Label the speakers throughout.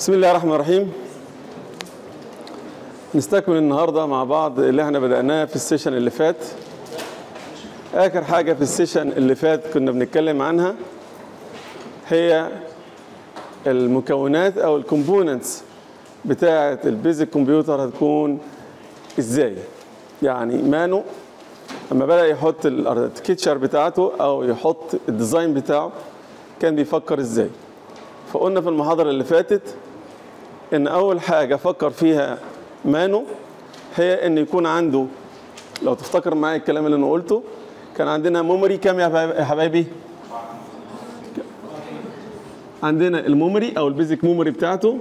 Speaker 1: بسم الله الرحمن الرحيم نستكمل النهارده مع بعض اللي احنا بدأناه في السيشن اللي فات آخر حاجة في السيشن اللي فات كنا بنتكلم عنها هي المكونات أو الكومبوننتس بتاعة البيزك كمبيوتر هتكون ازاي يعني مانو لما بدأ يحط الاركتشر بتاعته أو يحط الديزاين بتاعه كان بيفكر ازاي فقلنا في المحاضرة اللي فاتت ان اول حاجة فكر فيها مانو هي ان يكون عنده لو تفتكر معايا الكلام اللي انا قلته كان عندنا ميموري كام يا حبايبي عندنا الميموري او البيزك ميموري بتاعته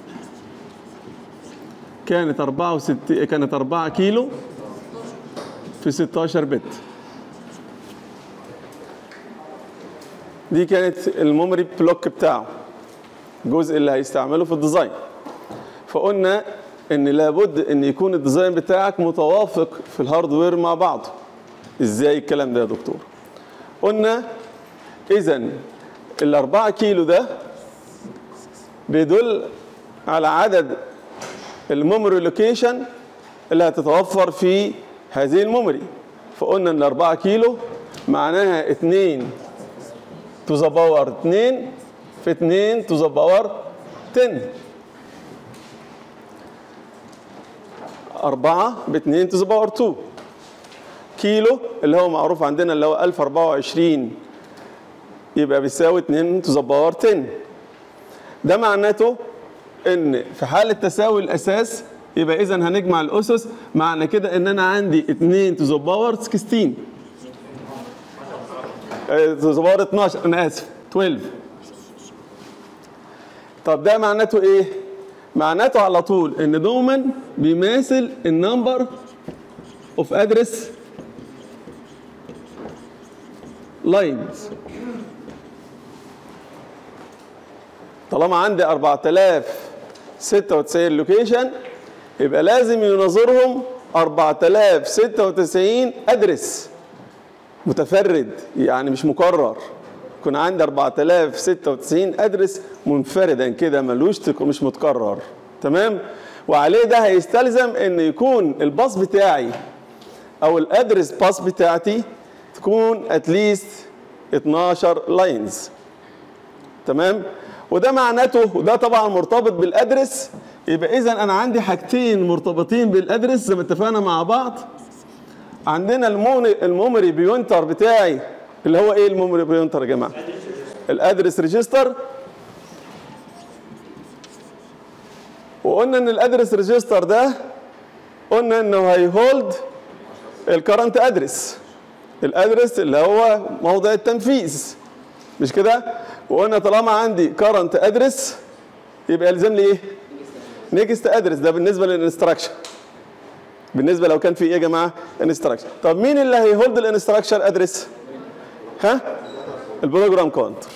Speaker 1: كانت 64 كانت 4 كيلو في 16 بت دي كانت الميموري بلوك بتاعه الجزء اللي هيستعمله في الديزاين فقلنا ان لابد ان يكون الديزاين بتاعك متوافق في الهاردوير مع بعضه ازاي الكلام ده يا دكتور قلنا اذا الأربعة كيلو ده بيدل على عدد الميموري لوكيشن اللي هتتوفر في هذه الميموري فقلنا ان الأربعة كيلو معناها 2 تو ذا باور 2 في 2 تو ذا باور 10 4 ب 2 تو ذا باور 2 كيلو اللي هو معروف عندنا اللي هو 1024 يبقى بيساوي 2 تو ذا باور 10 ده معناته ان في حاله تساوي الاساس يبقى اذا هنجمع الاسس معنى كده ان انا عندي 2 تو ذا باور 16 تو ذا باور 12 انا اسف 12 طب ده معناته ايه؟ معناته على طول ان دوما بيماثل النمبر اوف ادرس لاينز طالما عندي 4096 لوكيشن يبقى لازم يناظرهم 4096 ادرس متفرد يعني مش مكرر يكون عندي 4096 ادرس منفردا كده ملوش مش متكرر تمام وعليه ده هيستلزم ان يكون الباص بتاعي او الادرس باص بتاعتي تكون اتليست 12 لاينز تمام وده معناته وده طبعا مرتبط بالادرس يبقى اذا انا عندي حاجتين مرتبطين بالادرس زي ما اتفقنا مع بعض عندنا الميموري بيونتر بتاعي اللي هو ايه الميموري بيونتر يا جماعه الادرس ريجستر وقلنا ان الادرس ريجستر ده قلنا انه هيهولد الكرنت ادرس الادرس اللي هو موضع التنفيذ مش كده وقلنا طالما عندي كرنت ادرس يبقى يلزم لي ايه نيكست ادرس ده بالنسبه للانستراكشن بالنسبه لو كان في ايه يا جماعه انستراكشن طب مين اللي هيهولد الانستراكشن ادرس ها البروجرام كاونتر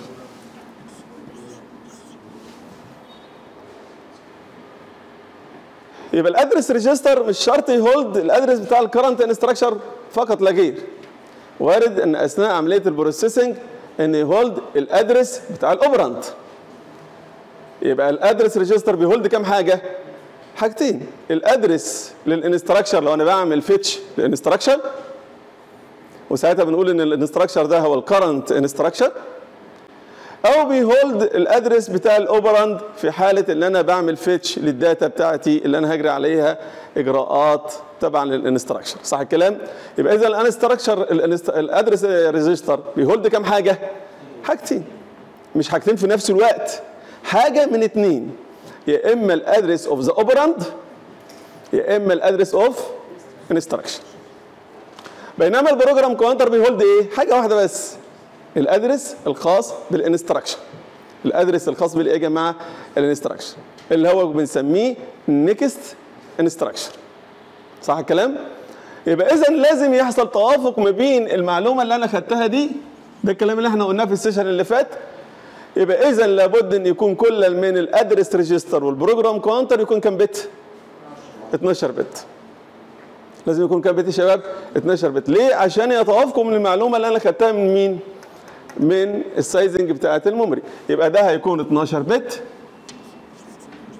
Speaker 1: يبقى الادرس ريجستر مش شرط يهولد الادرس بتاع الكرنت انستراكشر فقط لا غير وارد ان اثناء عمليه البروسيسنج ان يهولد الادرس بتاع الاوبرانت يبقى الادرس ريجستر بيهولد كام حاجه حاجتين الادرس للانستراكشر لو انا بعمل فيتش للانستراكشر وساعتها بنقول ان الانستراكشر ده هو الكرنت انستراكشر او بيهولد الادرس بتاع الاوبراند في حاله ان انا بعمل فيتش للداتا بتاعتي اللي انا هجري عليها اجراءات تبعا للانستراكشر صح الكلام يبقى اذا الانستراكشر الادرس ريجستر بيهولد كام حاجه حاجتين مش حاجتين في نفس الوقت حاجه من اتنين يا اما الادرس اوف ذا اوبراند يا اما الادرس اوف انستراكشن بينما البروجرام كاونتر بيهولد ايه حاجه واحده بس الادرس الخاص بالانستراكشن الادرس الخاص بالايه يا جماعه الانستراكشن اللي هو بنسميه نيكست انستراكشن صح الكلام يبقى اذا لازم يحصل توافق ما بين المعلومه اللي انا خدتها دي ده الكلام اللي احنا قلناه في السيشن اللي فات يبقى اذا لابد ان يكون كل من الادرس ريجستر والبروجرام كاونتر يكون كام بت 12 بت لازم يكون كام بت يا شباب 12 بت ليه عشان يتوافقوا من المعلومه اللي انا خدتها من مين من السايزنج بتاعت الميموري يبقى ده هيكون 12 بت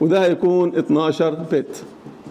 Speaker 1: وده هيكون 12 بت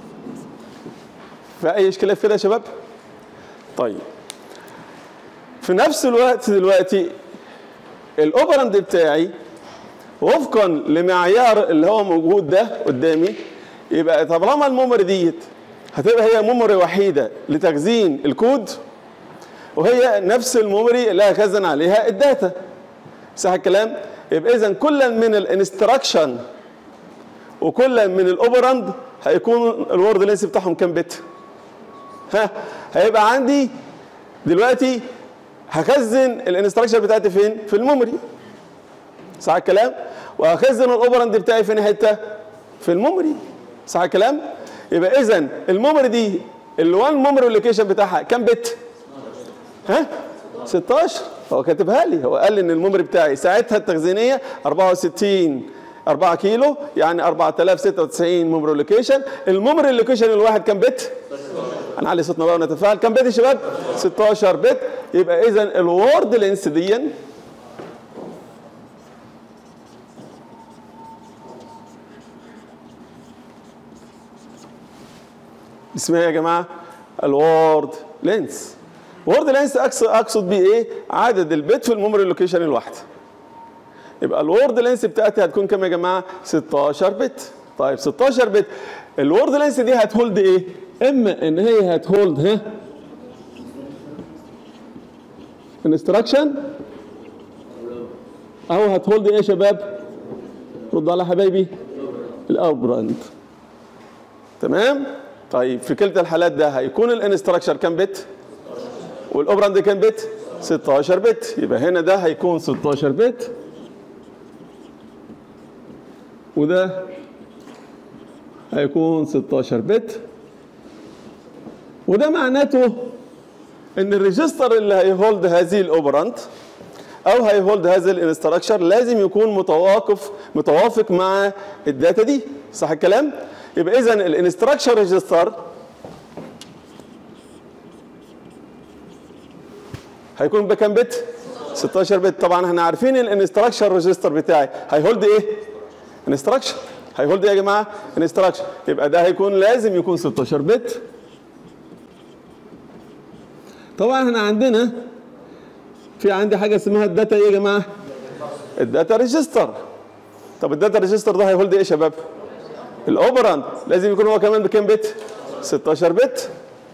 Speaker 1: في اي اشكاليه في كده يا شباب طيب في نفس الوقت دلوقتي الاوبرند بتاعي وفقا لمعيار اللي هو موجود ده قدامي يبقى طالما الميموري ديت هتبقى هي ميموري وحيده لتخزين الكود وهي نفس الميموري اللي هخزن عليها الداتا صح الكلام يبقى اذا كلا من الانستراكشن وكلا من الاوبراند هيكون الورد لينس بتاعهم كام بت ها هيبقى عندي دلوقتي هخزن الانستراكشن بتاعتي فين في الميموري صح الكلام وهخزن الاوبراند بتاعي فين حته في الميموري صح الكلام يبقى اذا الميموري دي ال1 ميموري لوكيشن بتاعها كام بت ها 16 هو كاتبها لي هو قال لي ان الميموري بتاعي ساعتها التخزينيه 64 4 كيلو يعني 4096 ميموري لوكيشن الميموري لوكيشن الواحد كام بت هنعلي صوتنا بقى ونتفاعل كام بت يا شباب 16 بت يبقى اذا الورد لينس دي اسمها يا جماعه الوورد لينس وورد لينس اقصد بيه ايه عدد البت في الميموري لوكيشن الواحد يبقى الوورد لينس بتاعتي هتكون كام يا جماعه 16 بت طيب 16 بت الوورد لينس دي هتهولد ايه اما ان هي هتهولد ها انستراكشن او هتهولد ايه يا شباب رد على حبايبي الاوبراند تمام طيب في كلتا الحالات ده هيكون الانستراكشر كام بت والاوبراند كام بت 16 بت يبقى هنا ده هيكون 16 بت وده هيكون 16 بت وده معناته ان الريجستر اللي هيهولد هذه الاوبراند او هيهولد هذا الانستراكشر لازم يكون متواقف متوافق مع الداتا دي صح الكلام يبقى اذا الانستراكشر ريجستر هيكون بكام بت 16 بت طبعا احنا عارفين الانستراكشر ريجستر بتاعي هيهولد ايه انستراكشن هيهولد ايه يا جماعه انستراكشن يبقى ده هيكون لازم يكون 16 بت طبعا احنا عندنا في عندي حاجه اسمها الداتا ايه يا جماعه الداتا ريجستر طب الداتا ريجستر ده هيهولد ايه يا شباب الاوبراند لازم يكون هو كمان بكام بت 16 بت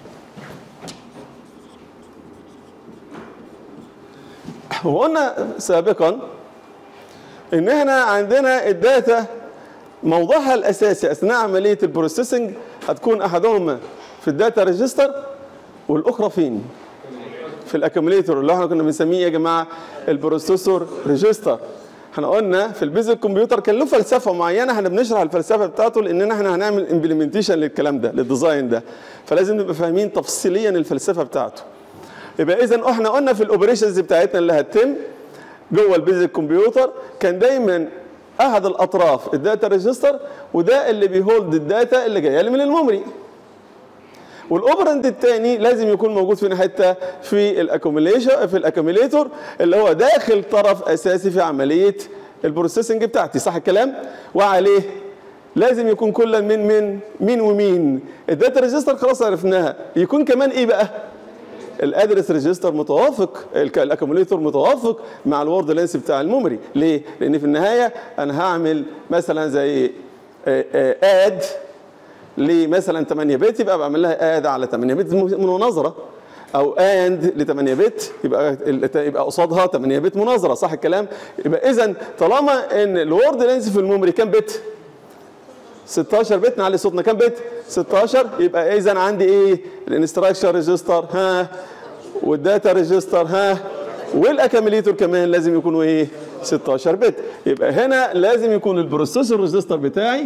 Speaker 1: وقلنا سابقا ان احنا عندنا الداتا موضعها الاساسي اثناء عمليه البروسيسنج هتكون احدهما في الداتا ريجستر والاخرى فين في الاكيوميليتور اللي احنا كنا بنسميه يا جماعه البروسيسور ريجستر احنا قلنا في البيزك كمبيوتر كان له فلسفه معينه احنا بنشرح الفلسفه بتاعته لاننا احنا هنعمل امبلمنتيشن للكلام ده للديزاين ده فلازم نبقى فاهمين تفصيليا الفلسفه بتاعته يبقى اذا احنا قلنا في الاوبريشنز بتاعتنا اللي هتتم جوه البيزك كمبيوتر كان دايما احد الاطراف الداتا ريجستر وده اللي بيهولد الداتا اللي جايه لي من الميموري والاوبرند الثاني لازم يكون موجود فين حته في الاكوميليشن في الاكوميليتور اللي هو داخل طرف اساسي في عمليه البروسيسنج بتاعتي صح الكلام وعليه لازم يكون كل من من مين ومين الداتا ريجستر خلاص عرفناها يكون كمان ايه بقى الادرس ريجستر متوافق الاكوميليتور متوافق مع الورد لينس بتاع الميموري ليه لان في النهايه انا هعمل مثلا زي اد لمثلا 8 بت يبقى بعمل لها اد على 8 بت مناظره او اند ل 8 بت يبقى يبقى قصادها 8 بت مناظره صح الكلام يبقى اذا طالما ان الورد لينس في الميموري كام بت 16 بت نعلي صوتنا كام بت 16 يبقى اذا عندي ايه الانستراكشر ريجستر ها والداتا ريجستر ها والاكاميليتور كمان لازم يكونوا ايه 16 بت يبقى هنا لازم يكون البروسيسور ريجستر بتاعي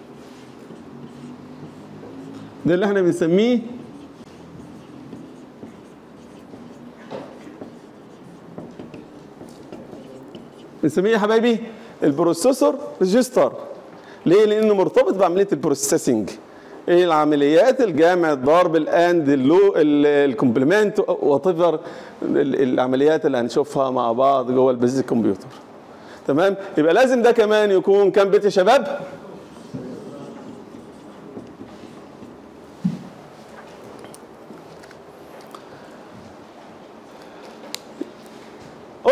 Speaker 1: ده اللي احنا بنسميه بنسميه يا حبايبي البروسيسور ريجستر ليه؟ لانه مرتبط بعمليه البروسيسنج ايه العمليات الجامع الضرب الاند اللو الكومبلمنت وات ايفر العمليات اللي هنشوفها مع بعض جوه البيزك كمبيوتر تمام يبقى لازم ده كمان يكون كام بت يا شباب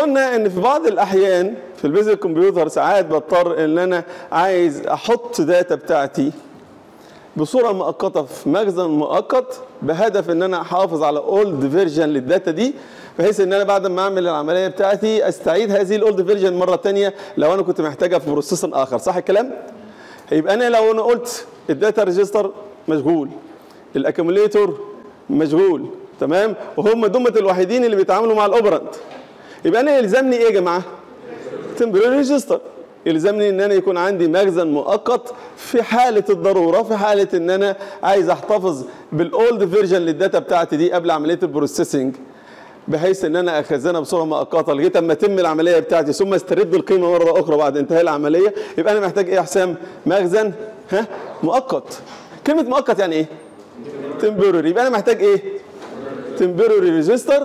Speaker 1: قلنا ان في بعض الاحيان في البيزك كمبيوتر ساعات بضطر ان انا عايز احط داتا بتاعتي بصوره مؤقته في مخزن مؤقت بهدف ان انا احافظ على اولد فيرجن للداتا دي بحيث ان انا بعد ما اعمل العمليه بتاعتي استعيد هذه الاولد فيرجن مره ثانيه لو انا كنت محتاجها في بروسيسور اخر صح الكلام؟ يبقى انا لو انا قلت الداتا ريجستر مشغول الاكيوميليتور مشغول تمام وهم دمة الوحيدين اللي بيتعاملوا مع الاوبرنت يبقى انا يلزمني ايه يا جماعه؟ تمبراري ريجستر يلزمني ان انا يكون عندي مخزن مؤقت في حاله الضروره في حاله ان انا عايز احتفظ بالاولد فيرجن للداتا بتاعتي دي قبل عمليه البروسيسنج بحيث ان انا اخزنها بصوره مؤقته لغايه اما اتم العمليه بتاعتي ثم استرد القيمه مره اخرى بعد انتهاء العمليه يبقى انا محتاج ايه يا حسام؟ مخزن ها مؤقت كلمه مؤقت يعني ايه؟ تمبرري يبقى انا محتاج ايه؟ تمبرري ريجستر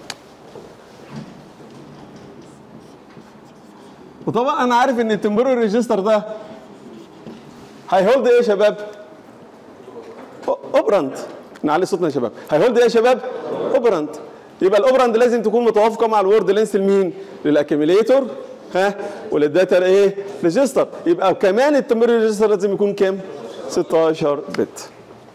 Speaker 1: وطبعا انا عارف ان التمبرري ريجستر ده هيهولد ايه يا شباب؟ اوبرنت نعلي صوتنا يا شباب هيهولد ايه يا شباب؟ اوبرنت يبقى الاوبرنت لازم تكون متوافقه مع الورد لينس لمين؟ للاكيميليتور ها وللداتا ايه؟ ريجستر يبقى كمان التمبرري ريجستر لازم يكون كام؟ 16 بت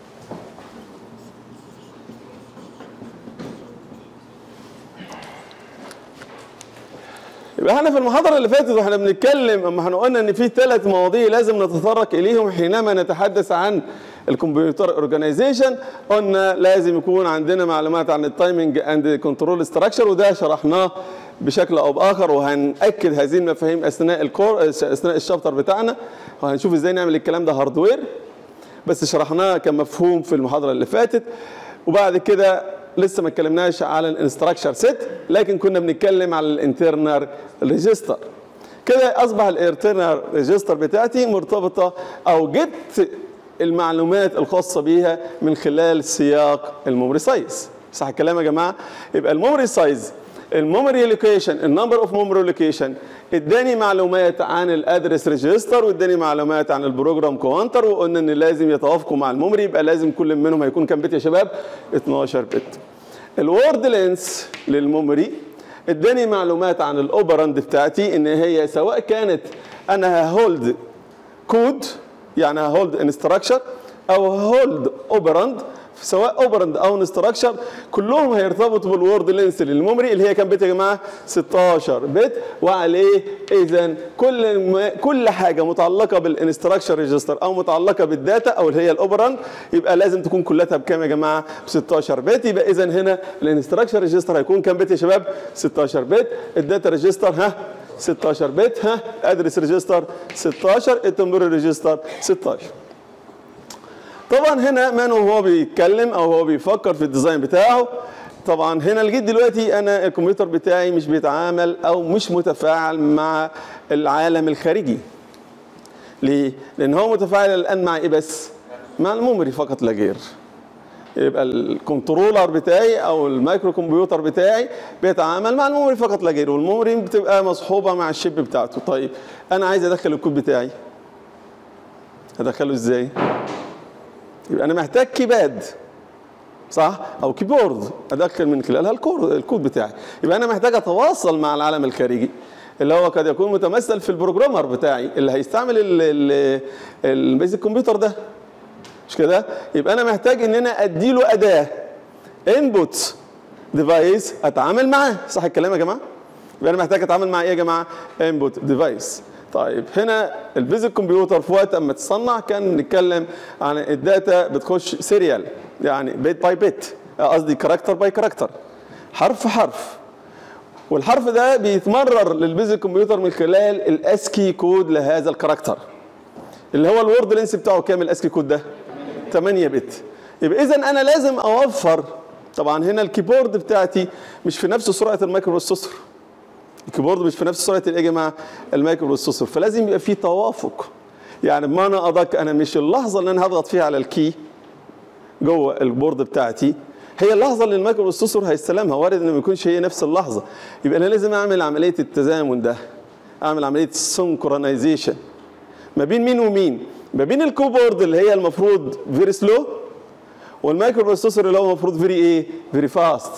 Speaker 1: يبقى احنا في المحاضرة اللي فاتت واحنا بنتكلم اما احنا قلنا ان في ثلاث مواضيع لازم نتطرق اليهم حينما نتحدث عن الكمبيوتر اورجانيزيشن قلنا لازم يكون عندنا معلومات عن التايمنج اند كنترول ستراكشر وده شرحناه بشكل او باخر وهنأكد هذه المفاهيم اثناء الكور اثناء الشابتر بتاعنا وهنشوف ازاي نعمل الكلام ده هاردوير بس شرحناه كمفهوم في المحاضرة اللي فاتت وبعد كده لسه ما اتكلمناش على الانستراكشر سيت لكن كنا بنتكلم على الانترنال ريجستر كده اصبح الانترنال ريجستر بتاعتي مرتبطه او جبت المعلومات الخاصه بيها من خلال سياق الميموري سايز صح الكلام يا جماعه يبقى الميموري سايز الميموري لوكيشن النمبر اوف ميموري لوكيشن اداني معلومات عن الادرس ريجستر واداني معلومات عن البروجرام كوانتر وقلنا ان لازم يتوافقوا مع الميموري يبقى لازم كل منهم هيكون كام بت يا شباب 12 بت الوورد لينس للميموري اداني معلومات عن الاوبراند بتاعتي ان هي سواء كانت انا هولد كود يعني هولد انستراكشر او هولد اوبراند سواء اوبراند او انستراكشر كلهم هيرتبطوا بالوورد لينس للميموري اللي هي كام بت يا جماعه 16 بت وعليه اذا كل ما كل حاجه متعلقه بالانستراكشر ريجستر او متعلقه بالداتا او اللي هي الاوبراند يبقى لازم تكون كلها بكام يا جماعه ب 16 بت يبقى اذا هنا الانستراكشر ريجستر هيكون كام بت يا شباب 16 بت الداتا ريجستر ها 16 بت ها ادرس ريجستر 16 التمبري ريجستر 16 طبعا هنا مان وهو بيتكلم او هو بيفكر في الديزاين بتاعه طبعا هنا لغايه دلوقتي انا الكمبيوتر بتاعي مش بيتعامل او مش متفاعل مع العالم الخارجي ليه؟ لان هو متفاعل الان مع ايه بس؟ مع الميموري فقط لا غير يبقى الكنترولر بتاعي او المايكرو كمبيوتر بتاعي بيتعامل مع الميموري فقط لا غير والميموري بتبقى مصحوبه مع الشيب بتاعته طيب انا عايز ادخل الكود بتاعي هدخله ازاي؟ يبقى انا محتاج كيباد صح او كيبورد ادخل من خلالها الكود الكود بتاعي يبقى انا محتاج اتواصل مع العالم الخارجي اللي هو قد يكون متمثل في البروجرامر بتاعي اللي هيستعمل البيزك كمبيوتر ده مش كده يبقى انا محتاج ان انا ادي له اداه انبوت ديفايس اتعامل معاه صح الكلام يا جماعه يبقى انا محتاج اتعامل مع ايه يا جماعه انبوت ديفايس طيب هنا البيزك كمبيوتر في وقت اما تصنع كان بنتكلم عن الداتا بتخش سيريال يعني بيت باي بيت قصدي كاركتر باي كاركتر حرف حرف والحرف ده بيتمرر للبيزك كمبيوتر من خلال الاسكي كود لهذا الكاركتر اللي هو الورد لينس بتاعه كام الاسكي كود ده 8 بت يبقى اذا انا لازم اوفر طبعا هنا الكيبورد بتاعتي مش في نفس سرعه المايكرو بروسيسور الكيبورد مش في نفس سرعه الايه يا جماعه المايكرو بروسيسور فلازم يبقى في توافق يعني بمعنى ادق انا مش اللحظه اللي انا هضغط فيها على الكي جوه البورد بتاعتي هي اللحظه اللي المايكرو بروسيسور هيستلمها وارد ان ما يكونش هي نفس اللحظه يبقى انا لازم اعمل عمليه التزامن ده اعمل عمليه السنكرونايزيشن ما بين مين ومين ما بين الكيبورد اللي هي المفروض فيري سلو والمايكرو بروسيسور اللي هو المفروض فيري ايه فيري فاست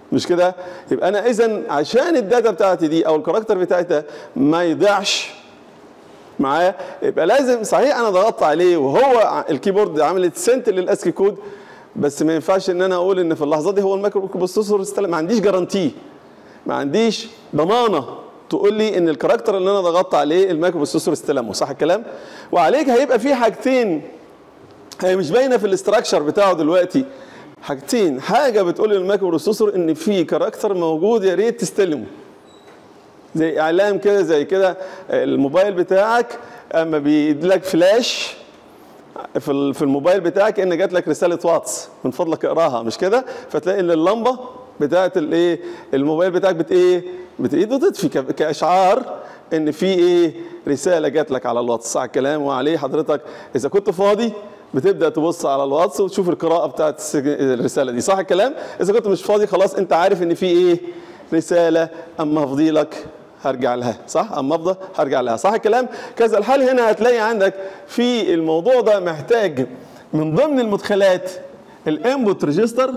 Speaker 1: مش كده يبقى انا اذا عشان الداتا بتاعتي دي او الكاركتر بتاعتها ما يضيعش معايا يبقى لازم صحيح انا ضغطت عليه وهو الكيبورد عملت سنت للاسكي كود بس ما ينفعش ان انا اقول ان في اللحظه دي هو المايكرو بروسيسور استلم ما عنديش جارانتي ما عنديش ضمانه تقول لي ان الكاركتر اللي انا ضغطت عليه المايكرو بروسيسور استلمه صح الكلام وعليك هيبقى في حاجتين هي مش باينه في الاستراكشر بتاعه دلوقتي حاجتين حاجه بتقول للمايكرو بروسيسور ان في كاركتر موجود يا ريت تستلمه زي اعلام كده زي كده الموبايل بتاعك اما بيديلك فلاش في في الموبايل بتاعك ان جات لك رساله واتس من فضلك اقراها مش كده فتلاقي ان اللمبه بتاعت الايه الموبايل بتاعك بت ايه بتايد وتطفي كاشعار ان في ايه رساله جات لك على الواتس صح الكلام وعليه حضرتك اذا كنت فاضي بتبدا تبص على الواتس وتشوف القراءه بتاعت الرساله دي صح الكلام اذا كنت مش فاضي خلاص انت عارف ان في ايه رساله اما افضي لك هرجع لها صح اما افضى هرجع لها صح الكلام كذا الحال هنا هتلاقي عندك في الموضوع ده محتاج من ضمن المدخلات الانبوت ريجستر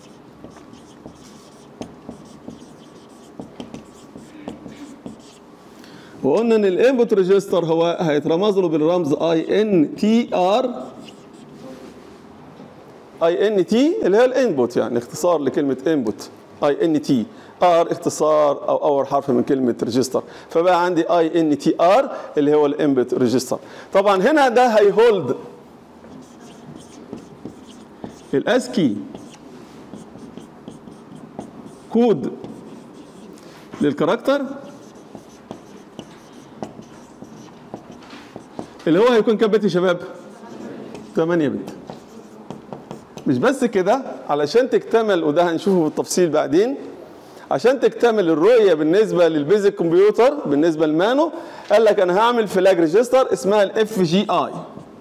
Speaker 1: وقلنا ان الانبوت ريجستر هو هيترمز له بالرمز اي ان تي ار اي ان تي اللي هي الانبوت يعني اختصار لكلمه انبوت اي ان تي ار اختصار او اول حرف من كلمه ريجستر فبقى عندي اي ان تي ار اللي هو الانبوت ريجستر طبعا هنا ده هيهولد الاسكي كود للكاركتر اللي هو هيكون كام بت يا شباب 8 بت مش بس كده علشان تكتمل وده هنشوفه بالتفصيل بعدين عشان تكتمل الرؤيه بالنسبه للبيزك كمبيوتر بالنسبه للمانو قال لك انا هعمل فلاج ريجستر اسمها الاف جي اي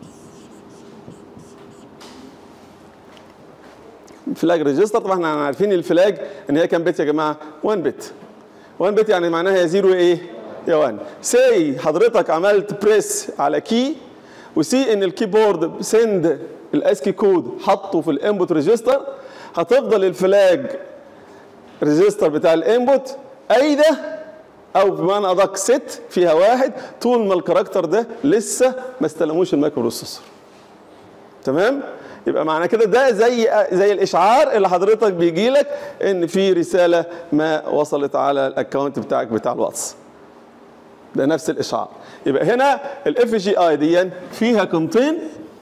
Speaker 1: فلاج ريجستر طبعا احنا عارفين الفلاج ان هي كام بت يا جماعه 1 بت 1 بت يعني معناها يا زيرو ايه يا 1 سي حضرتك عملت بريس على كي وسي ان الكيبورد سند الاسكي كود حطه في الانبوت ريجستر هتفضل الفلاج ريجستر بتاع الانبوت اي ده او بمعنى ادق ست فيها واحد طول ما الكاركتر ده لسه ما استلموش المايكرو بروسيسور تمام يبقى معنى كده ده زي زي الاشعار اللي حضرتك بيجي لك ان في رساله ما وصلت على الاكونت بتاعك بتاع الواتس ده نفس الاشعار يبقى هنا الاف جي اي دي فيها قيمتين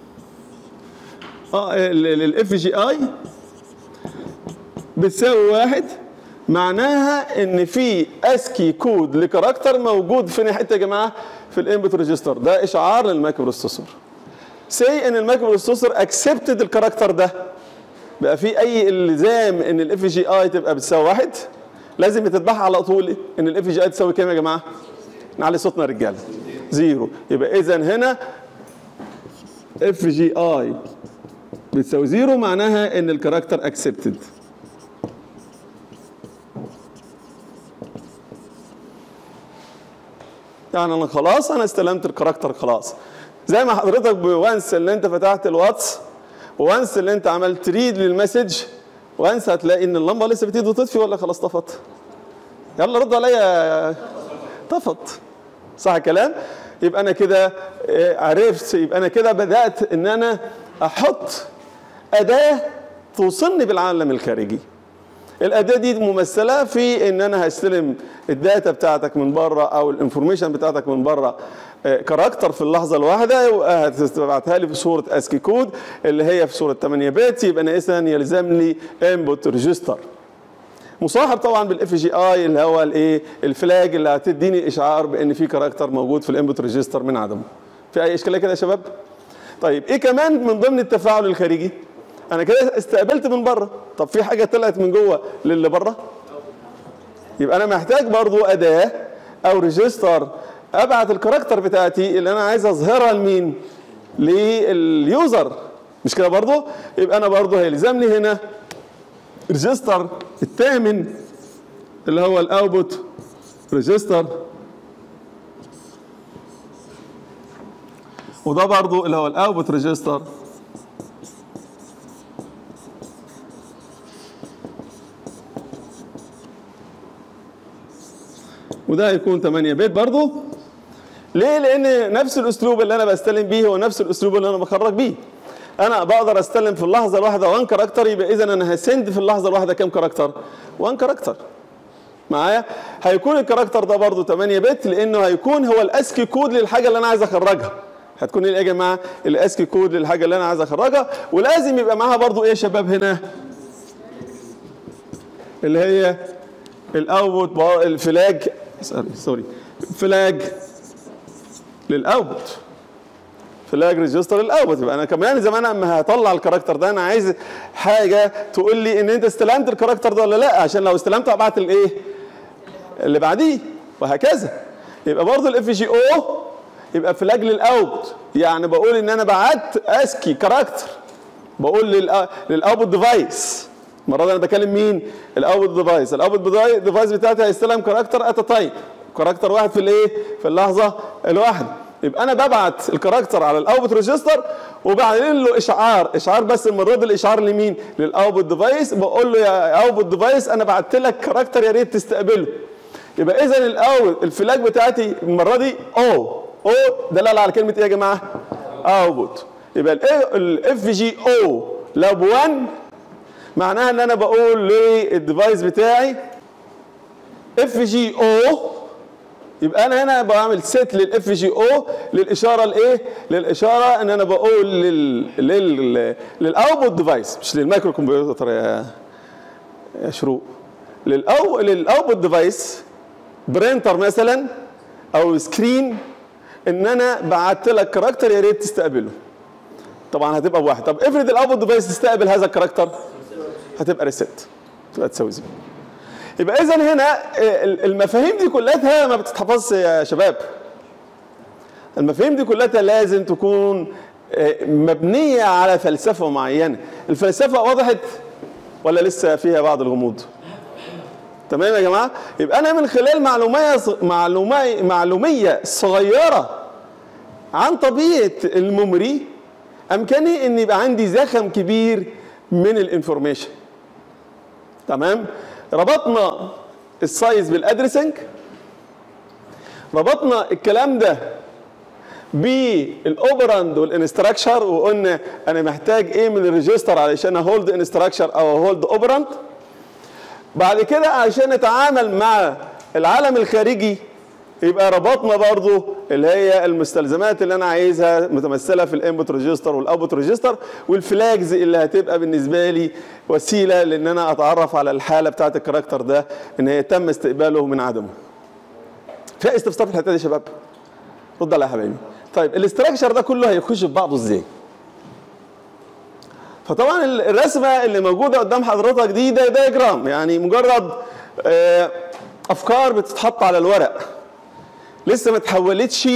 Speaker 1: اه الاف جي اي بتساوي واحد معناها ان في اسكي كود لكاركتر موجود فين حته يا جماعه في الانبوت ريجستر ده اشعار للمايكرو بروسيسور سي ان المايكرو بروسيسور اكسبتد الكاركتر ده بقى في اي الزام ان الاف جي اي تبقى بتساوي واحد لازم تتبعها على طول ان الاف جي اي تساوي كام يا جماعه؟ نعلي صوتنا يا رجاله زيرو يبقى اذا هنا اف جي اي بتساوي زيرو معناها ان الكاركتر اكسبتد يعني انا خلاص انا استلمت الكاركتر خلاص زي ما حضرتك وانس اللي انت فتحت الواتس وانس اللي انت عملت ريد للمسج وانس هتلاقي ان اللمبه لسه بتيجي وتطفي ولا خلاص طفت يلا رد عليا طفت صح الكلام يبقى انا كده عرفت يبقى انا كده بدات ان انا احط اداه توصلني بالعالم الخارجي الاداه دي ممثله في ان انا هستلم الداتا بتاعتك من بره او الانفورميشن بتاعتك من بره كاركتر في اللحظه الواحده وهتبعتها لي في صوره اسكي كود اللي هي في صوره 8 بت يبقى انا اذا يلزمني انبوت ريجستر مصاحب طبعا بالاف جي اي اللي هو الايه الفلاج اللي هتديني اشعار بان في كاركتر موجود في الانبوت ريجستر من عدمه في اي اشكاليه كده يا شباب طيب ايه كمان من ضمن التفاعل الخارجي انا كده استقبلت من بره طب في حاجه طلعت من جوه للي بره يبقى انا محتاج برضو اداه او ريجستر ابعت الكاركتر بتاعتي اللي انا عايز اظهرها لمين لليوزر مش كده برضو يبقى انا برضو هيلزمني هنا ريجستر الثامن اللي هو الاوتبوت ريجستر وده برضو اللي هو الاوتبوت ريجستر وده هيكون 8 بت برضه ليه؟ لأن نفس الأسلوب اللي أنا بستلم بيه هو نفس الأسلوب اللي أنا بخرج بيه. أنا بقدر أستلم في اللحظة الواحدة 1 كاركتر يبقى إذا أنا هسند في اللحظة الواحدة كام كاركتر؟ 1 كاركتر. معايا؟ هيكون الكاركتر ده برضه 8 بت لأنه هيكون هو الأسكي كود للحاجة اللي أنا عايز أخرجها. هتكون ايه يا جماعه؟ الاسكي كود للحاجه اللي انا عايز اخرجها ولازم يبقى معاها برضه ايه يا شباب هنا؟ اللي هي الاوتبوت الفلاج سوري سوري فلاج للاوتبوت فلاج ريجستر الاوتبوت يبقى انا كمان زمان اما هطلع الكاركتر ده انا عايز حاجه تقول لي ان انت استلمت الكاركتر ده ولا لا عشان لو استلمته ابعت الايه؟ اللي بعديه وهكذا يبقى برضه الاف جي او يبقى فلاج للاوت يعني بقول ان انا بعت اسكي كاركتر بقول للاوتبوت ديفايس المره دي انا بكلم مين؟ الاوتبوت ديفايس الاوتبوت ديفايس بتاعتي هيستلم كاركتر ات تايم كاركتر واحد في الايه؟ في اللحظه الواحده يبقى انا ببعت الكاركتر على الاوتبوت ريجستر وبعدين له اشعار اشعار بس المره دي الاشعار لمين؟ للاوتبوت ديفايس بقول له يا اوتبوت ديفايس انا بعت لك كاركتر يا ريت تستقبله يبقى اذا الاول الفلاج بتاعتي المره دي او او دلاله على كلمه ايه يا جماعه؟ اوتبوت يبقى الاف جي او لاب 1 معناها ان انا بقول للديفايس بتاعي اف جي او يبقى انا هنا بعمل سيت للاف جي او للاشاره الايه؟ للاشاره ان انا بقول لل لل للاوتبوت ديفايس مش للمايكرو كمبيوتر يا يا شروق للاو للاوتبوت ديفايس برينتر مثلا او سكرين ان انا بعت لك كاركتر يا ريت تستقبله طبعا هتبقى بواحد طب افرض الاوتبوت ديفايس تستقبل هذا الكاركتر هتبقى ريست تبقى تساوي زيرو يبقى اذا هنا المفاهيم دي كلها ما بتتحفظش يا شباب المفاهيم دي كلها لازم تكون مبنيه على فلسفه معينه الفلسفه وضحت ولا لسه فيها بعض الغموض تمام يا جماعه يبقى انا من خلال معلوميه معلوميه معلوميه صغيره عن طبيعه الميموري امكاني ان يبقى عندي زخم كبير من الانفورميشن تمام ربطنا السايز بالادريسنج ربطنا الكلام ده بالاوبراند والانستراكشر وقلنا انا محتاج ايه من الريجستر علشان هولد انستراكشر او هولد اوبراند بعد كده عشان نتعامل مع العالم الخارجي يبقى ربطنا برضو اللي هي المستلزمات اللي انا عايزها متمثله في الانبوت ريجستر والاوتبوت ريجستر والفلاجز اللي هتبقى بالنسبه لي وسيله لان انا اتعرف على الحاله بتاعه الكاركتر ده ان هي تم استقباله من عدمه. في استفسار في الحته دي يا شباب؟ رد على يا حبايبي. طيب الاستراكشر ده كله هيخش في بعضه ازاي؟ فطبعا الرسمه اللي موجوده قدام حضرتك دي ده دايجرام يعني مجرد افكار بتتحط على الورق لسه ما تحولتش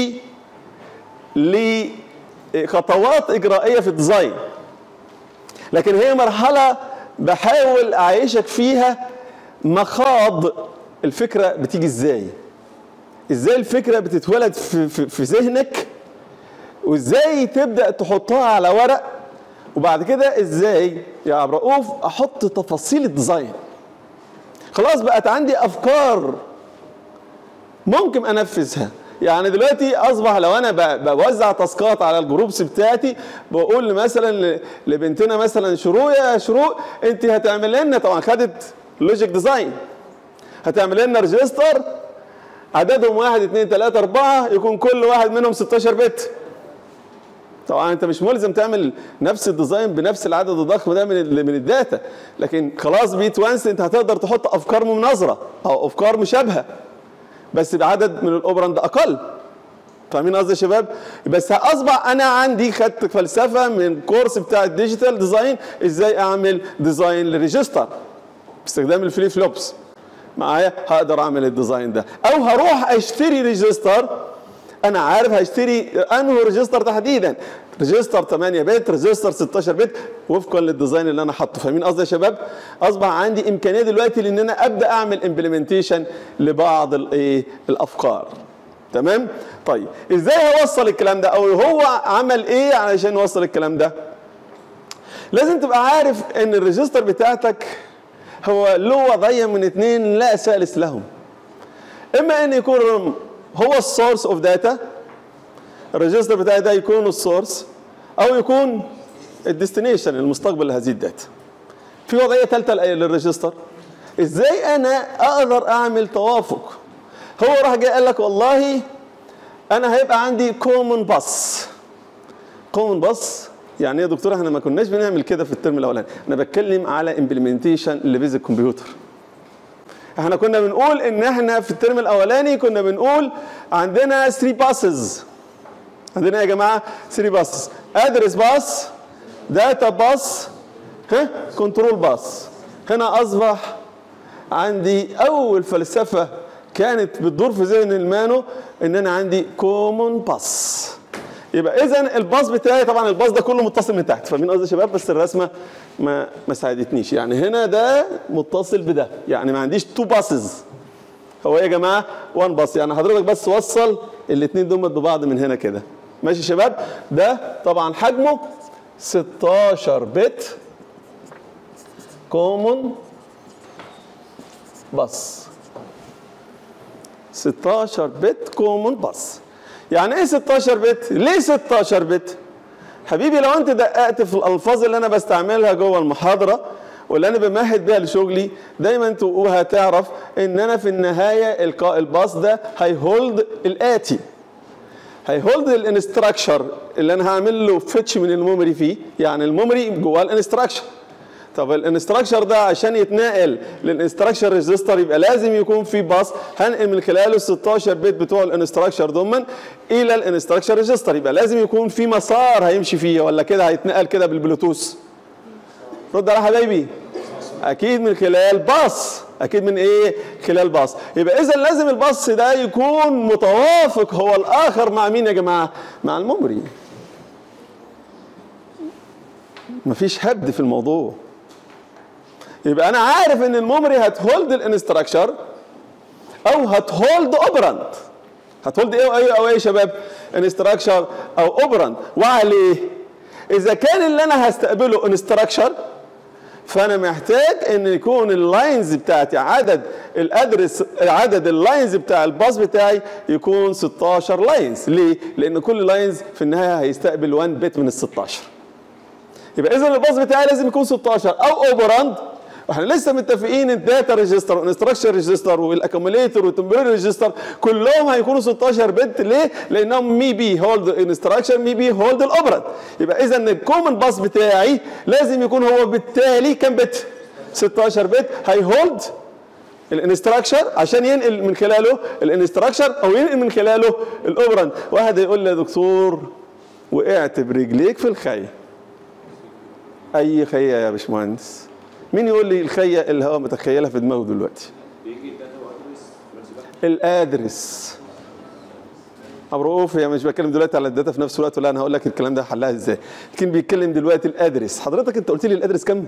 Speaker 1: لخطوات اجرائيه في الديزاين لكن هي مرحله بحاول اعيشك فيها مخاض الفكره بتيجي ازاي ازاي الفكره بتتولد في, في, في ذهنك وازاي تبدا تحطها على ورق وبعد كده ازاي يا عبد الرؤوف احط تفاصيل الديزاين خلاص بقت عندي افكار ممكن انفذها يعني دلوقتي اصبح لو انا بوزع تاسكات على الجروبس بتاعتي بقول مثلا لبنتنا مثلا شروق يا شروق انت هتعمل لنا طبعا خدت لوجيك ديزاين هتعمل لنا ريجستر عددهم واحد اثنين ثلاثة أربعة يكون كل واحد منهم 16 بت طبعا انت مش ملزم تعمل نفس الديزاين بنفس العدد الضخم ده من من الداتا لكن خلاص بيت وانس انت هتقدر تحط افكار مناظره او افكار مشابهه بس بعدد من الاوبراند اقل فاهمين قصدي يا شباب بس اصبح انا عندي خدت فلسفه من كورس بتاع الديجيتال ديزاين ازاي اعمل ديزاين للريجستر باستخدام الفلي فلوبس معايا هقدر اعمل الديزاين ده او هروح اشتري ريجستر انا عارف هشتري انه ريجستر تحديدا ريجستر 8 بت ريجستر 16 بت وفقا للديزاين اللي انا حاطه فاهمين قصدي يا شباب اصبح عندي امكانيه دلوقتي لان انا ابدا اعمل امبلمنتيشن لبعض الايه الافكار تمام طيب ازاي هوصل الكلام ده او هو عمل ايه علشان يوصل الكلام ده لازم تبقى عارف ان الريجستر بتاعتك هو له وضعيه من اتنين لا ثالث لهم اما ان يكون هو السورس اوف داتا الريجستر بتاعي ده يكون السورس او يكون الديستنيشن المستقبل لهذه الداتا في وضعيه ثالثه للريجستر ازاي انا اقدر اعمل توافق هو راح جاي قال لك والله انا هيبقى عندي كومن باس كومن باس يعني ايه يا دكتور احنا ما كناش بنعمل كده في الترم الاولاني انا بتكلم على امبلمنتيشن لبيزك كمبيوتر احنا كنا بنقول ان احنا في الترم الاولاني كنا بنقول عندنا 3 باسز عندنا يا جماعه 3 باسز ادرس باس داتا باس ها كنترول باس هنا اصبح عندي اول فلسفه كانت بتدور في ذهن المانو ان انا عندي كومون باس يبقى اذا الباص بتاعي طبعا الباص ده كله متصل من تحت فاهمين قصدي يا شباب بس الرسمه ما ما ساعدتنيش يعني هنا ده متصل بده يعني ما عنديش تو باسز هو يا جماعه وان باص يعني حضرتك بس وصل الاثنين دول ببعض من هنا كده ماشي يا شباب ده طبعا حجمه 16 بت كومون باص 16 بت كومون باص يعني ايه 16 بت؟ ليه 16 بت؟ حبيبي لو انت دققت في الالفاظ اللي انا بستعملها جوه المحاضره واللي انا بمهد بيها لشغلي دايما تبقوا هتعرف ان انا في النهايه القاء الباص ده هيهولد الاتي هيهولد الانستراكشر اللي انا هعمل له فيتش من الميموري فيه يعني الميموري جواه الانستراكشر طب الانستراكشر ده عشان يتنقل للانستراكشر ريجستر يبقى لازم يكون في باص هنقل من خلاله ال 16 بت بتوع الانستراكشر ضمن الى الانستراكشر ريجستر يبقى لازم يكون في مسار هيمشي فيه ولا كده هيتنقل كده بالبلوتوث رد على حبايبي اكيد من خلال باص اكيد من ايه خلال باص يبقى اذا لازم الباص ده يكون متوافق هو الاخر مع مين يا جماعه مع الممري مفيش هبد في الموضوع يبقى انا عارف ان الميموري هتهولد الانستراكشر او هتهولد اوبرانت هتهولد ايه وايه او ايه يا شباب انستراكشر او اوبرانت وعليه اذا كان اللي انا هستقبله انستراكشر فانا محتاج ان يكون اللاينز بتاعتي عدد الادرس عدد اللاينز بتاع الباص بتاعي يكون 16 لاينز ليه لان كل لاينز في النهايه هيستقبل 1 بت من ال 16 يبقى اذا الباص بتاعي لازم يكون 16 او اوبراند واحنا لسه متفقين الداتا ريجستر والانستراكشر ريجستر والاكوميليتور والتمبرير ريجستر كلهم هيكونوا 16 بت ليه؟ لانهم مي بي هولد انستراكشن مي بي هولد الاوبرانت يبقى اذا الكومن باص بتاعي لازم يكون هو بالتالي كام بت؟ 16 بت هيهولد الانستراكشر عشان ينقل من خلاله الانستراكشر او ينقل من خلاله الاوبرانت واحد يقول لي يا دكتور وقعت برجليك في الخي اي خيه يا باشمهندس مين يقول لي الخيه اللي هو متخيلها في دماغه دلوقتي الادرس ابو رؤوف هي مش بتكلم دلوقتي على الداتا في نفس الوقت ولا انا هقول لك الكلام ده حلها ازاي لكن بيتكلم دلوقتي الادرس حضرتك انت قلت لي الادرس كام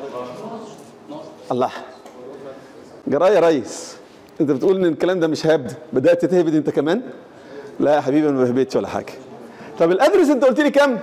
Speaker 1: الله جرايه يا ريس انت بتقول ان الكلام ده مش هبد بدات تهبد انت كمان لا يا حبيبي انا ما بهبدش ولا حاجه طب الادرس انت قلت لي كام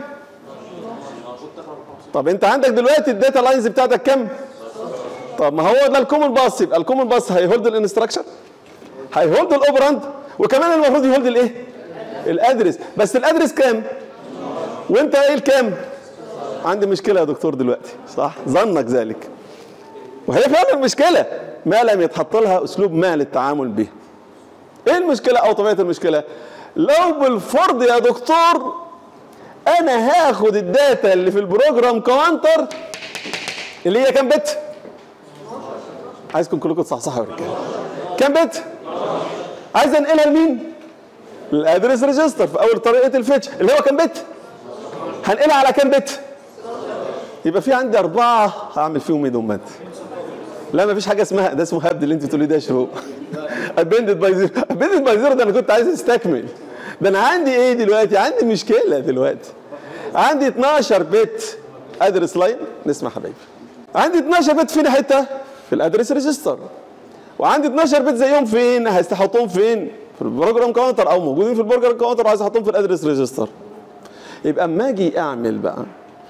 Speaker 1: طب انت عندك دلوقتي الداتا لاينز بتاعتك كام طب ما هو ده الكومن باص يبقى الكومن باص هيهولد الانستراكشر هيهولد الاوبراند وكمان المفروض يهولد الايه الادرس بس الادرس كام وانت قايل كام عندي مشكله يا دكتور دلوقتي صح ظنك ذلك وهي فعلا المشكله ما لم يتحط لها اسلوب ما للتعامل به ايه المشكله او طبيعه المشكله لو بالفرض يا دكتور انا هاخد الداتا اللي في البروجرام كاونتر اللي هي كام بت عايزكم كلكم تصحصحوا يا رجاله كام بت عايز انقلها لمين الادرس ريجستر في اول طريقه الفيتش اللي هو كام بت هنقلها على كام بت يبقى في عندي اربعه هعمل فيهم ايه دول لا ما فيش حاجه اسمها ده اسمه هبد اللي انت بتقوليه ده يا شروق ابندد باي زيرو ابندد باي زيرو ده انا كنت عايز استكمل ده انا عندي ايه دلوقتي عندي مشكله دلوقتي عندي 12 بت ادرس لاين نسمع حبايبي عندي 12 بت فين حته في الادرس ريجستر وعندي 12 بت زيهم فين هستحطهم فين في البروجرام كاونتر او موجودين في البروجرام كاونتر وعايز احطهم في الادرس ريجستر يبقى اما اجي اعمل بقى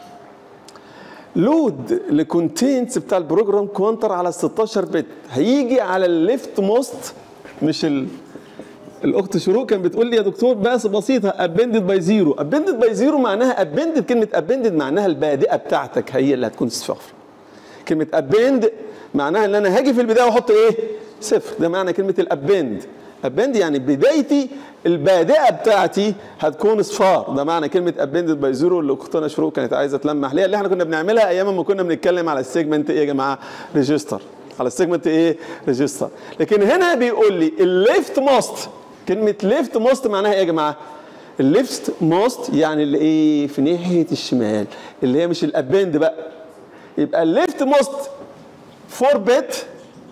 Speaker 1: لود لكونتينتس بتاع البروجرام كاونتر على 16 بت هيجي على الليفت موست مش ال... الاخت شروق كانت بتقول لي يا دكتور بس بسيطه ابندد باي زيرو ابندد باي زيرو معناها ابندد كلمه ابندد معناها البادئه بتاعتك هي اللي هتكون صفر كلمه ابند معناها ان انا هاجي في البدايه واحط ايه صفر ده معنى كلمه الابند ابند يعني بدايتي البادئه بتاعتي هتكون صفار ده معنى كلمه ابندد باي زيرو اللي اختنا شروق كانت عايزه تلمح ليها اللي احنا كنا بنعملها ايام ما كنا بنتكلم على السيجمنت ايه يا جماعه ريجستر على السيجمنت ايه ريجستر لكن هنا بيقول لي الليفت موست كلمه ليفت موست معناها ايه يا جماعه الليفت موست يعني اللي ايه في ناحيه الشمال اللي هي مش الابند بقى يبقى الليفت موست فور بت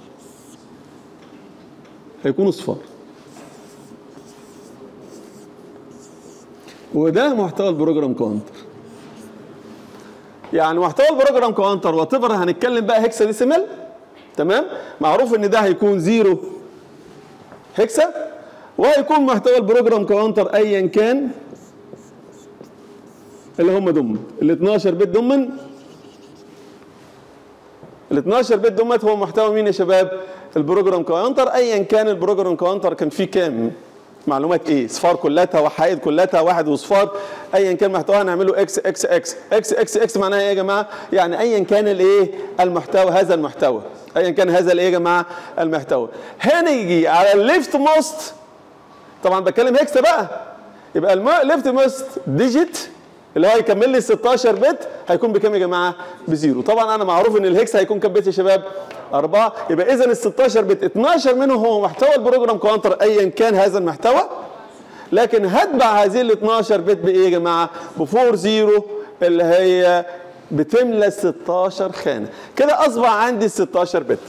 Speaker 1: هيكونوا صفار وده محتوى البروجرام كاونتر يعني محتوى البروجرام كاونتر وات هنتكلم بقى هيكسا ديسيمال تمام معروف ان ده هيكون زيرو هيكسا وهيكون محتوى البروجرام كاونتر ايا كان اللي هم دم ال 12 بت دمن ال 12 بت دمت هو محتوى مين يا شباب البروجرام كاونتر ايا كان البروجرام كاونتر كان فيه كام معلومات ايه صفار كلها وحائد كلها واحد وصفار ايا كان محتواها نعمله اكس اكس اكس اكس اكس اكس معناها ايه يا جماعه يعني ايا كان الايه المحتوى هذا المحتوى ايا كان هذا الايه يا جماعه المحتوى هنيجي على الليفت موست طبعا بتكلم هيكس بقى يبقى الليفت موست ديجيت اللي هو يكمل لي 16 بت هيكون بكام يا جماعه؟ بزيرو طبعا انا معروف ان الهكس هيكون كام بت يا شباب؟ أربعة يبقى إذا ال 16 بت 12 منهم هو محتوى البروجرام كاونتر أيا كان هذا المحتوى لكن هتبع هذه ال 12 بت بإيه يا جماعة؟ ب 4 0 اللي هي بتملى 16 خانة كده أصبح عندي ال 16 بت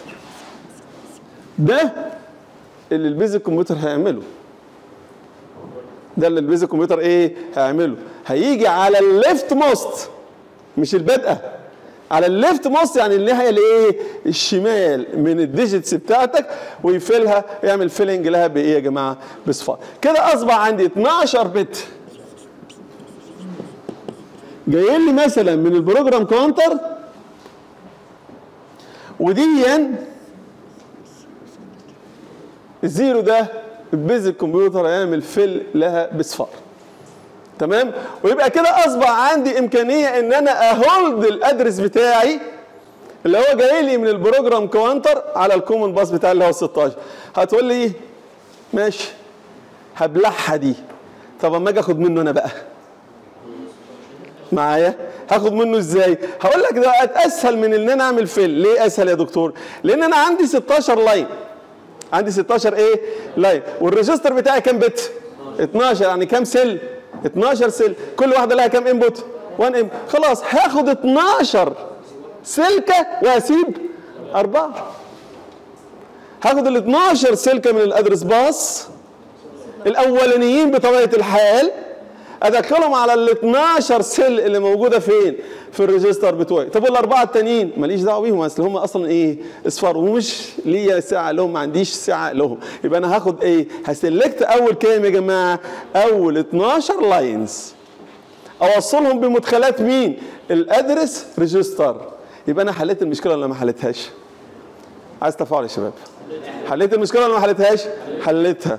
Speaker 1: ده اللي البيزك كمبيوتر هيعمله ده اللي البيزك كمبيوتر ايه هيعمله هيجي على الليفت موست مش البدءه على الليفت موست يعني الناحيه الايه الشمال من الديجيتس بتاعتك ويفلها يعمل فيلنج لها بايه يا جماعه بصفار كده اصبح عندي 12 بت جاي لي مثلا من البروجرام كاونتر وديا الزيرو ده البيزك كمبيوتر هيعمل فيل لها بصفار تمام ويبقى كده اصبح عندي امكانيه ان انا اهولد الادرس بتاعي اللي هو جاي لي من البروجرام كاونتر على الكومن باس بتاعي اللي هو 16 هتقول لي ماشي هبلعها دي طب اما اجي اخد منه انا بقى معايا هاخد منه ازاي هقول لك ده اسهل من ان انا اعمل فيل ليه اسهل يا دكتور لان انا عندي 16 لاين عندي 16 ايه لاين والريجستر بتاعي كام بت 12 يعني كام سيل 12 سيل كل واحده لها كام انبوت 1 انبوت خلاص هاخد 12 سلكه وهسيب اربعه هاخد ال 12 سلكه من الادرس باص الاولانيين بطبيعه الحال ادخلهم على ال 12 سيل اللي موجوده فين؟ في الريجستر بتوعي، طب والاربعه التانيين ماليش دعوه بيهم اصل هم اصلا ايه؟ اصفار ومش ليا ساعه لهم ما عنديش ساعه لهم، يبقى انا هاخد ايه؟ هسلكت اول كام يا جماعه؟ اول 12 لاينز اوصلهم بمدخلات مين؟ الادرس ريجستر يبقى انا حليت المشكله ولا ما حليتهاش؟ عايز تفاعل يا شباب حليت المشكله ولا ما حليتهاش؟ حليتها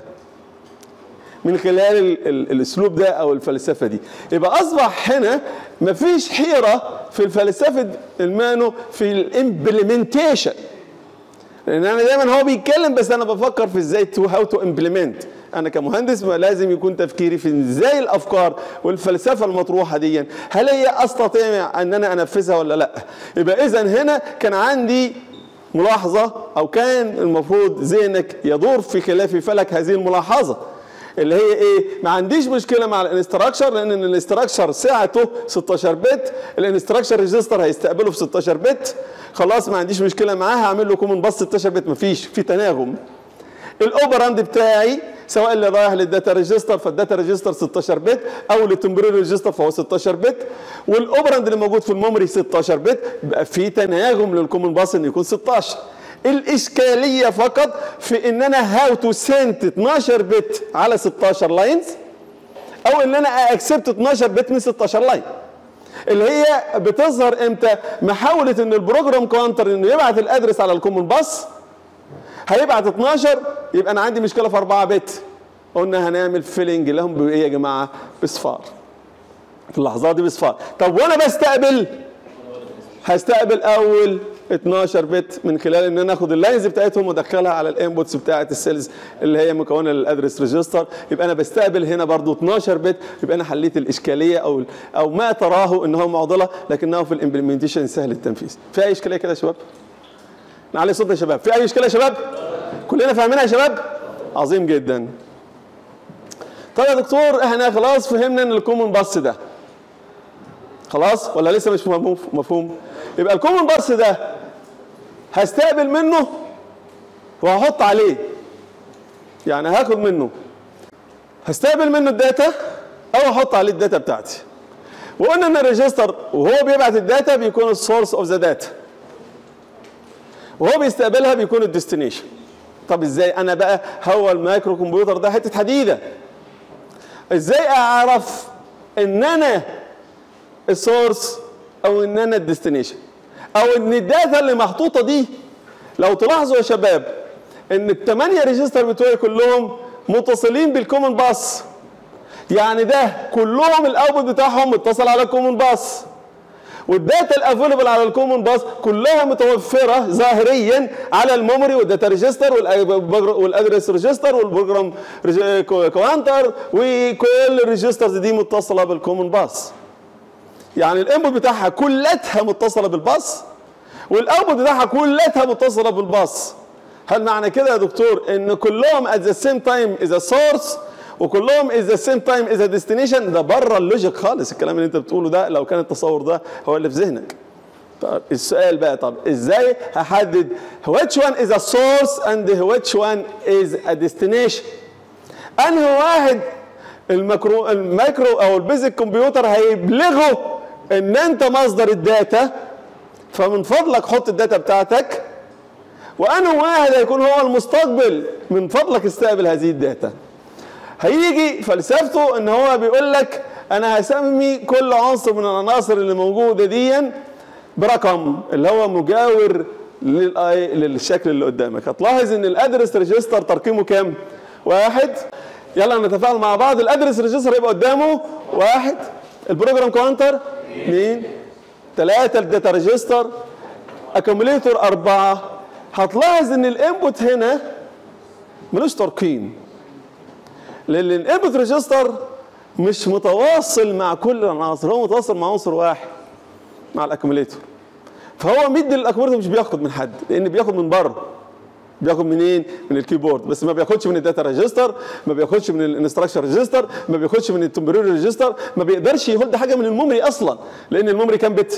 Speaker 1: من خلال ال ال الاسلوب ده او الفلسفه دي يبقى اصبح هنا مفيش حيره في الفلسفه المانو في الامبلمنتيشن لان انا دايما هو بيتكلم بس انا بفكر في ازاي تو هاو تو امبلمنت انا كمهندس ما لازم يكون تفكيري في ازاي الافكار والفلسفه المطروحه دي هل هي استطيع ان انا انفذها ولا لا يبقى اذا هنا كان عندي ملاحظه او كان المفروض ذهنك يدور في خلاف فلك هذه الملاحظه اللي هي ايه ما عنديش مشكله مع الانستراكشر لان الانستراكشر سعته 16 بت الانستراكشر ريجستر هيستقبله في 16 بت خلاص ما عنديش مشكله معاه هعمل له كومن باس 16 بت مفيش في تناغم الاوبراند بتاعي سواء اللي رايح للداتا ريجستر فالداتا ريجستر 16 بت او للتمبرير ريجستر فهو 16 بت والاوبراند اللي موجود في الميموري 16 بت بقى في تناغم للكومن باس انه يكون 16 الاشكاليه فقط في ان انا هاو تو سنت 12 بت على 16 لاينز او ان انا اكسبت 12 بت من 16 لاين اللي هي بتظهر امتى محاوله ان البروجرام كاونتر انه يبعت الادرس على الكومن باس هيبعت 12 يبقى انا عندي مشكله في 4 بت قلنا هنعمل فيلنج لهم بايه يا جماعه بصفار في اللحظات دي بصفار طب وانا بستقبل هستقبل اول 12 بت من خلال ان انا اخد اللاينز بتاعتهم وادخلها على الانبوتس بتاعت السيلز اللي هي مكونه للادرس ريجستر يبقى انا بستقبل هنا برضو 12 بت يبقى انا حليت الاشكاليه او او ما تراه ان هو معضله لكنه في الامبلمنتيشن سهل التنفيذ في اي اشكاليه كده يا شباب نعلي صوتنا يا شباب في اي اشكاليه يا شباب كلنا فاهمينها يا شباب عظيم جدا طيب يا دكتور احنا خلاص فهمنا ان الكومن باس ده خلاص ولا لسه مش مفهوم مفهوم يبقى الكومن باس ده هستقبل منه وهحط عليه يعني هاخد منه هستقبل منه الداتا او احط عليه الداتا بتاعتي وقلنا ان الريجستر وهو بيبعت الداتا بيكون السورس اوف ذا داتا وهو بيستقبلها بيكون الديستنيشن طب ازاي انا بقى هو المايكرو كمبيوتر ده حته حديده ازاي اعرف ان انا السورس او ان انا الديستنيشن او ان الداتا اللي محطوطه دي لو تلاحظوا يا شباب ان الثمانيه ريجستر بتوعي كلهم متصلين بالكومن باس يعني ده كلهم الاوتبوت بتاعهم متصل على الكومن باس والداتا الافيلبل على الكومن باس كلها متوفره ظاهريا على الميموري والداتا ريجستر والادرس ريجستر والبروجرام كوانتر وكل الريجسترز دي متصله بالكومن باس يعني الانبوت بتاعها كلتها متصله بالباص والاوتبوت بتاعها كلتها متصله بالباص هل معنى كده يا دكتور ان كلهم at the same time is a source وكلهم is the same time is a destination ده بره اللوجيك خالص الكلام اللي انت بتقوله ده لو كان التصور ده هو اللي في ذهنك طب السؤال بقى طب ازاي هحدد which one is a source and which one is a destination انهي واحد الميكرو المايكرو او البيزك كمبيوتر هيبلغه ان انت مصدر الداتا فمن فضلك حط الداتا بتاعتك وانا واحد هيكون هو المستقبل من فضلك استقبل هذه الداتا هيجي فلسفته ان هو بيقول لك انا هسمي كل عنصر من العناصر اللي موجوده دي برقم اللي هو مجاور للشكل اللي قدامك هتلاحظ ان الادرس ريجستر ترقيمه كام واحد يلا نتفاعل مع بعض الادرس ريجستر يبقى قدامه واحد البروجرام كاونتر اثنين ثلاثة الداتا ريجستر اكوميليتور أربعة هتلاحظ ان الانبوت هنا ملوش ترقيم لان الانبوت ريجستر مش متواصل مع كل العناصر هو متواصل مع عنصر واحد مع الاكوميليتور فهو مدي الاكوميليتور مش بياخد من حد لان بياخد من بره بياخد منين؟ من الكيبورد بس ما بياخدش من الداتا ريجستر ما بياخدش من الانستراكشر ريجستر ما بياخدش من التمبريري ريجستر ما بيقدرش يهولد حاجه من الميموري اصلا لان الميموري كام بت؟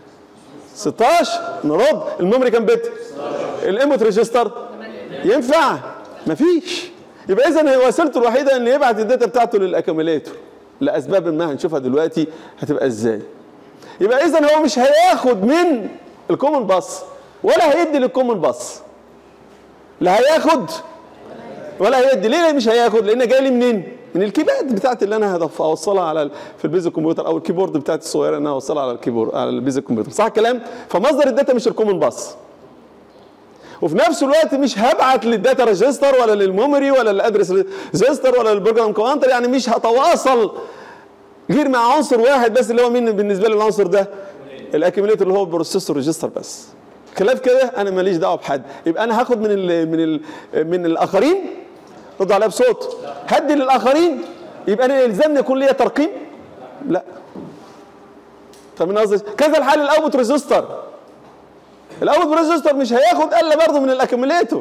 Speaker 1: 16 نرد الميموري كام بت؟ الانبوت ريجستر ينفع؟ مفيش يبقى اذا هي وسيلته الوحيده ان يبعت الداتا بتاعته للاكوميليتور لاسباب ما هنشوفها دلوقتي هتبقى ازاي يبقى اذا هو مش هياخد من الكومن باس ولا هيدي للكومن باس لا هياخد ولا هيدي ليه مش هياخد لان جاي لي منين من الكيباد بتاعتي اللي انا هدف اوصلها على في البيزك كمبيوتر او الكيبورد بتاعتي الصغيره ان انا اوصلها على الكيبورد على البيزك كمبيوتر صح الكلام فمصدر الداتا مش الكومن باس وفي نفس الوقت مش هبعت للداتا ريجستر ولا للميموري ولا للادرس ريجستر ولا للبروجرام كاونتر يعني مش هتواصل غير مع عنصر واحد بس اللي هو مين بالنسبه لي العنصر ده الاكيميليتور اللي هو البروسيسور ريجستر بس خلاف كده انا ماليش دعوه بحد يبقى انا هاخد من ال من ال من الاخرين رد عليها بصوت هدي للاخرين يبقى انا يلزمني يكون ليا ترقيم لا فمن قصدي كذا الحال الاوت ريجستر الاوت ريجستر مش هياخد الا برضه من الاكيميليتور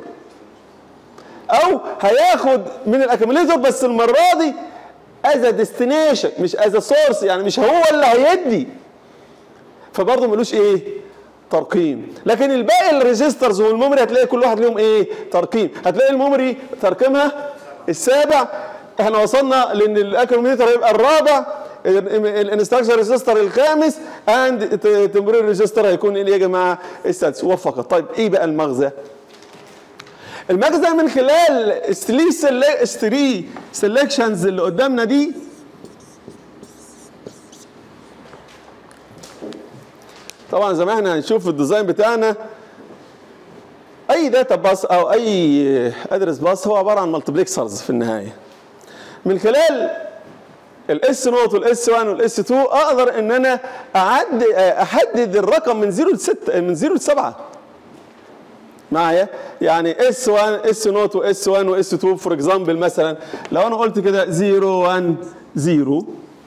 Speaker 1: او هياخد من الاكيميليتور بس المره دي از ديستنيشن مش از سورس يعني مش هو اللي هيدي فبرضه ملوش ايه ترقيم لكن الباقي الريجسترز والميموري هتلاقي كل واحد ليهم ايه ترقيم هتلاقي الميموري ترقيمها السابع احنا وصلنا لان الاكروميتر هيبقى الرابع الانستراكشر ريجستر الخامس اند تمبرير ريجستر هيكون ايه يا جماعه السادس وفقط طيب ايه بقى المغزى المغزى من خلال الثري سيلكشنز اللي قدامنا دي طبعا زي ما احنا هنشوف في الديزاين بتاعنا اي داتا باس او اي ادرس باس هو عباره عن مالتبلكسرز في النهايه من خلال الاس نوت والاس 1 والاس 2 اقدر ان انا اعد احدد الرقم من 0 ل 6 من 0 ل 7 معايا يعني اس 1 اس نوت واس 1 واس 2 فور اكزامبل مثلا لو انا قلت كده 0 1 0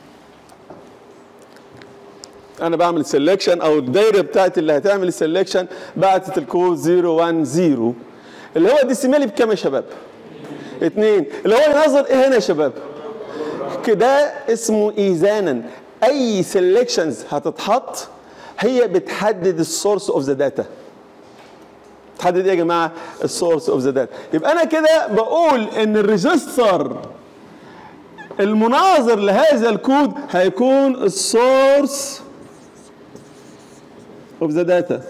Speaker 1: انا بعمل سelection او الدايره بتاعتي اللي هتعمل السelection بعتت الكود 0 1 0 اللي هو ديسيمالي بكام يا شباب؟ اثنين اللي هو ينظر ايه هنا يا شباب؟ كده اسمه ايزانا اي سيلكشنز هتتحط هي بتحدد السورس اوف ذا داتا تحدد ايه يا جماعه السورس اوف ذا داتا يبقى انا كده بقول ان الريجستر المناظر لهذا الكود هيكون السورس اوف ذا داتا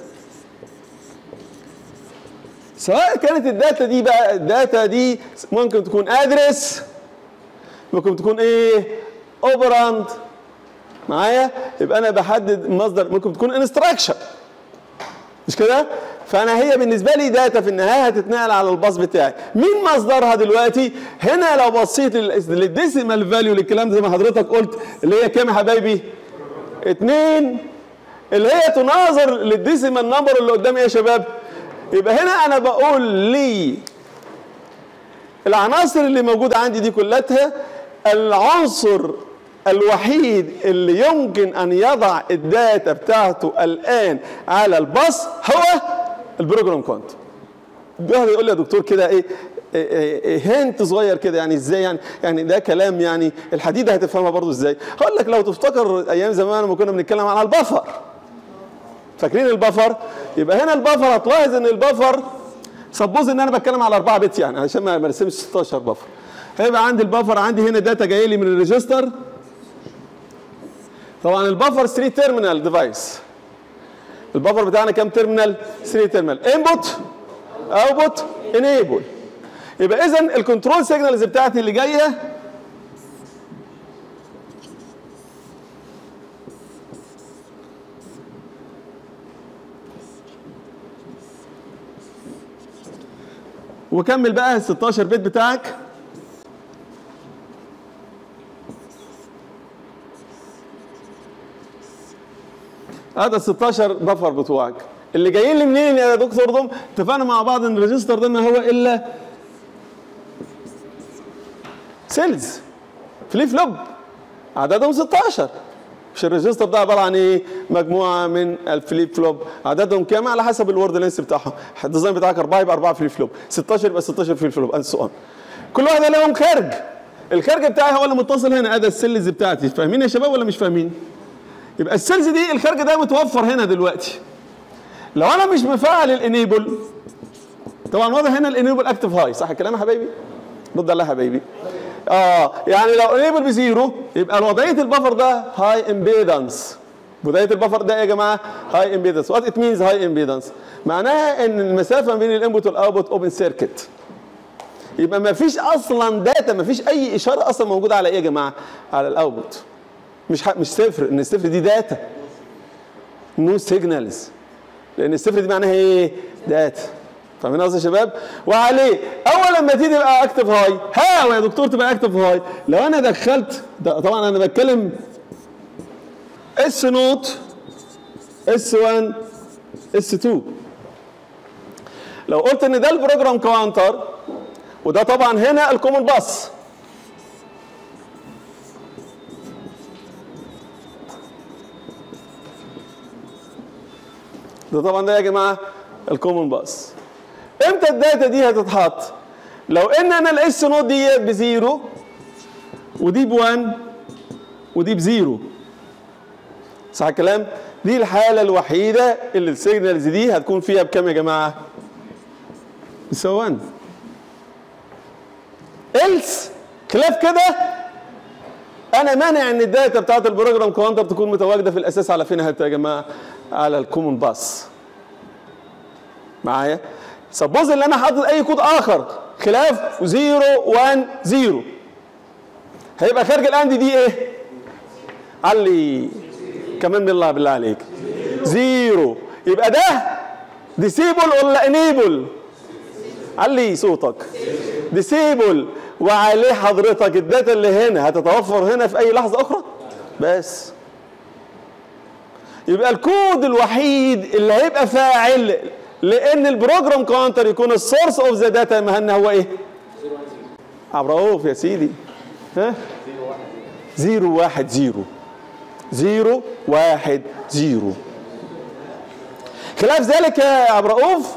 Speaker 1: سواء كانت الداتا دي بقى الداتا دي ممكن تكون ادرس ممكن تكون ايه اوبراند معايا يبقى انا بحدد مصدر ممكن تكون انستراكشن مش كده فانا هي بالنسبه لي داتا في النهايه هتتنقل على الباص بتاعي مين مصدرها دلوقتي هنا لو بصيت للديسيمال فاليو للكلام زي ما حضرتك قلت اللي هي كام يا حبايبي اتنين اللي هي تناظر للديسيمال نمبر اللي قدامي يا شباب يبقى هنا انا بقول لي العناصر اللي موجوده عندي دي كلها العنصر الوحيد اللي يمكن ان يضع الداتا بتاعته الان على الباص هو البروجرام كونت بيقعد يقول لي يا دكتور كده ايه هنت صغير كده يعني ازاي يعني يعني ده كلام يعني الحديده هتفهمها برضو ازاي هقول لك لو تفتكر ايام زمان لما كنا بنتكلم على البفر فاكرين البفر يبقى هنا البفر هتلاحظ ان البفر سبوز ان انا بتكلم على 4 بت يعني عشان ما ارسمش 16 بفر هيبقى عندي البفر عندي هنا داتا جاي لي من الريجستر طبعا البفر 3 تيرمينال ديفايس البفر بتاعنا كام تيرمينال 3 تيرمينال انبوت اوتبوت انيبل يبقى اذا الكنترول سيجنالز بتاعتي اللي جايه وكمل بقى ال 16 بيت بتاعك هذا ال 16 بفر بتوعك اللي جايين لي منين يا دكتور ضم اتفقنا مع بعض ان الريجستر ده ما هو الا سيلز فليب فلوب عددهم 16 مش الريجستر ده عباره عن ايه؟ مجموعه من الفليب فلوب عددهم كام على حسب الورد لينس بتاعهم الديزاين بتاعك 4 يبقى 4 فليب فلوب 16 يبقى 16 فليب فلوب اند سو كل واحده لهم خارج الخارج بتاعي هو اللي متصل هنا ادي السيلز بتاعتي فاهمين يا شباب ولا مش فاهمين؟ يبقى السيلز دي الخارج ده متوفر هنا دلوقتي لو انا مش مفعل الانيبل طبعا واضح هنا الانيبل اكتف هاي صح الكلام يا حبايبي؟ رد عليها يا حبايبي اه يعني لو انيبل بزيرو يبقى وضعيه البفر ده هاي امبيدنس وضعيه البفر ده يا جماعه هاي امبيدنس وات ات مينز هاي امبيدنس معناها ان المسافه بين الانبوت والاوتبوت اوبن سيركت يبقى ما فيش اصلا داتا ما فيش اي اشاره اصلا موجوده على ايه يا جماعه على الاوتبوت مش مش صفر ان الصفر دي داتا نو سيجنالز لان الصفر دي معناها ايه داتا فاهمين قصدي يا شباب وعليه اول لما تيجي تبقى اكتف هاي هاو يا دكتور تبقى اكتف هاي لو انا دخلت طبعا انا بتكلم اس نوت اس 1 اس 2 لو قلت ان ده البروجرام كاونتر وده طبعا هنا الكومن باس ده طبعا ده يا جماعه الكومن باس امتى الداتا دي هتتحط لو ان انا الاس نوت دي بزيرو ودي ب1 ودي بزيرو صح الكلام دي الحاله الوحيده اللي السيجنالز دي هتكون فيها بكام يا جماعه بتساوي 1 إلس خلاف كده انا مانع ان الداتا بتاعت البروجرام كاونتر تكون متواجده في الاساس على فين يا جماعه على الكومن باس معايا سبوز ان انا حاطط اي كود اخر خلاف 0 1 0 هيبقى خارج الاند دي ايه علي كمان بالله بالله عليك زيرو يبقى ده ديسيبل ولا انيبل علي صوتك ديسيبل وعليه حضرتك الداتا اللي هنا هتتوفر هنا في اي لحظه اخرى بس يبقى الكود الوحيد اللي هيبقى فاعل لان البروجرام كاونتر يكون السورس اوف ذا داتا مهنا هو ايه عبروف يا سيدي ها زيرو واحد زيرو زيرو واحد زيرو خلاف ذلك يا عبد الرؤوف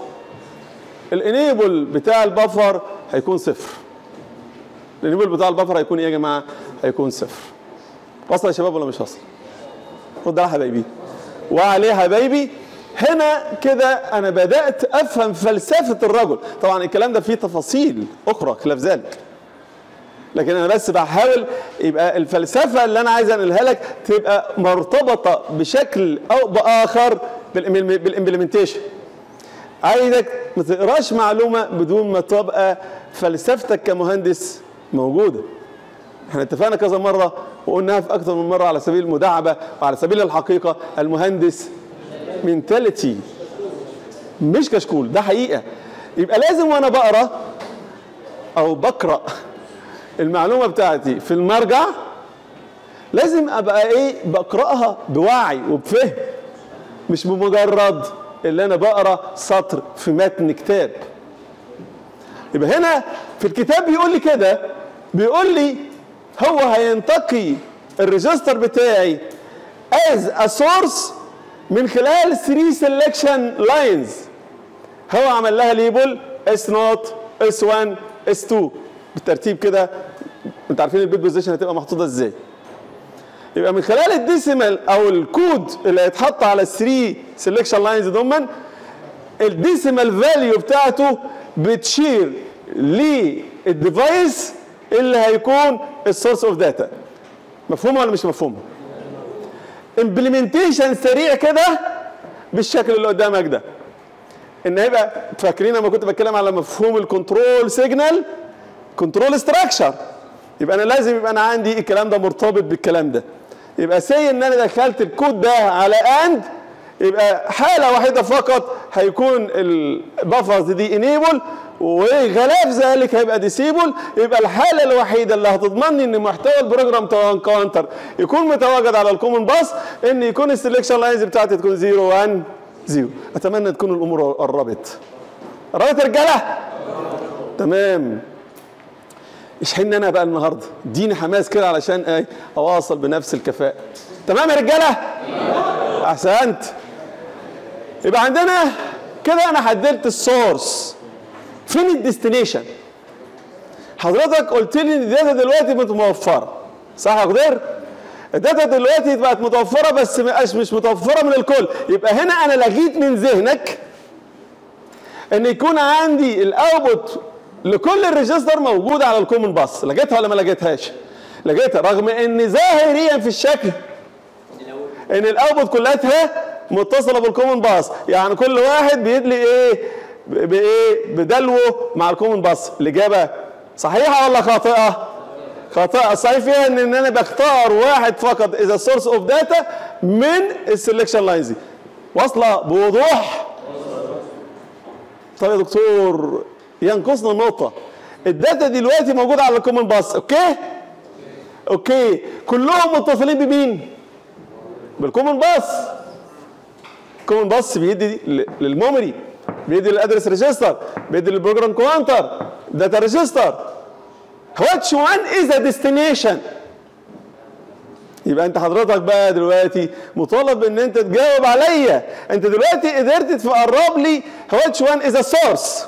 Speaker 1: الانيبل بتاع البفر هيكون صفر الانيبل بتاع البفر هيكون ايه يا جماعه هيكون صفر وصل يا شباب ولا مش وصل رد على حبايبي وعليه حبايبي هنا كده انا بدات افهم فلسفه الرجل طبعا الكلام ده فيه تفاصيل اخرى خلاف ذلك لكن انا بس بحاول يبقى الفلسفه اللي انا عايز انقلها لك تبقى مرتبطه بشكل او باخر بالامبلمنتيشن عايزك ما تقراش معلومه بدون ما تبقى فلسفتك كمهندس موجوده احنا اتفقنا كذا مره وقلناها في اكثر من مره على سبيل المداعبه وعلى سبيل الحقيقه المهندس منتاليتي مش كشكول ده حقيقه يبقى لازم وانا بقرا او بقرا المعلومه بتاعتي في المرجع لازم ابقى ايه بقراها بوعي وبفهم مش بمجرد اللي انا بقرا سطر في متن كتاب يبقى هنا في الكتاب بيقول لي كده بيقول لي هو هينتقي الريجستر بتاعي as a source من خلال 3 selection lines هو عمل لها ليبل S0 S1 S2 بالترتيب كده انت عارفين البيت بوزيشن هتبقى محطوطه ازاي يبقى من خلال الديسيمال او الكود اللي هيتحط على 3 سelection لاينز دوما الديسيمال فاليو بتاعته بتشير للديفايس اللي هيكون السورس اوف داتا مفهومه ولا مش مفهومه امبلمنتيشن سريع كده بالشكل اللي قدامك ده ان هيبقى فاكرين لما كنت بتكلم على مفهوم الكنترول سيجنال كنترول ستراكشر يبقى انا لازم يبقى انا عندي الكلام ده مرتبط بالكلام ده يبقى سي ان انا دخلت الكود ده على اند يبقى حاله واحده فقط هيكون البفرز دي انيبل وغلاف ذلك هيبقى ديسيبل يبقى الحاله الوحيده اللي هتضمني ان محتوى البروجرام كاونتر يكون متواجد على الكومن باس ان يكون السلكشن لاينز بتاعتي تكون 0 1 0 اتمنى تكون الامور قربت قربت يا رجاله تمام اشحن انا بقى النهارده اديني حماس كده علشان ايه اواصل بنفس الكفاءه تمام يا رجاله احسنت يبقى عندنا كده انا حددت السورس فين الديستنيشن حضرتك قلت لي ان الداتا دلوقتي متوفره صح يا قدير الداتا دلوقتي بقت متوفره بس مش مش متوفره من الكل يبقى هنا انا لغيت من ذهنك ان يكون عندي الاوتبوت لكل الريجستر موجود على الكومن باس لقيتها ولا ما لقيتهاش لقيتها رغم ان ظاهريا في الشكل ان الاوتبوت كلها متصله بالكومن باس يعني كل واحد بيدلي ايه بايه بدلوه مع الكومن باس الاجابه صحيحه ولا خاطئه خاطئه الصحيح فيها ان, إن انا بختار واحد فقط اذا سورس اوف داتا من السلكشن لاينز دي واصله بوضوح طيب يا دكتور ينقصنا نقطه الداتا دلوقتي موجوده على الكومن باس اوكي اوكي كلهم متصلين بمين بالكومن باس الكومن باس بيدي للميموري بيدي للادرس ريجستر بيدي للبروجرام كوانتر داتا ريجستر which one is a destination يبقى انت حضرتك بقى دلوقتي مطالب ان انت تجاوب عليا انت دلوقتي قدرت تقرب لي which one is a source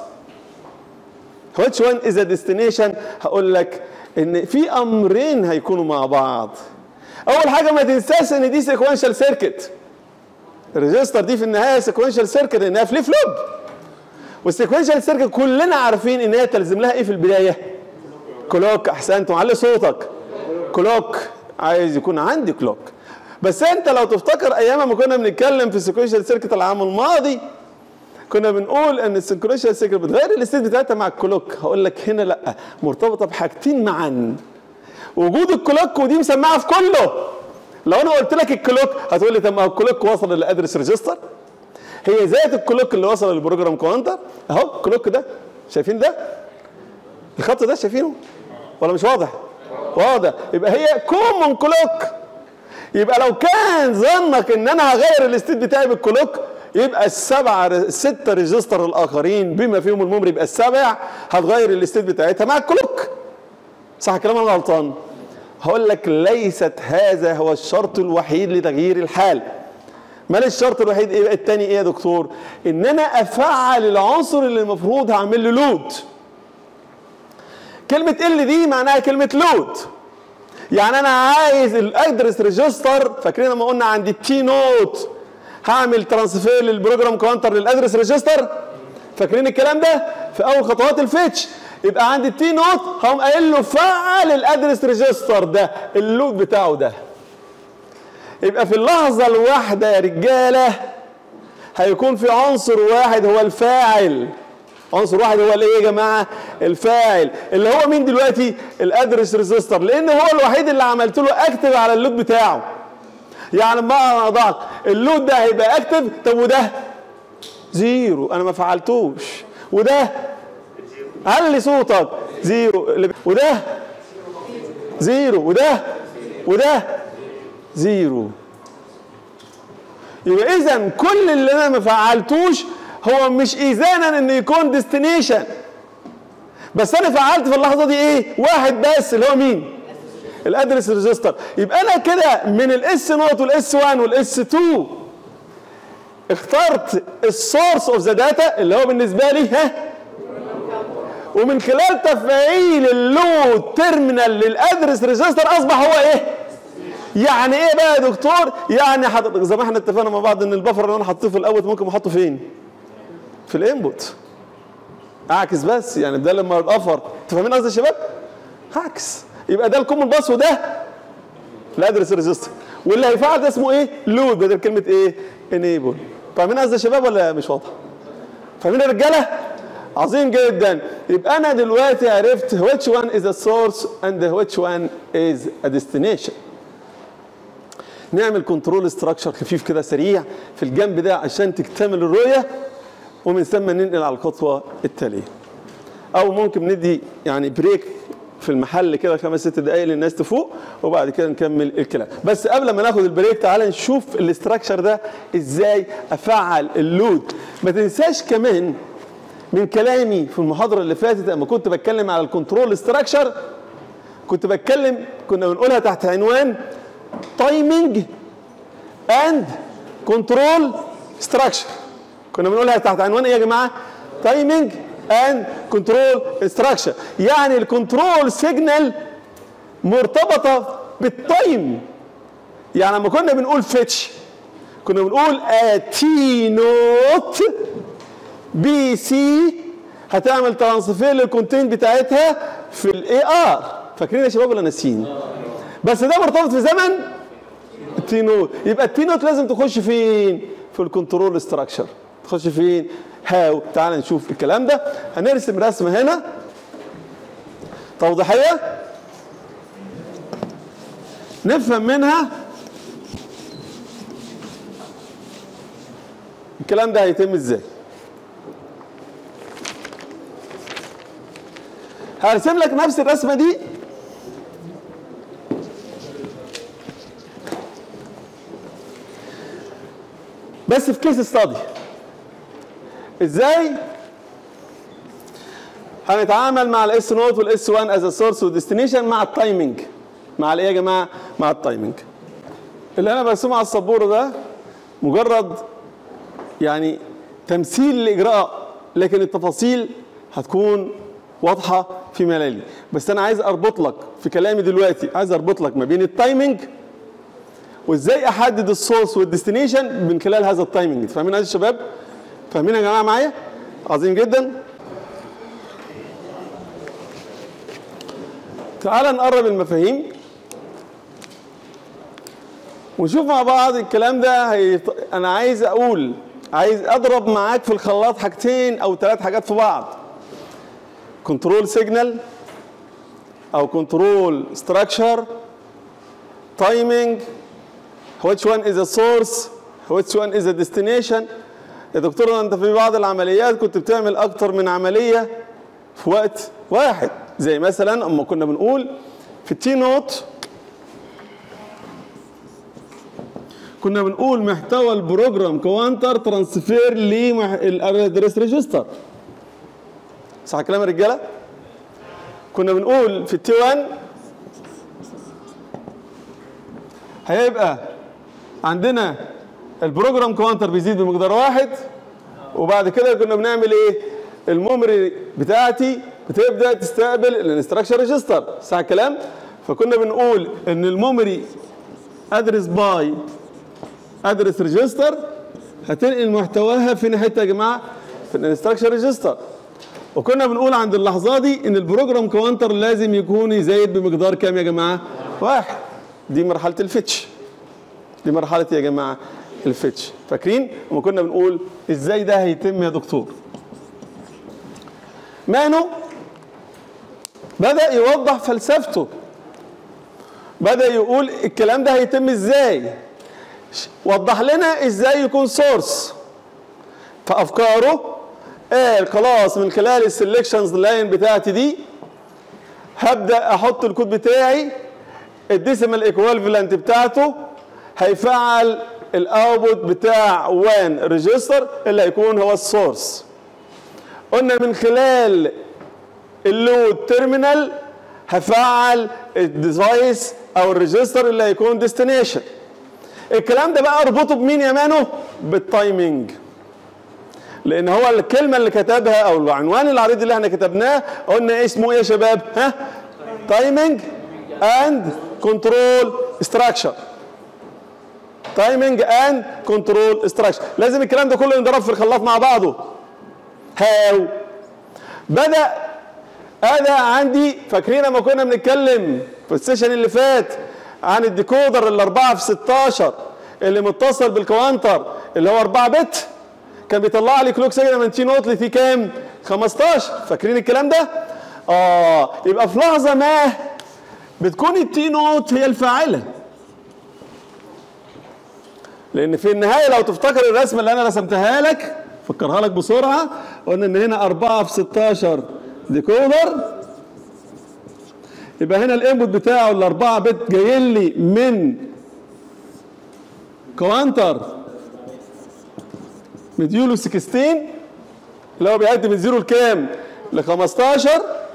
Speaker 1: which one is a destination هقول لك ان في امرين هيكونوا مع بعض اول حاجه ما تنساش ان دي سيكونشال سيركت الريجستر دي في النهايه سيكونشال سيركت انها فليب فلوب والسيكونشال سيركت كلنا عارفين ان هي تلزم لها ايه في البدايه كلوك احسنت معلي صوتك كلوك عايز يكون عندي كلوك بس انت لو تفتكر ايام ما كنا بنتكلم في السيكونشال سيركت العام الماضي كنا بنقول ان السينكرونيشال سيركت بتغير الستيت بتاعتها مع الكلوك هقول لك هنا لا مرتبطه بحاجتين معا وجود الكلوك ودي مسمعه في كله لو انا قلت لك الكلوك هتقول لي طب ما الكلوك وصل للادرس ريجستر هي ذات الكلوك اللي وصل للبروجرام كاونتر اهو الكلوك ده شايفين ده الخط ده شايفينه ولا مش واضح واضح يبقى هي كومون كلوك يبقى لو كان ظنك ان انا هغير الاستيت بتاعي بالكلوك يبقى السبعه السته ريجستر الاخرين بما فيهم الممر يبقى السبع هتغير الاستيت بتاعتها مع الكلوك صح كلام انا غلطان هقول لك ليست هذا هو الشرط الوحيد لتغيير الحال مال الشرط الوحيد ايه التاني ايه يا دكتور ان انا افعل العنصر اللي المفروض هعمل له لود كلمة ال دي معناها كلمة لود يعني انا عايز الادرس ريجستر فاكرين لما قلنا عند التي نوت هعمل ترانسفير للبروجرام كاونتر للادرس ريجستر فاكرين الكلام ده في اول خطوات الفيتش يبقى عند التي نوت هقوم قايل له فعل الادرس ريجستر ده اللود بتاعه ده يبقى في اللحظة الواحدة يا رجالة هيكون في عنصر واحد هو الفاعل عنصر واحد هو الايه يا جماعه الفاعل اللي هو مين دلوقتي الادرس ريجستر لان هو الوحيد اللي عملت له اكتف على اللود بتاعه يعني ما ضغط اللود ده هيبقى اكتف طب وده زيرو انا ما فعلتوش وده علي صوتك زيرو وده زيرو وده وده زيرو يبقى اذا كل اللي انا ما فعلتوش هو مش اذانا ان يكون ديستنيشن بس انا فعلت في اللحظه دي ايه واحد بس اللي هو مين الادرس ريجستر يبقى انا كده من الاس نوت والاس 1 والاس 2 اخترت السورس اوف ذا داتا اللي هو بالنسبه لي ها ومن خلال تفعيل اللود تيرمينال للادرس ريجستر اصبح هو ايه يعني ايه بقى يا دكتور يعني حضرتك زي ما احنا اتفقنا مع بعض ان البفر اللي انا حطيته في الاول ممكن احطه فين في الانبوت اعكس بس يعني ده لما البفر انتوا فاهمين قصدي يا شباب هعكس يبقى ده الكومن باس وده الادرس ريجستر واللي هيفعل ده اسمه ايه لود بدل كلمه ايه انيبل فاهمين قصدي يا شباب ولا مش واضح فاهمين يا رجاله عظيم جدا يبقى انا دلوقتي عرفت which one is a source and which one is a destination نعمل كنترول استراكشر خفيف كده سريع في الجنب ده عشان تكتمل الرؤيه ومن ثم ننقل على الخطوه التاليه او ممكن ندي يعني بريك في المحل كده خمس ست دقائق للناس تفوق وبعد كده نكمل الكلام بس قبل ما ناخد البريك تعالى نشوف الاستراكشر ده ازاي افعل اللود ما تنساش كمان من كلامي في المحاضره اللي فاتت لما كنت بتكلم على الكنترول استراكشر كنت بتكلم كنا بنقولها تحت عنوان تايمنج اند كنترول ستراكشر كنا بنقولها تحت عنوان ايه يا جماعه تايمنج اند كنترول ستراكشر يعني الكنترول سيجنال مرتبطه بالتايم يعني لما كنا بنقول فيتش كنا بنقول تي نوت بي سي هتعمل ترانسفير للكونتين بتاعتها في الاي ار فاكرين يا شباب ولا ناسيين بس ده مرتبط في زمن التي نوت يبقى التي نوت لازم تخش فين في الكنترول ستراكشر تخش فين هاو تعال نشوف الكلام ده هنرسم رسمه هنا توضيحيه نفهم منها الكلام ده هيتم ازاي هرسم لك نفس الرسمه دي بس في كيس ستادي ازاي هنتعامل مع الاس نوت والاس 1 از سورس وديستنيشن مع التايمنج مع الايه يا جماعه مع التايمنج اللي انا برسمه على السبوره ده مجرد يعني تمثيل لاجراء لكن التفاصيل هتكون واضحه في ملالي بس انا عايز اربط لك في كلامي دلوقتي عايز اربط لك ما بين التايمنج وازاي احدد السورس والديستنيشن من خلال هذا التايمنج فاهمين يا شباب فاهمين يا جماعه معايا عظيم جدا تعال نقرب المفاهيم ونشوف مع بعض الكلام ده هي... انا عايز اقول عايز اضرب معاك في الخلاط حاجتين او ثلاث حاجات في بعض كنترول سيجنال او كنترول ستراكشر تايمنج which one is a source which one is a destination يا دكتور انت في بعض العمليات كنت بتعمل اكتر من عمليه في وقت واحد زي مثلا اما كنا بنقول في التي نوت كنا بنقول محتوى البروجرام كوانتر ترانسفير للادرس ريجستر صح الكلام يا رجاله كنا بنقول في التي 1 هيبقى عندنا البروجرام كوانتر بيزيد بمقدار واحد وبعد كده كنا بنعمل ايه الميموري بتاعتي بتبدا تستقبل الانستراكشن ريجستر صح الكلام فكنا بنقول ان الميموري ادرس باي ادرس ريجستر هتنقل محتواها فين حته يا جماعه في الانستراكشن ريجستر وكنا بنقول عند اللحظه دي ان البروجرام كوانتر لازم يكون يزايد بمقدار كام يا جماعه واحد دي مرحله الفتش دي مرحله يا جماعه الفتش فاكرين لما كنا بنقول ازاي ده هيتم يا دكتور مانو بدا يوضح فلسفته بدا يقول الكلام ده هيتم ازاي وضح لنا ازاي يكون سورس فافكاره قال خلاص من خلال السلكشنز لاين بتاعتي دي هبدا احط الكود بتاعي الديسيمال ايكوالفلنت بتاعته هيفعل الاوتبوت بتاع 1 ريجستر اللي هيكون هو السورس قلنا من خلال اللود تيرمينال هفعل الديفايس او الريجستر اللي هيكون ديستنيشن الكلام ده بقى اربطه بمين يا مانو بالتايمنج لان هو الكلمه اللي كتبها او العنوان العريض اللي احنا كتبناه قلنا اسمه ايه يا شباب ها تايمنج اند كنترول ستراكشر تايمنج اند كنترول ستراكشر لازم الكلام ده كله ينضرب في الخلاط مع بعضه هاو بدا هذا عندي فاكرين لما كنا بنتكلم في السيشن اللي فات عن الديكودر الأربعة في 16 اللي متصل بالكوانتر اللي هو 4 بت كان بيطلع لي كلوك سيجنال من تي نوت لتي كام 15 فاكرين الكلام ده اه يبقى في لحظه ما بتكون التي نوت هي الفاعله لان في النهايه لو تفتكر الرسمه اللي انا رسمتها لك فكرها لك بسرعه قلنا ان هنا 4 في 16 ديكودر يبقى هنا الانبوت بتاعه الاربعه بت جاي لي من كوانتر مديوله 16 اللي هو بيعد من 0 لكام؟ ل 15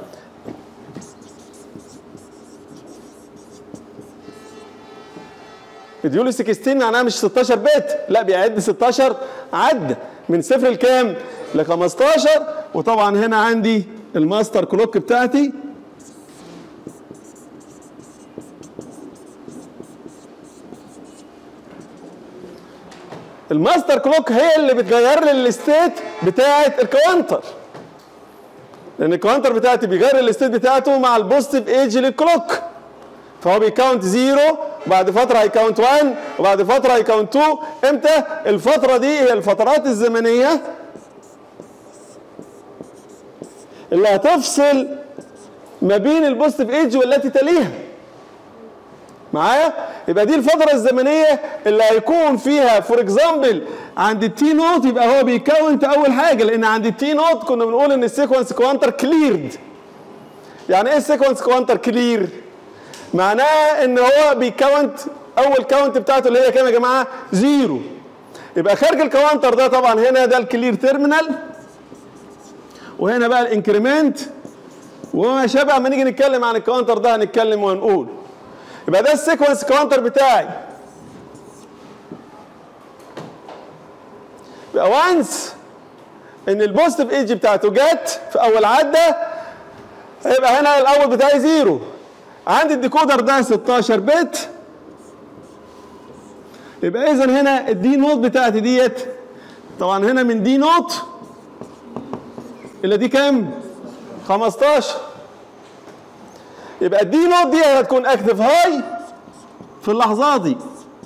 Speaker 1: مديوله 16 معناها مش 16 بت لا بيعد 16 عد من صفر لكام؟ ل 15 وطبعا هنا عندي الماستر كلوك بتاعتي الماستر كلوك هي اللي بتغير لي الستيت بتاعه الكوانتر لان الكوانتر بتاعتي بيغير الستيت بتاعته مع البوزيتيف ايج للكلوك فهو بيكاونت زيرو وبعد فتره هيكاونت 1 وبعد فتره هيكاونت 2 امتى الفتره دي هي الفترات الزمنيه اللي هتفصل ما بين البوزيتيف ايج والتي تليها معايا يبقى دي الفتره الزمنيه اللي هيكون فيها فور اكزامبل عند التي نوت يبقى هو بيكاونت اول حاجه لان عند التي نوت كنا بنقول ان السيكونس كوانتر كليرد يعني ايه السيكونس كوانتر كلير معناه ان هو بيكاونت اول كاونت بتاعته اللي هي كام يا جماعه زيرو يبقى خارج الكوانتر ده طبعا هنا ده الكلير تيرمينال وهنا بقى الانكريمنت وما شابه اما نيجي نتكلم عن الكوانتر ده هنتكلم ونقول يبقى ده السيكونس كاونتر بتاعي يبقى وانس ان البوزيتيف ايدج بتاعته جت في اول عده هيبقى هنا الاول بتاعي زيرو عندي الديكودر ده 16 بت يبقى اذا هنا الدي نوت بتاعتي ديت طبعا هنا من دي نوت الى دي كام 15 يبقى الدي نوت دي هتكون اكتف هاي في اللحظات دي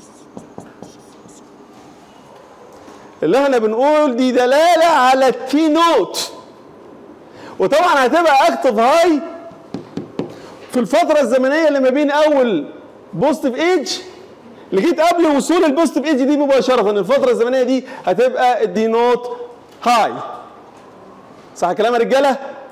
Speaker 1: اللي احنا بنقول دي دلاله على التي نوت وطبعا هتبقى اكتف هاي في الفتره الزمنيه اللي ما بين اول بوزيتيف ايج لغايه قبل وصول البوزيتيف ايج دي مباشره الفتره الزمنيه دي هتبقى الدي نوت هاي صح كلام يا رجاله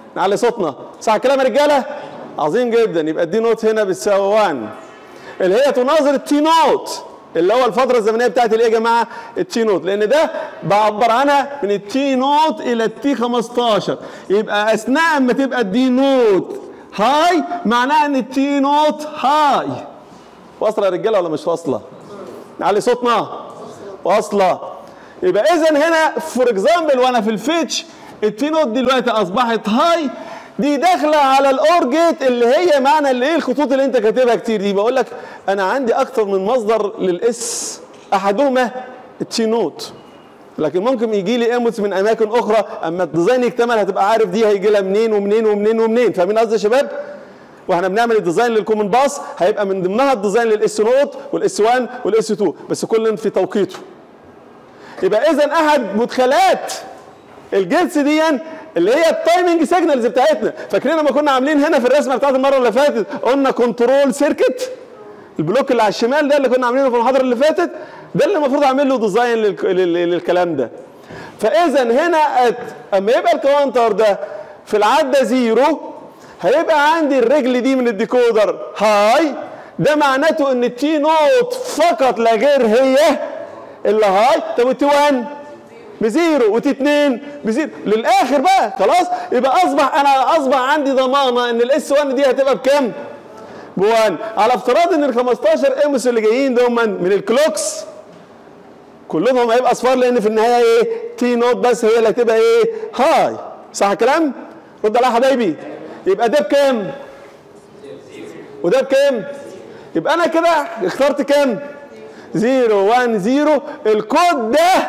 Speaker 1: نعلي صوتنا صح الكلام يا رجاله عظيم جدا يبقى الدي نوت هنا بتساوي 1 اللي هي تناظر التي نوت اللي هو الفترة الزمنية بتاعت الايه يا جماعة؟ التي نوت لأن ده بعبر عنها من التي نوت إلى التي 15 يبقى أثناء ما تبقى الدي نوت هاي معناها إن التي نوت هاي واصلة يا رجالة ولا مش واصلة؟ نعلي صوتنا واصلة يبقى إذا هنا فور اكزامبل وأنا في الفيتش التي نوت دلوقتي أصبحت هاي دي داخله على الاور جيت اللي هي معنى اللي ايه الخطوط اللي انت كاتبها كتير دي بقول لك انا عندي اكتر من مصدر للاس احدهما التي نوت لكن ممكن يجي لي ايموتس من اماكن اخرى اما الديزاين يكتمل هتبقى عارف دي هيجي لها منين ومنين ومنين ومنين فاهمين قصدي يا شباب؟ واحنا بنعمل الديزاين للكومن باس هيبقى من ضمنها الديزاين للاس نوت والاس 1 والاس 2 بس كل في توقيته يبقى اذا احد مدخلات الجيتس دي اللي هي التايمنج سيجنالز بتاعتنا فاكرين لما كنا عاملين هنا في الرسمه بتاعت المره اللي فاتت قلنا كنترول سيركت البلوك اللي على الشمال ده اللي كنا عاملينه في المحاضره اللي فاتت ده اللي المفروض اعمل له ديزاين للك... لل... للكلام ده فاذا هنا أت... اما يبقى الكاونتر ده في العده زيرو هيبقى عندي الرجل دي من الديكودر هاي ده معناته ان التي نوت فقط لا غير هي اللي هاي طب والتي 1 بزيرو وتي 2 بزيرو للاخر بقى خلاص يبقى اصبح انا اصبح عندي ضمانه ان الاس 1 دي هتبقى بكام؟ ب 1 على افتراض ان ال 15 امس اللي جايين دول من الكلوكس كلهم هيبقى اصفار لان في النهايه ايه؟ تي نوت بس هي اللي هتبقى ايه؟ هاي صح الكلام؟ رد عليها يا حبايبي يبقى ده بكام؟ وده بكام؟ يبقى انا كده اخترت كام؟ 0 1 0 الكود ده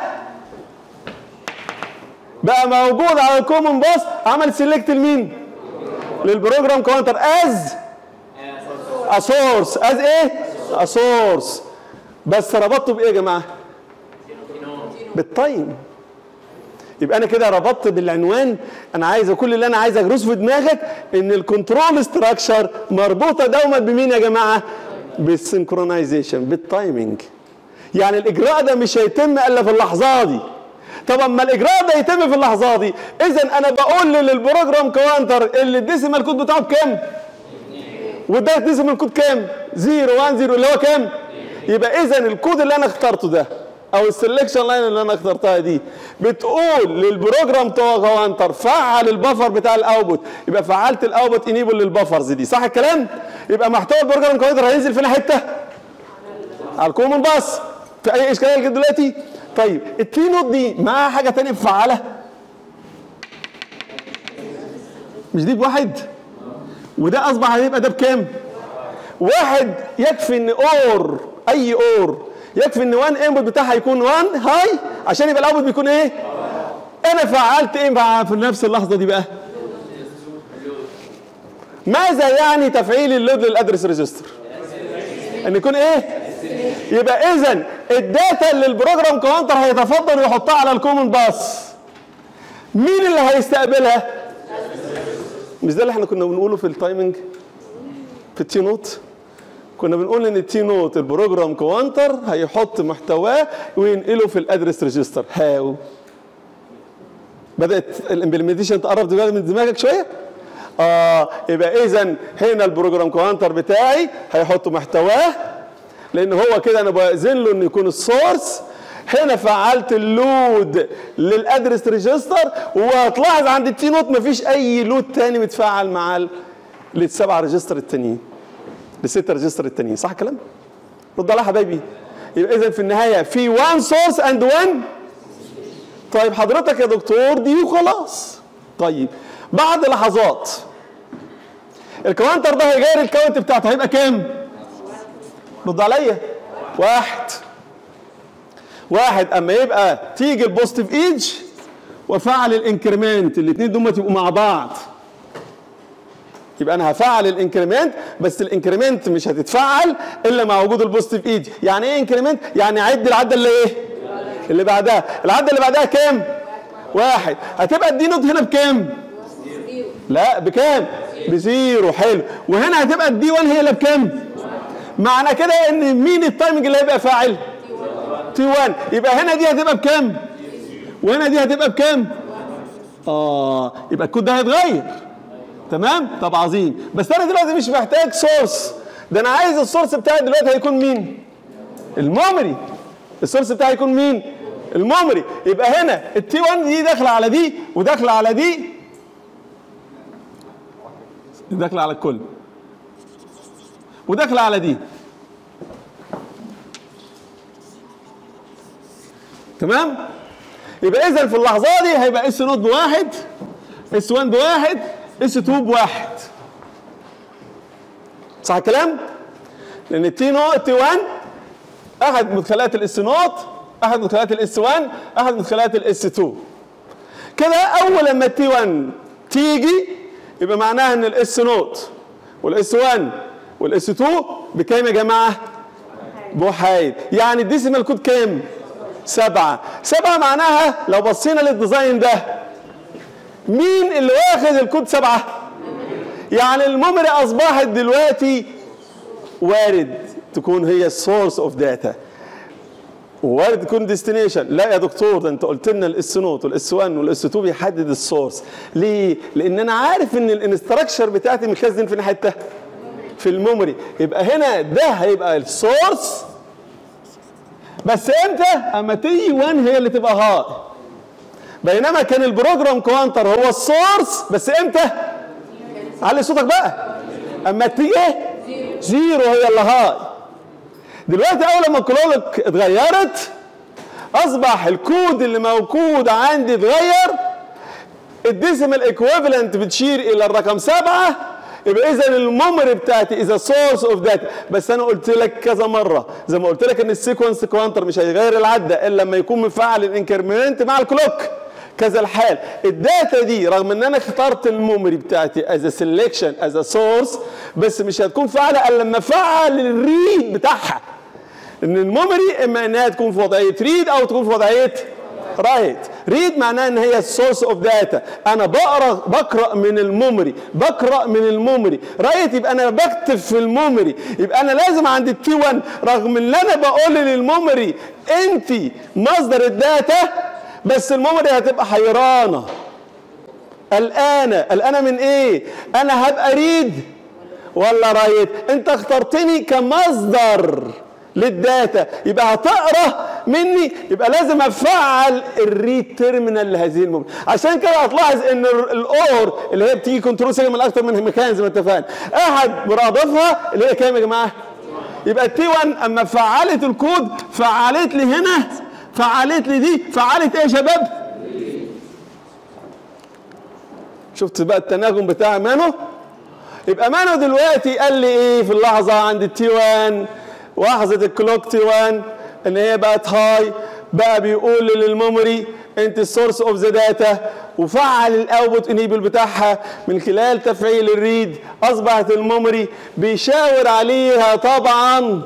Speaker 1: بقى موجود على الكومن باس عمل سيلكت لمين؟ للبروجرام كاونتر از اسورس از ايه؟ اسورس بس ربطته بايه يا جماعه؟ بالتايم يبقى انا كده ربطت بالعنوان انا عايز كل اللي انا عايز اجرس في دماغك ان الكنترول ستراكشر مربوطه دوما بمين يا جماعه؟ بالسنكرونايزيشن بالتايمنج يعني الاجراء ده مش هيتم الا في اللحظه دي طب اما الاجراء ده يتم في اللحظه دي اذا انا بقول للبروجرام كوانتر اللي الديسيمال كود بتاعه بكام وده الديسيمال كود كام 0 1 0 اللي هو كام يبقى اذا الكود اللي انا اخترته ده او السلكشن لاين اللي انا اخترتها دي بتقول للبروجرام كوانتر فعل البفر بتاع الاوتبوت يبقى فعلت الاوتبوت انيبل للبفرز دي صح الكلام يبقى محتوى البروجرام كوانتر هينزل فين حته على الكومن باس في اي اشكاليه لغايه دلوقتي طيب التي نوت دي معاها حاجه ثانيه مفعله مش دي بواحد وده اصبح هيبقى ده بكام واحد يكفي ان اور اي اور يكفي ان 1 انبوت بتاعها يكون 1 هاي عشان يبقى الاوتبوت بيكون ايه انا فعلت ايه مع في نفس اللحظه دي بقى ماذا يعني تفعيل اللود للادرس ريجستر ان يكون ايه يبقى اذا الداتا اللي البروجرام كاونتر هيتفضل يحطها على الكومن باس مين اللي هيستقبلها مش ده اللي احنا كنا بنقوله في التايمنج في التي نوت كنا بنقول ان التي نوت البروجرام كاونتر هيحط محتواه وينقله في الادرس ريجستر هاو بدات الامبلمنتيشن تقرب دماغك من دماغك شويه اه يبقى اذا هنا البروجرام كاونتر بتاعي هيحط محتواه لان هو كده انا باذن له انه يكون السورس هنا فعلت اللود للادرس ريجستر وهتلاحظ عند التي نوت مفيش اي لود تاني متفعل مع للسبعه ريجستر التانيين للستة ريجستر التانيين صح الكلام؟ رد عليها حبايبي يبقى اذا في النهايه في وان سورس اند وان طيب حضرتك يا دكتور دي وخلاص طيب بعد لحظات الكوانتر ده هيغير الكاونت بتاعته هيبقى كام؟ رد عليا واحد واحد اما يبقى تيجي البوزيتيف ايدج وفعل الانكريمنت الاثنين دول يبقوا مع بعض يبقى انا هفعل الانكريمنت بس الانكريمنت مش هتتفعل الا مع وجود البوزيتيف ايدج يعني ايه انكريمنت يعني عد العده اللي ايه اللي بعدها العده اللي بعدها كام واحد هتبقى الدي نوت هنا بكام لا بكام بزيرو حلو وهنا هتبقى الدي 1 هي اللي بكام معنى كده ان مين التايمنج اللي هيبقى فاعل تي 1 يبقى هنا دي هتبقى بكام وهنا دي هتبقى بكام اه يبقى الكود ده هيتغير تمام طب عظيم بس انا دلوقتي مش محتاج سورس ده انا عايز السورس بتاعي دلوقتي هيكون مين الميموري السورس بتاعي هيكون مين الميموري يبقى هنا التي 1 دي داخله على دي وداخله على دي داخله على الكل وداخله على دي تمام يبقى اذا في اللحظه دي هيبقى اس نوت بواحد اس 1 بواحد اس 2 بواحد صح الكلام؟ لان التي نوت تي 1 احد مدخلات الاس نوت احد مدخلات الاس 1 احد مدخلات الاس 2 كده اول لما التي 1 تيجي يبقى معناها ان الاس نوت والاس 1 والاس 2 بكام يا جماعه؟ بوحايد يعني الديسيمال كود كام؟ سبعة سبعة معناها لو بصينا للديزاين ده مين اللي واخد الكود سبعة يعني الميموري اصبحت دلوقتي وارد تكون هي السورس اوف داتا وارد تكون ديستنيشن لا يا دكتور ده انت قلت لنا الاس نوت والاس 1 والاس 2 بيحدد السورس ليه لان انا عارف ان الانستراكشر بتاعتي مخزن في حته في الميموري يبقى هنا ده هيبقى السورس بس امتى اما تي 1 هي اللي تبقى هاي بينما كان البروجرام كوانتر هو السورس بس امتى علي صوتك بقى اما تي زيرو هي اللي هاي دلوقتي اول لما الكلولك اتغيرت اصبح الكود اللي موجود عندي اتغير الديسيمال ايكويفالنت بتشير الى الرقم سبعه يبقى اذا الميموري بتاعتي اذا سورس اوف داتا بس انا قلت لك كذا مره زي ما قلت لك ان السيكونس كوانتر مش هيغير العده الا لما يكون مفعل الانكرمنت مع الكلوك كذا الحال الداتا دي رغم ان انا اخترت الميموري بتاعتي از سيلكشن از سورس بس مش هتكون فعاله الا لما افعل الريد بتاعها ان الميموري اما انها تكون في وضعيه ريد او تكون في وضعيه رايت ريد معناه ان هي السورس اوف داتا انا بقرا بقرا من الميموري بقرا من الميموري رايت يبقى انا بكتب في الميموري يبقى انا لازم عند التي 1 رغم ان انا بقول للميموري انت مصدر الداتا بس الميموري هتبقى حيرانه قلقانه قلقانه من ايه انا هبقى ريد ولا رايت انت اخترتني كمصدر للداتا يبقى هتقرا مني يبقى لازم افعل الريد تيرمينال لهذه الميموري عشان كده هتلاحظ ان الاور اللي هي بتيجي كنترول سيجنال من اكتر من مكان زي ما اتفقنا احد مرادفها اللي هي كام يا جماعه يبقى التي 1 اما فعلت الكود فعلت لي هنا فعلت لي دي فعلت ايه يا شباب شفت بقى التناغم بتاع مانو يبقى مانو دلوقتي قال لي ايه في اللحظه عند التي 1 لحظه الكلوك تي 1 ان هي بقت هاي بقى بيقول للميموري انت السورس اوف ذا داتا وفعل الاوتبوت انيبل بتاعها من خلال تفعيل الريد اصبحت الميموري بيشاور عليها طبعا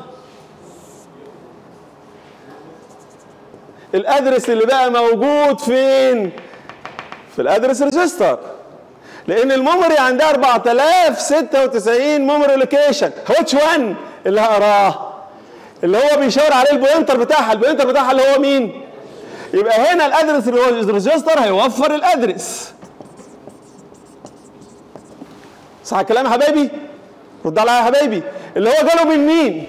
Speaker 1: الادرس اللي بقى موجود فين في الادرس ريجستر لان الميموري عندها 4096 ميموري لوكيشن واتش 1 اللي هقراه اللي هو بيشاور عليه البوينتر بتاعها البوينتر بتاعها اللي هو مين يبقى هنا الادرس ريجستر هيوفر الادرس صح الكلام يا حبايبي رد عليا يا حبايبي اللي هو جاله من مين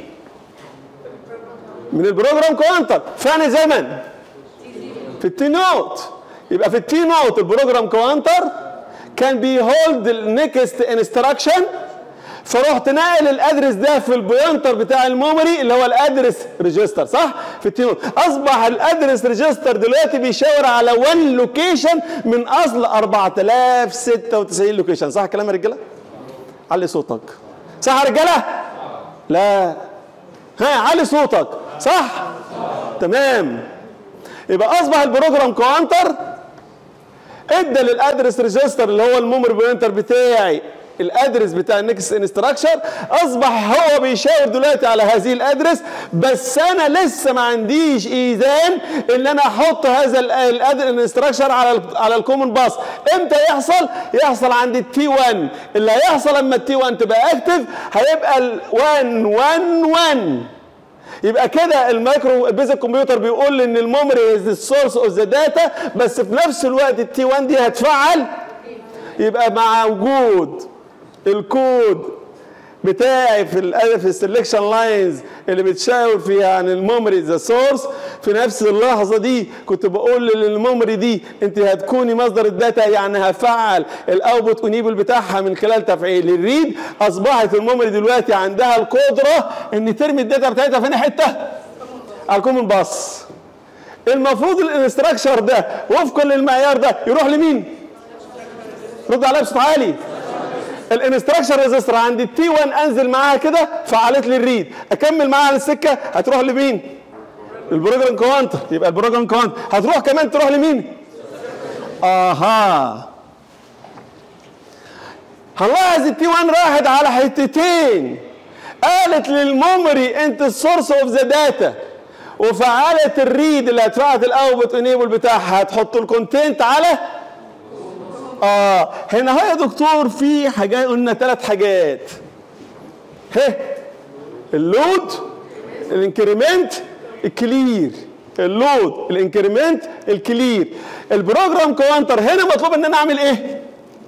Speaker 1: من البروجرام كوانتر فاني زمن في التي نوت يبقى في التي نوت البروجرام كوانتر كان بيهولد النكست انستراكشن فرحت ناقل الادرس ده في البوينتر بتاع الميموري اللي هو الادرس ريجستر صح في التي نوت اصبح الادرس ريجستر دلوقتي بيشاور على 1 لوكيشن من اصل 4096 لوكيشن صح كلام يا رجاله علي صوتك صح يا رجاله لا ها علي صوتك صح تمام يبقى اصبح البروجرام كوانتر ادى للادرس ريجستر اللي هو الميموري بوينتر بتاعي الادرس بتاع النكست انستراكشر اصبح هو بيشاور دلوقتي على هذه الادرس بس انا لسه ما عنديش ايذان ان انا احط هذا الانستراكشر على ال على الكومن باس امتى يحصل يحصل عند التي 1 اللي هيحصل لما التي 1 تبقى اكتف هيبقى ال 1 1 1 يبقى كده المايكرو البيزك كمبيوتر بيقول ان الميموري از السورس اوف ذا داتا بس في نفس الوقت التي 1 دي هتفعل يبقى مع وجود الكود بتاعي في ال في السلكشن لاينز اللي بتشاور فيها عن الميموري ذا سورس في نفس اللحظه دي كنت بقول للميموري دي انت هتكوني مصدر الداتا يعني هفعل الاوتبوت انيبل بتاعها من خلال تفعيل الريد اصبحت الميموري دلوقتي عندها القدره ان ترمي الداتا بتاعتها فين حته على الكومن باص المفروض الانستراكشر ده وفقا للمعيار ده يروح لمين؟ رد عليا بصوت عالي الانستراكشر ريزيستور عند التي 1 انزل معاها كده فعلت لي الريد اكمل معاها على السكه هتروح لمين؟ البروجرام كوانتر يبقى البروجرام كوانتر هتروح كمان تروح لمين؟ اها هنلاحظ التي 1 راحت على حتتين قالت للميموري انت السورس اوف ذا داتا وفعلت الريد اللي هتفعل الاوتبوت انيبل بتاعها هتحط الكونتنت على اه هنا اهو يا دكتور في حاجات قلنا ثلاث حاجات ه اللود الانكريمنت الكلير اللود الانكريمنت الكلير البروجرام كوانتر هنا مطلوب ان انا اعمل ايه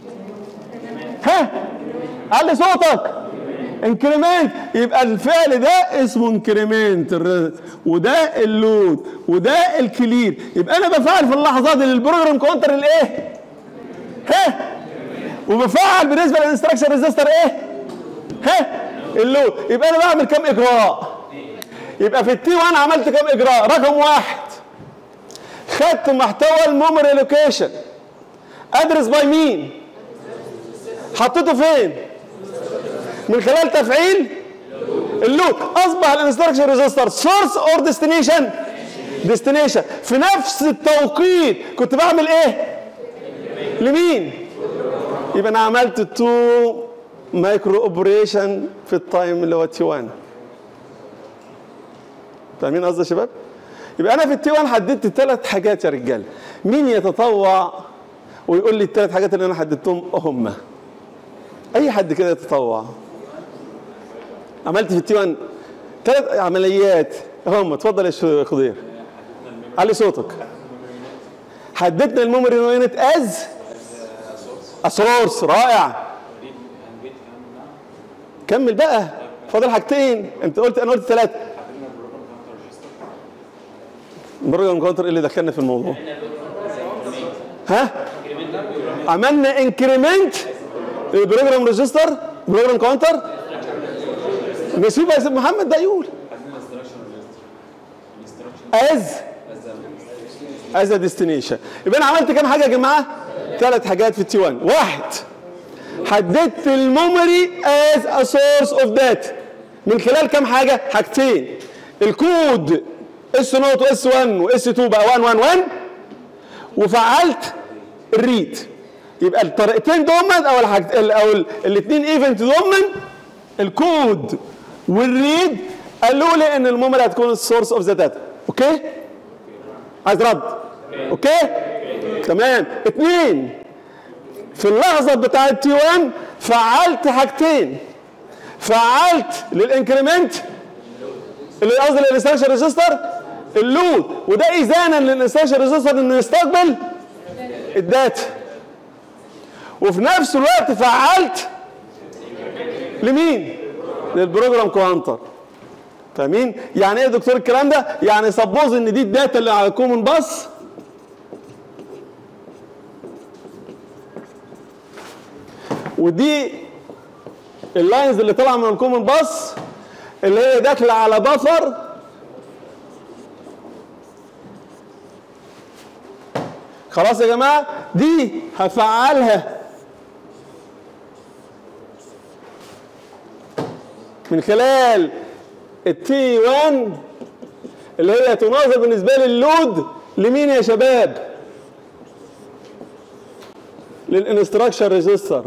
Speaker 1: ها علي صوتك انكريمنت يبقى الفعل ده اسمه انكريمنت وده اللود وده الكلير يبقى انا بفعل في اللحظات اللي البروجرام كونتر الايه ها وبفعل بالنسبه للانستراكشن ريزيستور ايه ها اللود يبقى انا بعمل كام اجراء يبقى في التي 1 عملت كام اجراء رقم واحد خدت محتوى الميموري لوكيشن ادرس باي مين حطيته فين من خلال تفعيل اللود اصبح الانستراكشن ريزيستور سورس اور ديستنيشن ديستنيشن في نفس التوقيت كنت بعمل ايه لمين يبقى انا عملت تو مايكرو اوبريشن في التايم اللي هو تي 1 فاهمين قصدي يا شباب يبقى انا في التي 1 حددت ثلاث حاجات يا رجاله مين يتطوع ويقول لي الثلاث حاجات اللي انا حددتهم هم اي حد كده يتطوع عملت في التي 1 ثلاث عمليات هم اتفضل يا خضير علي صوتك حددنا الميموري يونت از سورس رائع كمل بقى فاضل حاجتين انت قلت انا قلت ثلاثه البروجرام كاونتر ايه اللي دخلنا في الموضوع ها عملنا انكريمنت البروجرام ريجستر بروجرام كاونتر نسيب يا محمد ده يقول از از ديستنيشن يبقى انا عملت كام حاجه يا جماعه ثلاث حاجات في التي 1 واحد حددت الميموري از ا سورس اوف داتا من خلال كام حاجه حاجتين الكود اس نوت واس 1 واس 2 بقى 1 1 1 وفعلت الريد يبقى الطريقتين دومن او الحاجت او الاثنين ايفنت دومن الكود والريد قالوا لي ان الميموري هتكون السورس اوف ذا داتا اوكي عايز رد اوكي تمام اثنين في اللحظه بتاعه تي 1 فعلت حاجتين فعلت للانكريمنت اللي قصدي للانستراكشن ريجستر اللود وده اذانا للانستراكشن ريجستر انه يستقبل الداتا وفي نفس الوقت فعلت لمين؟ للبروجرام كوانتر فاهمين؟ يعني ايه يا دكتور الكلام ده؟ يعني سبوز ان دي الداتا اللي على الكومن باص ودي اللاينز اللي طالعه من الكومن باص اللي هي داخله على بفر خلاص يا جماعه دي هفعلها من خلال التي 1 اللي هي تناظر بالنسبه لي اللود لمين يا شباب؟ للانستراكشن ريجستر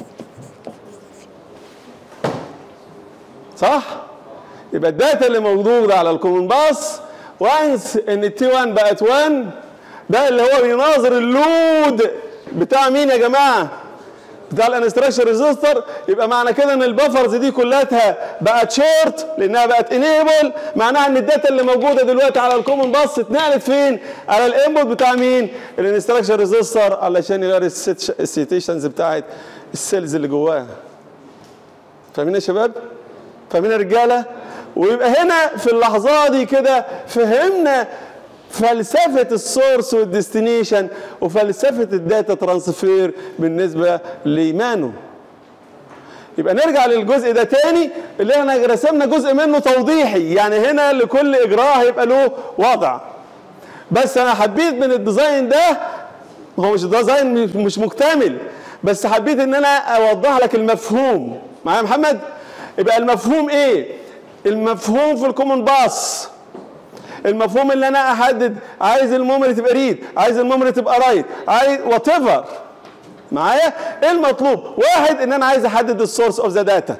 Speaker 1: صح؟ يبقى الداتا اللي موجوده على الكومن باص وانس ان التي 1 بقت 1 ده اللي هو بيناظر اللود بتاع مين يا جماعه؟ بتاع الانستراكشن ريزيستور يبقى معنى كده ان البفرز دي كلها بقت شورت لانها بقت انيبل معناها ان الداتا اللي موجوده دلوقتي على الكومن باص اتنقلت فين؟ على الانبوت بتاع مين؟ الانستراكشن ريزيستور علشان يغير السيتيشنز بتاعت السيلز اللي جواها. فاهمين يا شباب؟ فاهمين يا رجاله؟ ويبقى هنا في اللحظه دي كده فهمنا فلسفه السورس والديستنيشن وفلسفه الداتا ترانسفير بالنسبه لايمانه يبقى نرجع للجزء ده تاني اللي احنا رسمنا جزء منه توضيحي يعني هنا لكل اجراء هيبقى له وضع بس انا حبيت من الديزاين ده هو مش ديزاين مش مكتمل بس حبيت ان انا اوضح لك المفهوم معايا يا محمد يبقى المفهوم ايه المفهوم في الكومن باس المفهوم اللي انا احدد عايز الميموري تبقى ريد عايز الميموري تبقى رايت عايز وات ايفر معايا ايه المطلوب واحد ان انا عايز احدد السورس اوف ذا داتا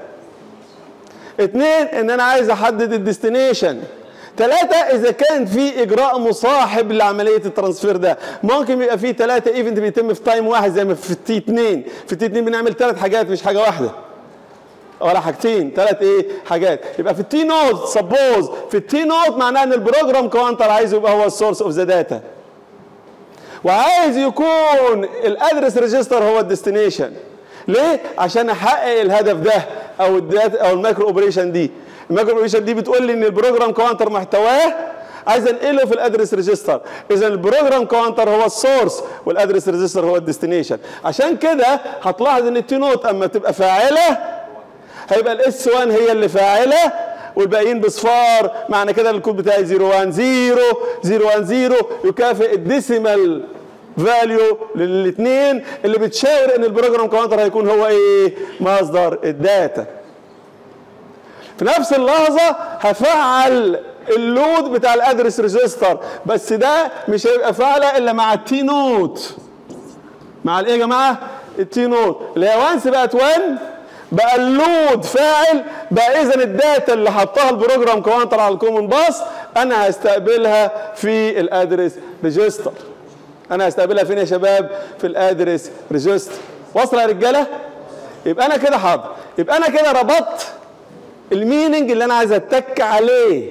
Speaker 1: اثنين ان انا عايز احدد الديستنيشن ثلاثة إذا كان في إجراء مصاحب لعملية الترانسفير ده، ممكن يبقى في ثلاثة إيفنت بيتم في تايم واحد زي ما في التي 2 في التي 2 بنعمل ثلاث حاجات مش حاجة واحدة. ولا حاجتين ثلاث ايه حاجات يبقى في التي نوت سبوز في التي نوت معناه ان البروجرام كوانتر عايز يبقى هو السورس اوف ذا داتا وعايز يكون الادرس ريجستر هو الديستنيشن ليه عشان احقق الهدف ده او الداتا او المايكرو اوبريشن دي المايكرو اوبريشن دي بتقول لي ان البروجرام كوانتر محتواه عايز انقله في الادرس ريجستر اذا البروجرام كاونتر هو السورس والادرس ريجستر هو الديستنيشن عشان كده هتلاحظ ان التي نوت اما تبقى فاعله هيبقى الاس 1 هي اللي فاعله والباقيين بصفار معنى كده الكود بتاعي 010 010 يكافئ الديسيمال فاليو للاثنين اللي بتشاور ان البروجرام كاونتر هيكون هو ايه مصدر الداتا في نفس اللحظه هفعل اللود بتاع الادرس ريجستر بس ده مش هيبقى فاعله الا مع التي نوت مع الايه يا جماعه التي نوت اللي هي وانس بقت 1 بقى اللود فاعل بقى اذا الداتا اللي حطها البروجرام كوانتر على الكومن باس انا هستقبلها في الادرس ريجستر انا هستقبلها فين يا شباب في الادرس ريجستر واصله يا رجاله يبقى انا كده حاضر يبقى انا كده ربطت الميننج اللي انا عايز اتك عليه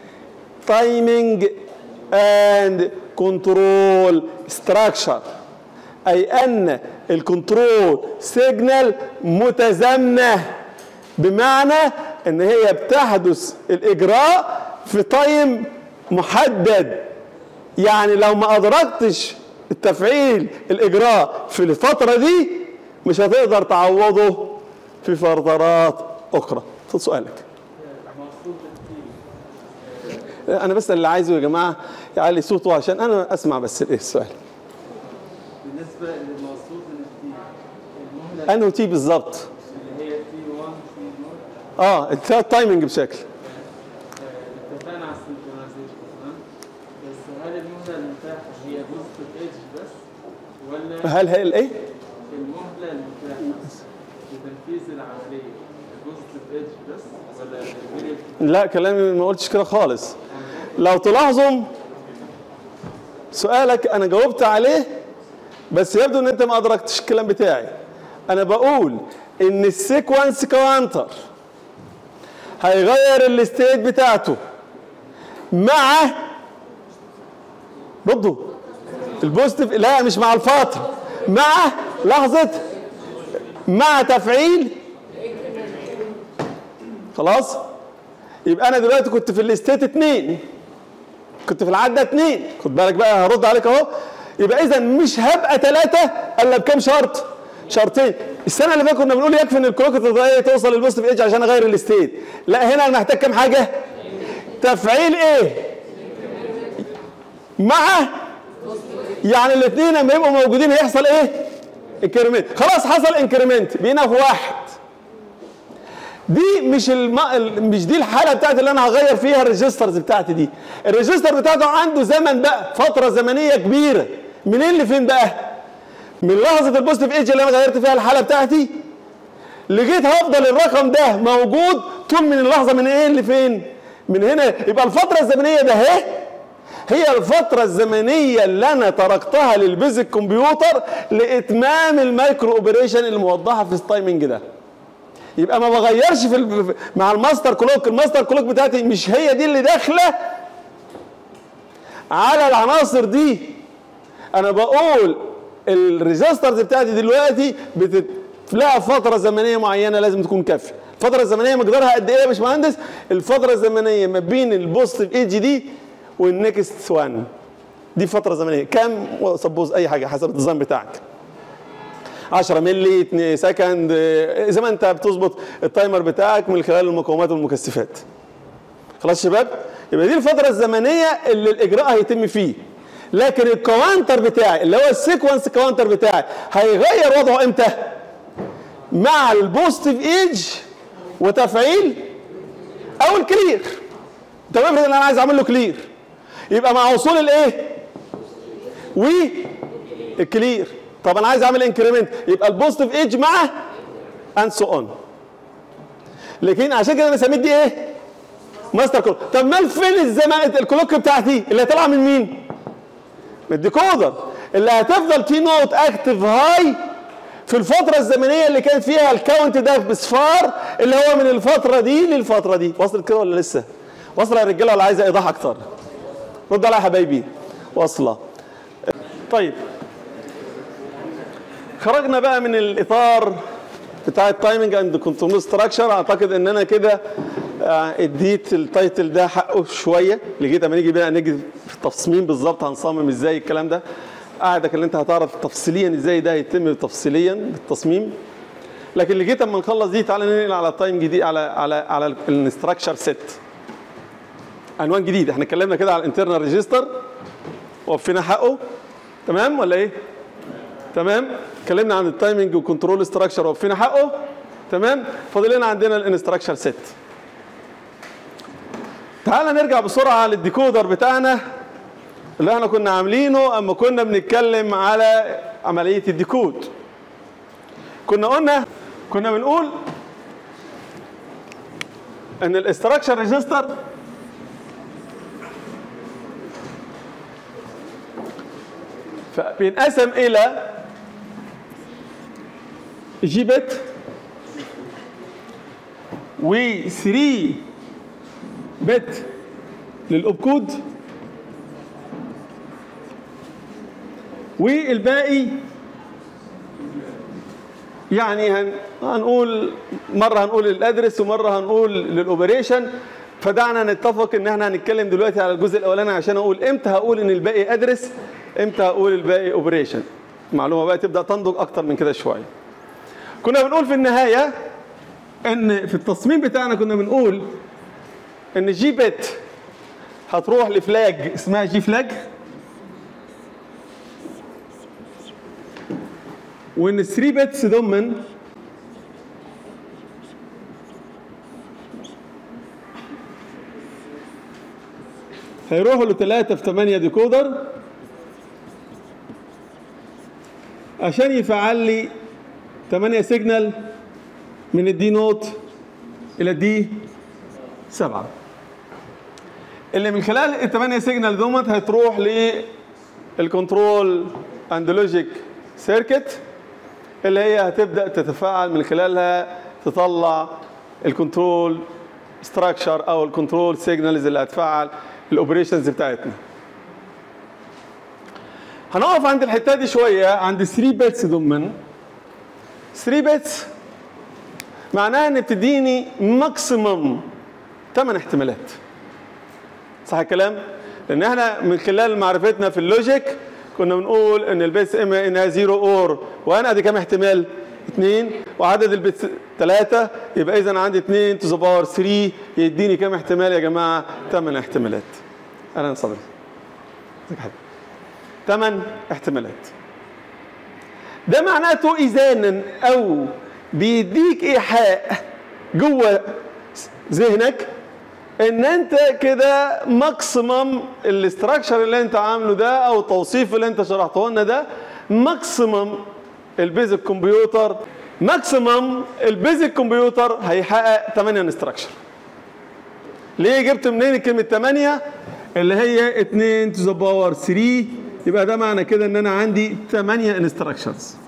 Speaker 1: تايمينج اند كنترول ستراكشر اي ان الكنترول سيجنال متزامنه بمعنى ان هي بتحدث الاجراء في تايم محدد يعني لو ما ادركتش التفعيل الاجراء في الفتره دي مش هتقدر تعوضه في فترات اخرى خد سؤالك انا بس اللي عايزه يا جماعه يعلي صوته عشان انا اسمع بس ايه السؤال
Speaker 2: بالنسبه للمقصود من التي المهله
Speaker 1: انه تي بالظبط
Speaker 2: اللي هي تي 1 تي 0
Speaker 1: اه التايمنج بشكل
Speaker 2: اتفقنا على السنكرونايزيشن تمام بس هل المهله المتاحه هي بوزيتيف ايدج بس ولا
Speaker 1: هل هي الايه
Speaker 2: المهله المتاحه لتنفيذ العمليه بوزيتيف ايدج بس ولا الفيريبل
Speaker 1: لا كلامي ما قلتش كده خالص لو تلاحظوا سؤالك انا جاوبت عليه بس يبدو ان انت ما ادركتش الكلام بتاعي انا بقول ان السيكونس كوانتر هيغير الستيت بتاعته مع ردوا البوزيتيف لا مش مع الفتره مع لحظه مع تفعيل خلاص يبقى انا دلوقتي كنت في الاستيت اتنين كنت في العده اتنين خد بالك بقى هرد عليك اهو يبقى اذا مش هبقى ثلاثه الا بكام شرط؟ شرطين السنه اللي فاتت كنا بنقول يكفي ان الكلوك التضييعيه توصل للبوزيتيف ايدج عشان اغير الاستيت لا هنا انا محتاج كام حاجه؟ تفعيل ايه؟ مع يعني الاثنين لما يبقوا موجودين هيحصل ايه؟ انكريمنت خلاص حصل انكريمنت بقينا في واحد دي مش الم... ال- مش دي الحاله بتاعت اللي انا هغير فيها الريجسترز بتاعتي دي الريجستر بتاعته عنده زمن بقى فتره زمنيه كبيره منين لفين بقى من لحظه البوزيتيف ايدج اللي انا غيرت فيها الحاله بتاعتي لقيت هفضل الرقم ده موجود طول من اللحظه من ايه لفين من هنا يبقى الفتره الزمنيه ده اهي هي الفترة الزمنية اللي أنا تركتها للبيزك كمبيوتر لإتمام المايكرو أوبريشن الموضحة في التايمنج ده يبقى ما بغيرش في ال- مع الماستر كلوك الماستر كلوك بتاعتي مش هي دي اللي داخله على العناصر دي انا بقول الريجسترز بتاعتي دلوقتي بتت... لها فتره زمنيه معينه لازم تكون كافيه الفتره الزمنيه مقدارها قد ايه يا باشمهندس الفتره الزمنيه ما بين البوزيتيف ايدج دي والنكست وان دي فتره زمنيه كام سبوز اي حاجه حسب الديزاين بتاعك 10 مللي 2 سكند آه، زي ما انت بتظبط التايمر بتاعك من خلال المقاومات والمكثفات خلاص يا شباب يبقى دي الفتره الزمنيه اللي الاجراء هيتم فيه لكن الكوانتر بتاعي اللي هو السيكونس كوانتر بتاعي هيغير وضعه امتى مع البوزيتيف ايدج وتفعيل او الكلير طب افرض ان انا عايز اعمل له كلير يبقى مع وصول الايه والكلير طب انا عايز اعمل انكريمنت يبقى البوزيتيف ايدج مع اند سو اون لكن عشان كده انا سميت دي ايه ماستر كلوك طب مال فين الزمان الكلوك بتاعتي اللي هتطلع من مين من الديكودر اللي هتفضل تي نوت اكتف هاي في الفترة الزمنية اللي كانت فيها الكاونت ده بصفار اللي هو من الفترة دي للفترة دي وصلت كده ولا لسه؟ واصلة يا رجالة ولا عايزة ايضاح اكتر؟ رد عليا يا حبايبي واصلة طيب خرجنا بقى من الاطار بتاع التايمنج اند كنترول ستراكشر اعتقد ان انا كده آه، اديت التايتل ده حقه شويه لغايه اما نيجي بقى نيجي في التصميم بالظبط هنصمم ازاي الكلام ده قاعدك اللي انت هتعرف تفصيليا ازاي ده هيتم تفصيليا بالتصميم لكن لغايه اما نخلص دي تعالى ننقل على تايم جديد على على على الانستراكشر سيت عنوان جديد احنا اتكلمنا كده على الانترنال ريجستر وفينا حقه تمام ولا ايه؟ تمام اتكلمنا عن التايمنج وكنترول ستراكشر وفينا حقه تمام فاضل لنا عندنا الانستراكشر سيت تعال نرجع بسرعه للديكودر بتاعنا اللي احنا كنا عاملينه اما كنا بنتكلم على عمليه الديكود كنا قلنا كنا بنقول ان الاستراكشر ريجستر فبينقسم الى جي بت و 3 بت للاوب كود والباقي يعني هن هنقول مره هنقول الادرس ومره هنقول للاوبريشن فدعنا نتفق ان احنا هنتكلم دلوقتي على الجزء الاولاني عشان اقول امتى هقول ان الباقي ادرس امتى هقول الباقي اوبريشن المعلومه بقى تبدا تنضج اكتر من كده شويه كنا بنقول في النهايه ان في التصميم بتاعنا كنا بنقول ان جي بت هتروح لفلاج اسمها جي فلاج وان 3 بتس ضمن هيروحوا ل 3 في 8 ديكودر عشان يفعل لي 8 سيجنال من الدي نوت الى الدي 7 اللي من خلال ال 8 سيجنال دومت هتروح للكنترول اند لوجيك سيركت اللي هي هتبدا تتفاعل من خلالها تطلع الكنترول ستراكشر او الكنترول سيجنالز اللي هتفعل الاوبريشنز بتاعتنا هنقف عند الحته دي شويه عند 3 بيتس ضمن 3 بيتس معناها ان بتديني ماكسيمم 8 احتمالات صح الكلام لان احنا من خلال معرفتنا في اللوجيك كنا بنقول ان البيتس اما انها 0 اور وانا ادي كام احتمال 2 وعدد البيتس 3 يبقى اذا عندي 2 تو ذا باور 3 يديني كام احتمال يا جماعه 8 احتمالات اهلا صبري ازيك يا حبيبي 8 احتمالات ده معناته اذانا او بيديك ايحاء جوه ذهنك ان انت كده ماكسيمم الاستراكشر اللي انت عامله ده او التوصيف اللي انت شرحته لنا ده ماكسيمم البيزك كمبيوتر ماكسيمم البيزك كمبيوتر هيحقق 8 انستراكشر ليه جبت منين كلمه 8 اللي هي 2 to the power 3 يبقى ده معنى كده ان انا عندي 8 انستراكشنز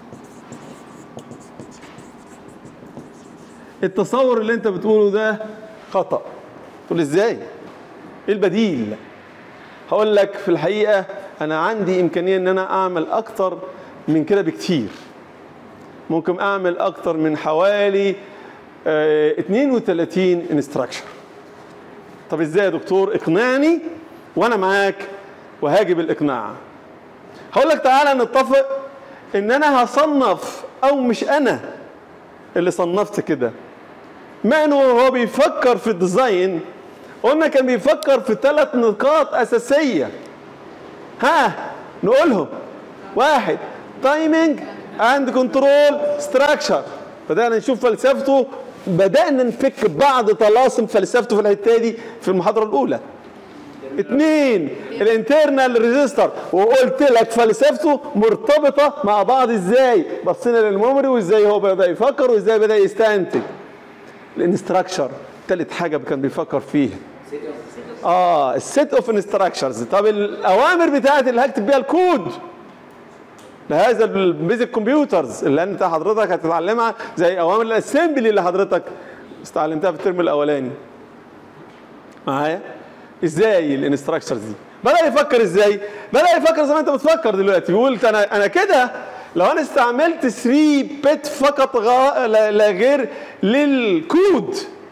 Speaker 1: التصور اللي انت بتقوله ده خطأ تقول ازاي ايه البديل هقول لك في الحقيقة انا عندي امكانية ان انا اعمل اكتر من كده بكتير ممكن اعمل اكتر من حوالي آه 32 انستراكشن طب ازاي يا دكتور اقنعني وانا معاك وهاجب الاقناع هقول لك تعالى نتفق ان انا هصنف او مش انا اللي صنفت كده مانو هو بيفكر في الديزاين قلنا كان بيفكر في ثلاث نقاط اساسيه ها نقولهم واحد تايمينج اند كنترول ستراكشر بدانا نشوف فلسفته بدانا نفك بعض طلاسم فلسفته في الحته دي في المحاضره الاولى اثنين الانترنال ريجستر وقلت لك فلسفته مرتبطه مع بعض ازاي بصينا للميموري وازاي هو بدا يفكر وازاي بدا يستنتج الانستراكشر ثالث حاجه كان بيفكر فيها اه السيت اوف انستراكشرز طب الاوامر بتاعت اللي هكتب بيها الكود لهذا البيزك كمبيوترز اللي انت حضرتك هتتعلمها زي اوامر الاسمبلي اللي حضرتك استعلمتها في الترم الاولاني معايا ازاي الانستراكشرز دي بدا يفكر ازاي بدا يفكر زي ما انت بتفكر دلوقتي بيقول انا انا كده لو انا استعملت 3 بت فقط غا... لا لا غير للكود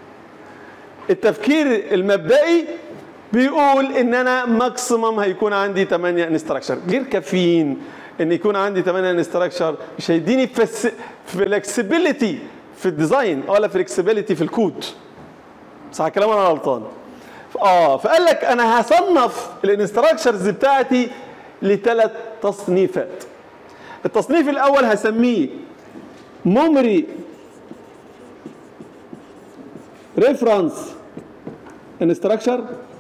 Speaker 1: التفكير المبدئي بيقول ان انا ماكسيمم هيكون عندي 8 انستراكشر غير كافيين ان يكون عندي 8 انستراكشر مش هيديني فلكسبيليتي في الديزاين ولا فلكسبيليتي في الكود صح الكلام ولا انا غلطان اه فقال لك انا هصنف الانستراكشرز بتاعتي لثلاث تصنيفات التصنيف الاول هسميه ميموري ريفرنس انستراكشر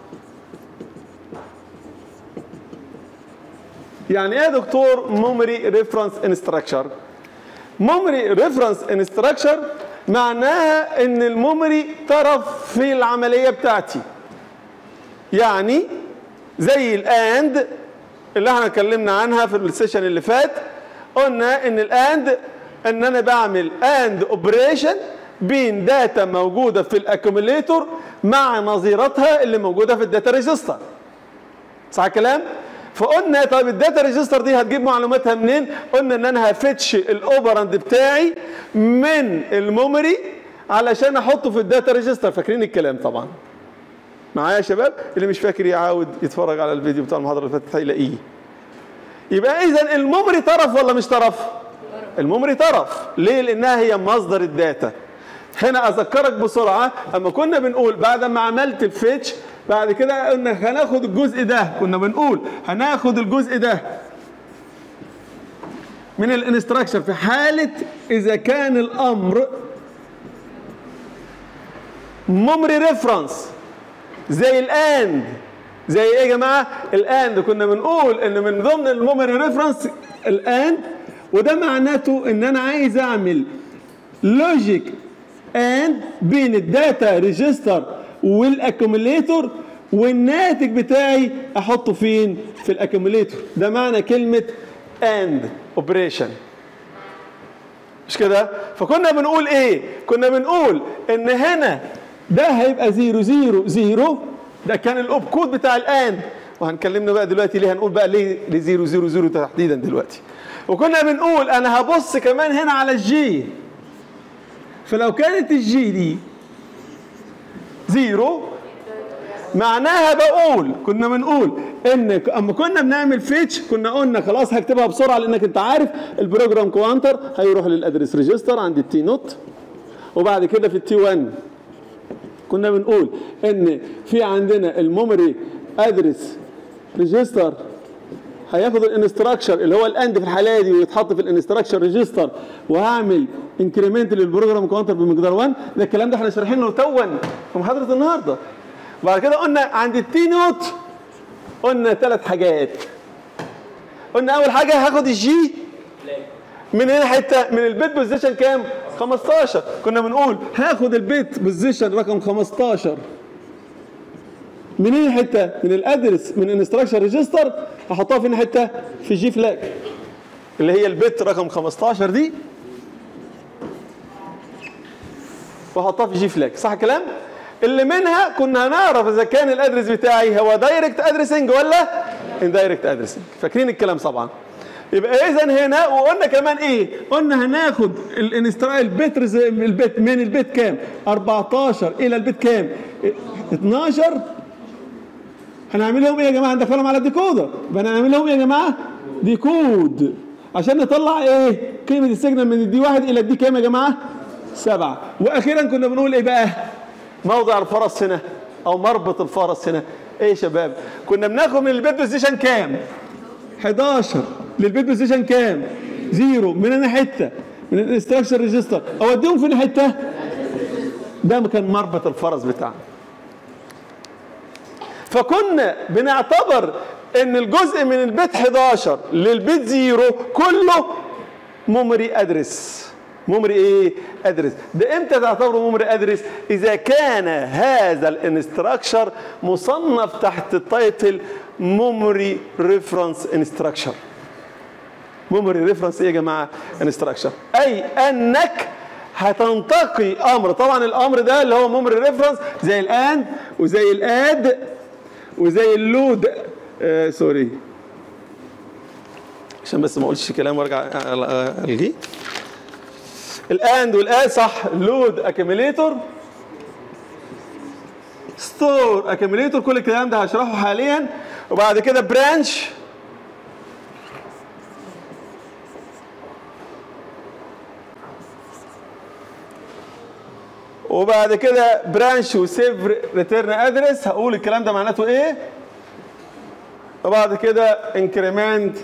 Speaker 1: يعني ايه يا دكتور ميموري ريفرنس انستراكشر ميموري ريفرنس انستراكشر معناها ان الميموري طرف في العمليه بتاعتي يعني زي الاند اللي احنا اتكلمنا عنها في السيشن اللي فات قلنا ان الاند ان انا بعمل اند اوبريشن بين داتا موجوده في الاكوميليتور مع نظيرتها اللي موجوده في الداتا ريجستر صح الكلام فقلنا طيب الداتا ريجستر دي هتجيب معلوماتها منين قلنا ان انا هفتش الاوبراند بتاعي من الميموري علشان احطه في الداتا ريجستر فاكرين الكلام طبعا معايا يا شباب اللي مش فاكر يعاود يتفرج على الفيديو بتاع المحاضره اللي فاتت هيلاقيه يبقى اذا الميموري طرف ولا مش طرف الميموري طرف ليه لانها هي مصدر الداتا هنا اذكرك بسرعه اما كنا بنقول بعد ما عملت الفيتش بعد كده قلنا هناخد الجزء ده كنا بنقول هناخد الجزء ده من الانستراكشر في حاله اذا كان الامر ميموري ريفرنس زي الاند زي ايه يا جماعه الاند كنا بنقول ان من ضمن الميموري ريفرنس الاند وده معناته ان انا عايز اعمل لوجيك اند بين الداتا ريجستر والاكوميليتور والناتج بتاعي احطه فين في الاكوميليتور ده معنى كلمه اند اوبريشن مش كده فكنا بنقول ايه كنا بنقول ان هنا ده هيبقى زيرو زيرو زيرو ده كان الاوب كود بتاع الان وهنكلمنا بقى دلوقتي ليه هنقول بقى ليه لزيرو زيرو زيرو تحديدا دلوقتي وكنا بنقول انا هبص كمان هنا على الجي فلو كانت الجي دي زيرو معناها بقول كنا بنقول ان اما كنا بنعمل فيتش كنا قلنا خلاص هكتبها بسرعه لانك انت عارف البروجرام كوانتر هيروح للادرس ريجستر عند التي نوت وبعد كده في التي 1 كنا بنقول ان في عندنا الميموري ادرس ريجستر هياخد الانستراكشر اللي هو الاند في الحاله دي ويتحط في الانستراكشر ريجستر وهعمل انكريمنت للبروجرام كاونتر بمقدار 1 ده الكلام ده احنا شارحينه توا في محاضره النهارده بعد كده قلنا عند التي نوت قلنا ثلاث حاجات قلنا اول حاجه هاخد الجي من هنا حته من البيت بوزيشن كام 15 كنا بنقول هاخد البيت بوزيشن رقم 15 من اي حته من الادرس من انستراكشن ريجستر احطها فين حته في جي فلاج اللي هي البت رقم 15 دي واحطها في جي فلاج صح الكلام اللي منها كنا هنعرف اذا كان الادرس بتاعي هو دايركت ادريسنج ولا اندايركت ادريسنج فاكرين الكلام طبعا يبقى اذا هنا وقلنا كمان ايه قلنا هناخد الانسترا البت رز- البت من البت كام 14 الى البت كام 12 هنعمل لهم ايه يا جماعه هندخلهم على الديكودر يبقى هنعمل لهم ايه يا جماعه ديكود عشان نطلع ايه قيمه السيجنال من الدي واحد الى الدي كام يا جماعه سبعة واخيرا كنا بنقول ايه بقى موضع الفرس هنا او مربط الفرس هنا ايه يا شباب كنا بناخد من البيت بوزيشن كام 11 للبيت بوزيشن كام زيرو من انا حته من الانستراكشن ريجستر اوديهم فين حته ده كان مربط الفرس بتاعنا فكنا بنعتبر ان الجزء من البيت 11 للبيت زيرو كله ميموري ادرس ميموري ايه ادرس ده امتى تعتبره ميموري ادرس اذا كان هذا الانستراكشر مصنف تحت التايتل ميموري ريفرنس انستراكشر ميموري ريفرنس ايه يا جماعه انستراكشر اي انك هتنتقي امر طبعا الامر ده اللي هو ميموري ريفرنس زي الان وزي الاد وزي اللود آه سوري عشان بس ما اقولش كلام وارجع الغيه الاند والاد صح لود اكيميليتور ستور اكيميليتور كل الكلام ده هشرحه حاليا وبعد كده برانش وبعد كده برانش وسيف ريتيرن ادرس هقول الكلام ده معناته ايه وبعد كده انكريمنت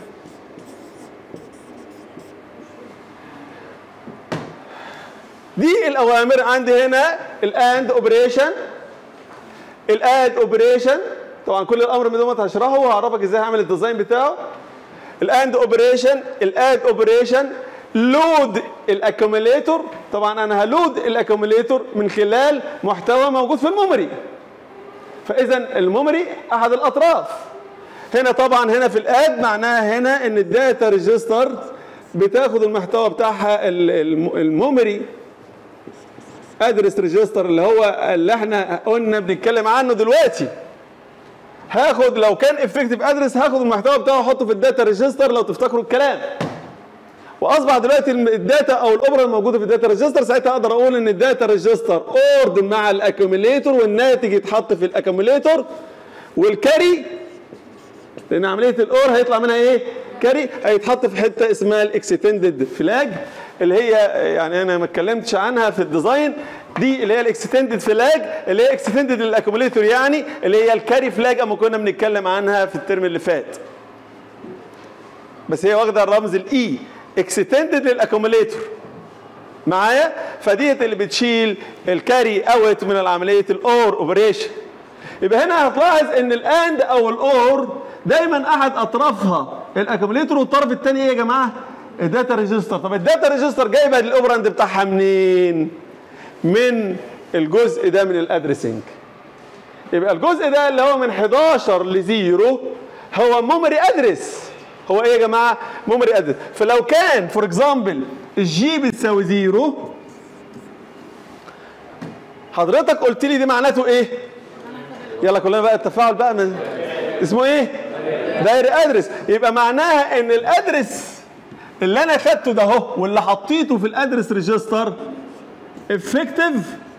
Speaker 1: دي الاوامر عندي هنا الاند اوبريشن الاد اوبريشن طبعا كل الامر من دوت هشرحه وهعرفك ازاي هعمل الديزاين بتاعه الاند اوبريشن الاد اوبريشن لود الاكوميليتور طبعا انا هلود الاكوميليتور من خلال محتوى موجود في الميموري فاذا الميموري احد الاطراف هنا طبعا هنا في الاد معناها هنا ان الداتا ريجستر بتاخد المحتوى بتاعها ال- الم- الميموري ادرس ريجستر اللي هو اللي احنا قلنا بنتكلم عنه دلوقتي هاخد لو كان افكتيف ادرس هاخد المحتوى بتاعه احطه في الداتا ريجستر لو تفتكروا الكلام واصبح دلوقتي الم- الداتا او الاوبرا الموجوده في الداتا ريجستر ساعتها اقدر اقول ان الداتا ريجستر اورد مع الاكيوميليتور والناتج يتحط في الاكيوميليتور والكاري لان عمليه الاور هيطلع منها ايه كاري هيتحط في حته اسمها الاكستندد فلاج اللي هي يعني انا ما اتكلمتش عنها في الديزاين دي اللي هي الاكستندد فلاج اللي هي اكستندد للاكيوميليتور يعني اللي هي الكاري فلاج اما كنا بنتكلم عنها في الترم اللي فات بس هي واخده الرمز الاي اكستندد للاكيوميليتور معايا فديت اللي بتشيل الكاري اوت من عمليه الاور اوبريشن يبقى هنا هتلاحظ ان الاند او الاور دايما احد اطرافها الاكيوميليتور والطرف الثاني ايه يا جماعه الداتا ريجستر طب الداتا ريجستر جايبه الاوبراند بتاعها منين من الجزء ده من الادريسنج يبقى الجزء ده اللي هو من 11 ل 0 هو ميموري ادرس هو ايه يا جماعه ميموري ادرس فلو كان فور اكزامبل الجي بتساوي 0 حضرتك قلت لي دي معناته ايه يلا كلنا بقى التفاعل بقى من اسمه ايه دايري ادرس يبقى معناها ان الادرس اللي انا خدته ده اهو واللي حطيته في الادرس ريجستر افكتيف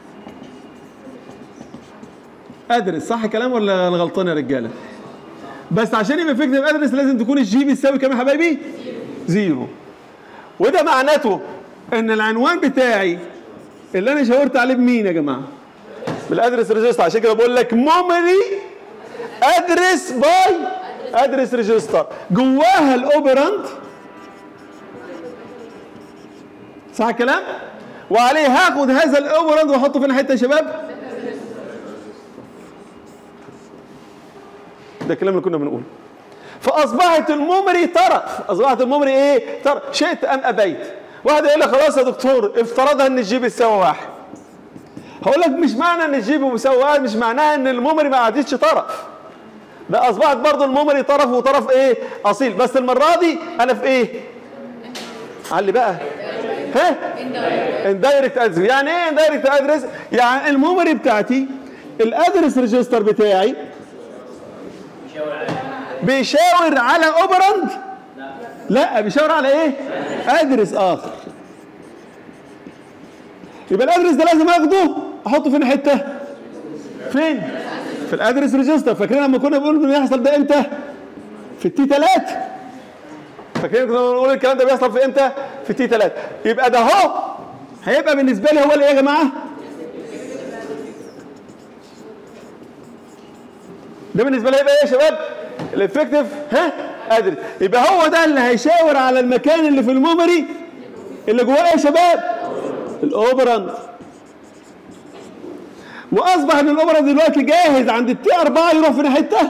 Speaker 1: ادرس صح كلام ولا انا غلطان يا رجاله بس عشان يبقى افكتيف ادرس لازم تكون الجي بتساوي كام يا حبايبي زيرو وده معناته ان العنوان بتاعي اللي انا شاورت عليه بمين يا جماعه بالادرس ريجستر عشان كده بقول لك ميموري ادرس باي ادرس ريجستر جواها الاوبرانت صح الكلام وعليه هاخد هذا الاوبرانت واحطه فين حته يا شباب ده الكلام اللي كنا بنقوله فاصبحت الميموري طرف اصبحت الميموري ايه طرف شئت ام ابيت واحد يقول لك خلاص يا دكتور افترضها ان الجي بتساوي واحد هقول لك مش معنى ان الجي بيساوي واحد مش معناها ان الميموري ما عادتش طرف ده اصبحت برضو الميموري طرف وطرف ايه اصيل بس المره دي انا في ايه علي بقى ها اندايركت ادرس يعني ايه اندايركت ادرس يعني الميموري بتاعتي الادرس ريجستر بتاعي بيشاور على اوبرند لا بيشاور على ايه ادرس اخر يبقى الادرس ده لازم اخده احطه فين حته فين في الادرس ريجستر فاكرين لما كنا بنقول انه يحصل ده امتى في التي 3 فاكرين كنا بنقول الكلام ده بيحصل في امتى في التي 3 يبقى ده اهو هيبقى بالنسبه لي هو اللي ايه يا جماعه ده بالنسبه لي هيبقى ايه يا شباب الافكتيف ها ادرس يبقى هو ده اللي هيشاور على المكان اللي في الميموري اللي جواه ايه يا شباب الاوبراند واصبح ان الاوبراند دلوقتي جاهز عند التي 4 يروح في حته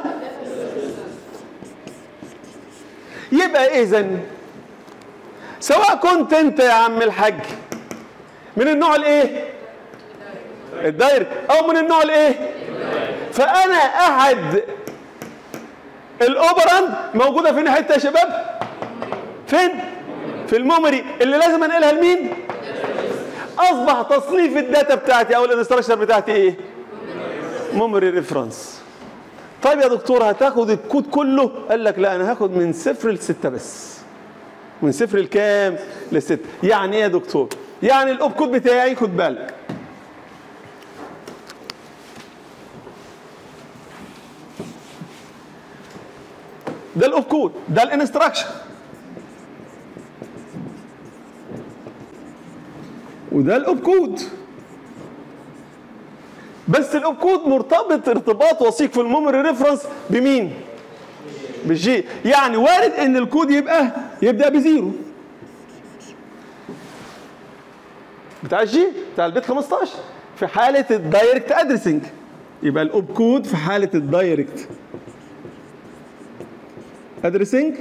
Speaker 1: يبقى اذا سواء كنت انت يا عم الحاج من النوع الايه الدايركت او من النوع الايه فانا احد الاوبراند موجوده فين حته يا شباب فين في الميموري اللي لازم انقلها لمين اصبح تصنيف الداتا بتاعتي او الانستراكشر بتاعتي ايه ميموري ريفرنس طيب يا دكتور هتاخد الكود كله قال لك لا انا هاخد من صفر لستة بس من صفر لكام لستة يعني ايه يا دكتور يعني الاوب كود بتاعي خد بالك ده الاوب كود ده الانستراكشن وده الاوب كود بس الاوب كود مرتبط ارتباط وثيق في الميموري ريفرنس بمين بالجي يعني وارد ان الكود يبقى يبدا بزيرو بتاع الجي بتاع البيت 15 في حاله الدايركت ادريسنج يبقى الاوب كود في حاله الدايركت ادريسنج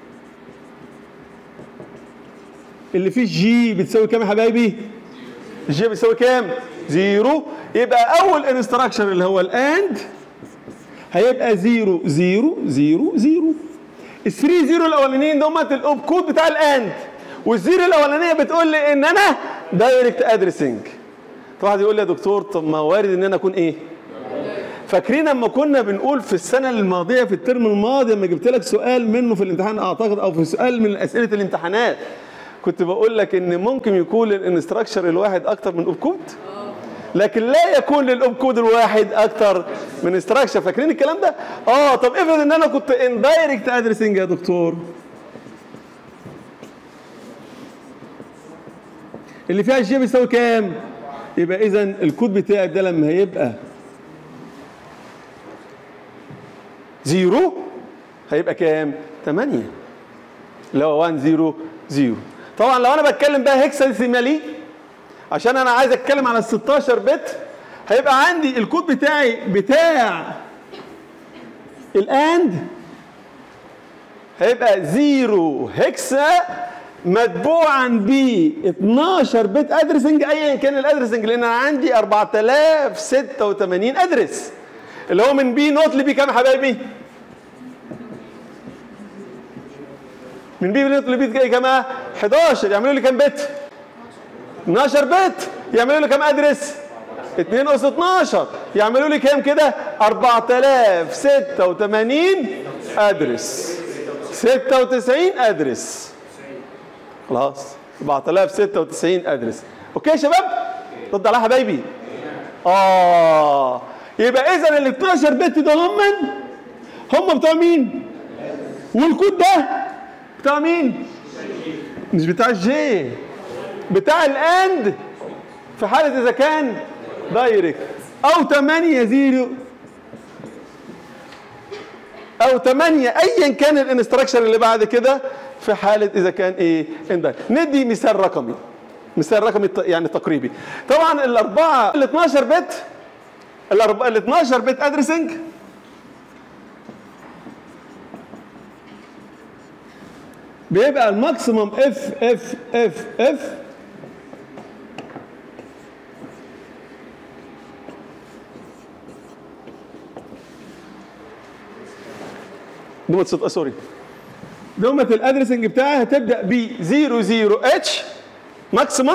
Speaker 1: اللي فيه جي بتساوي كام يا حبايبي الجي بتساوي كام زيرو يبقى اول انستراكشن اللي هو الاند هيبقى زيرو زيرو زيرو زيرو الثري زيرو الاولانيين دول الاوب كود بتاع الاند والزيرو الاولانيه بتقول لي ان انا دايركت ادريسنج واحد يقول لي يا دكتور طب ما وارد ان انا اكون ايه فاكرين لما كنا بنقول في السنه الماضيه في الترم الماضي لما جبت لك سؤال منه في الامتحان اعتقد او في سؤال من اسئله الامتحانات كنت بقول لك ان ممكن يكون للانستراكشر الواحد اكتر من اوب كود لكن لا يكون للاوب كود الواحد اكتر من انستراكشر فاكرين الكلام ده اه طب افرض ان انا كنت اندايركت ادريسنج يا دكتور اللي فيها الجي بيساوي كام يبقى اذا الكود بتاعي ده لما هيبقى زيرو هيبقى كام 8 اللي هو 1 0 0 طبعا لو انا بتكلم بقى هيكساديسيمالي عشان انا عايز اتكلم على ال 16 بت هيبقى عندي الكود بتاعي بتاع الاند هيبقى زيرو هكسا متبوعا ب 12 بت ادرسنج ايا كان الادرسنج لان انا عندي 4086 ادرس اللي هو من بي نوت لبي كام يا حبايبي؟ من بي نوت لبي كام 11 يعملوا لي كام بت؟ 12 بت يعملوا لي كام ادرس 2 اس 12 يعملوا لي كام كده 4086 ادرس 96 ادرس خلاص 4096 ادرس اوكي يا شباب رد عليها حبايبي اه يبقى اذا ال 12 بت دول هم هم بتوع مين والكود ده بتاع مين مش بتاع الجي بتاع الاند في حالة إذا كان دايركت أو 8 زيرو أو 8 أيا كان الانستراكشن اللي بعد كده في حالة إذا كان إيه اندايركت ندي مثال رقمي مثال رقمي يعني تقريبي طبعا الأربعة ال 12 بت الأربعة ال 12 بت أدريسنج بيبقى الماكسيموم اف اف اف اف دومة ست... سوري دومة الادرسنج بتاعي هتبدا ب 00 اتش ماكسيمم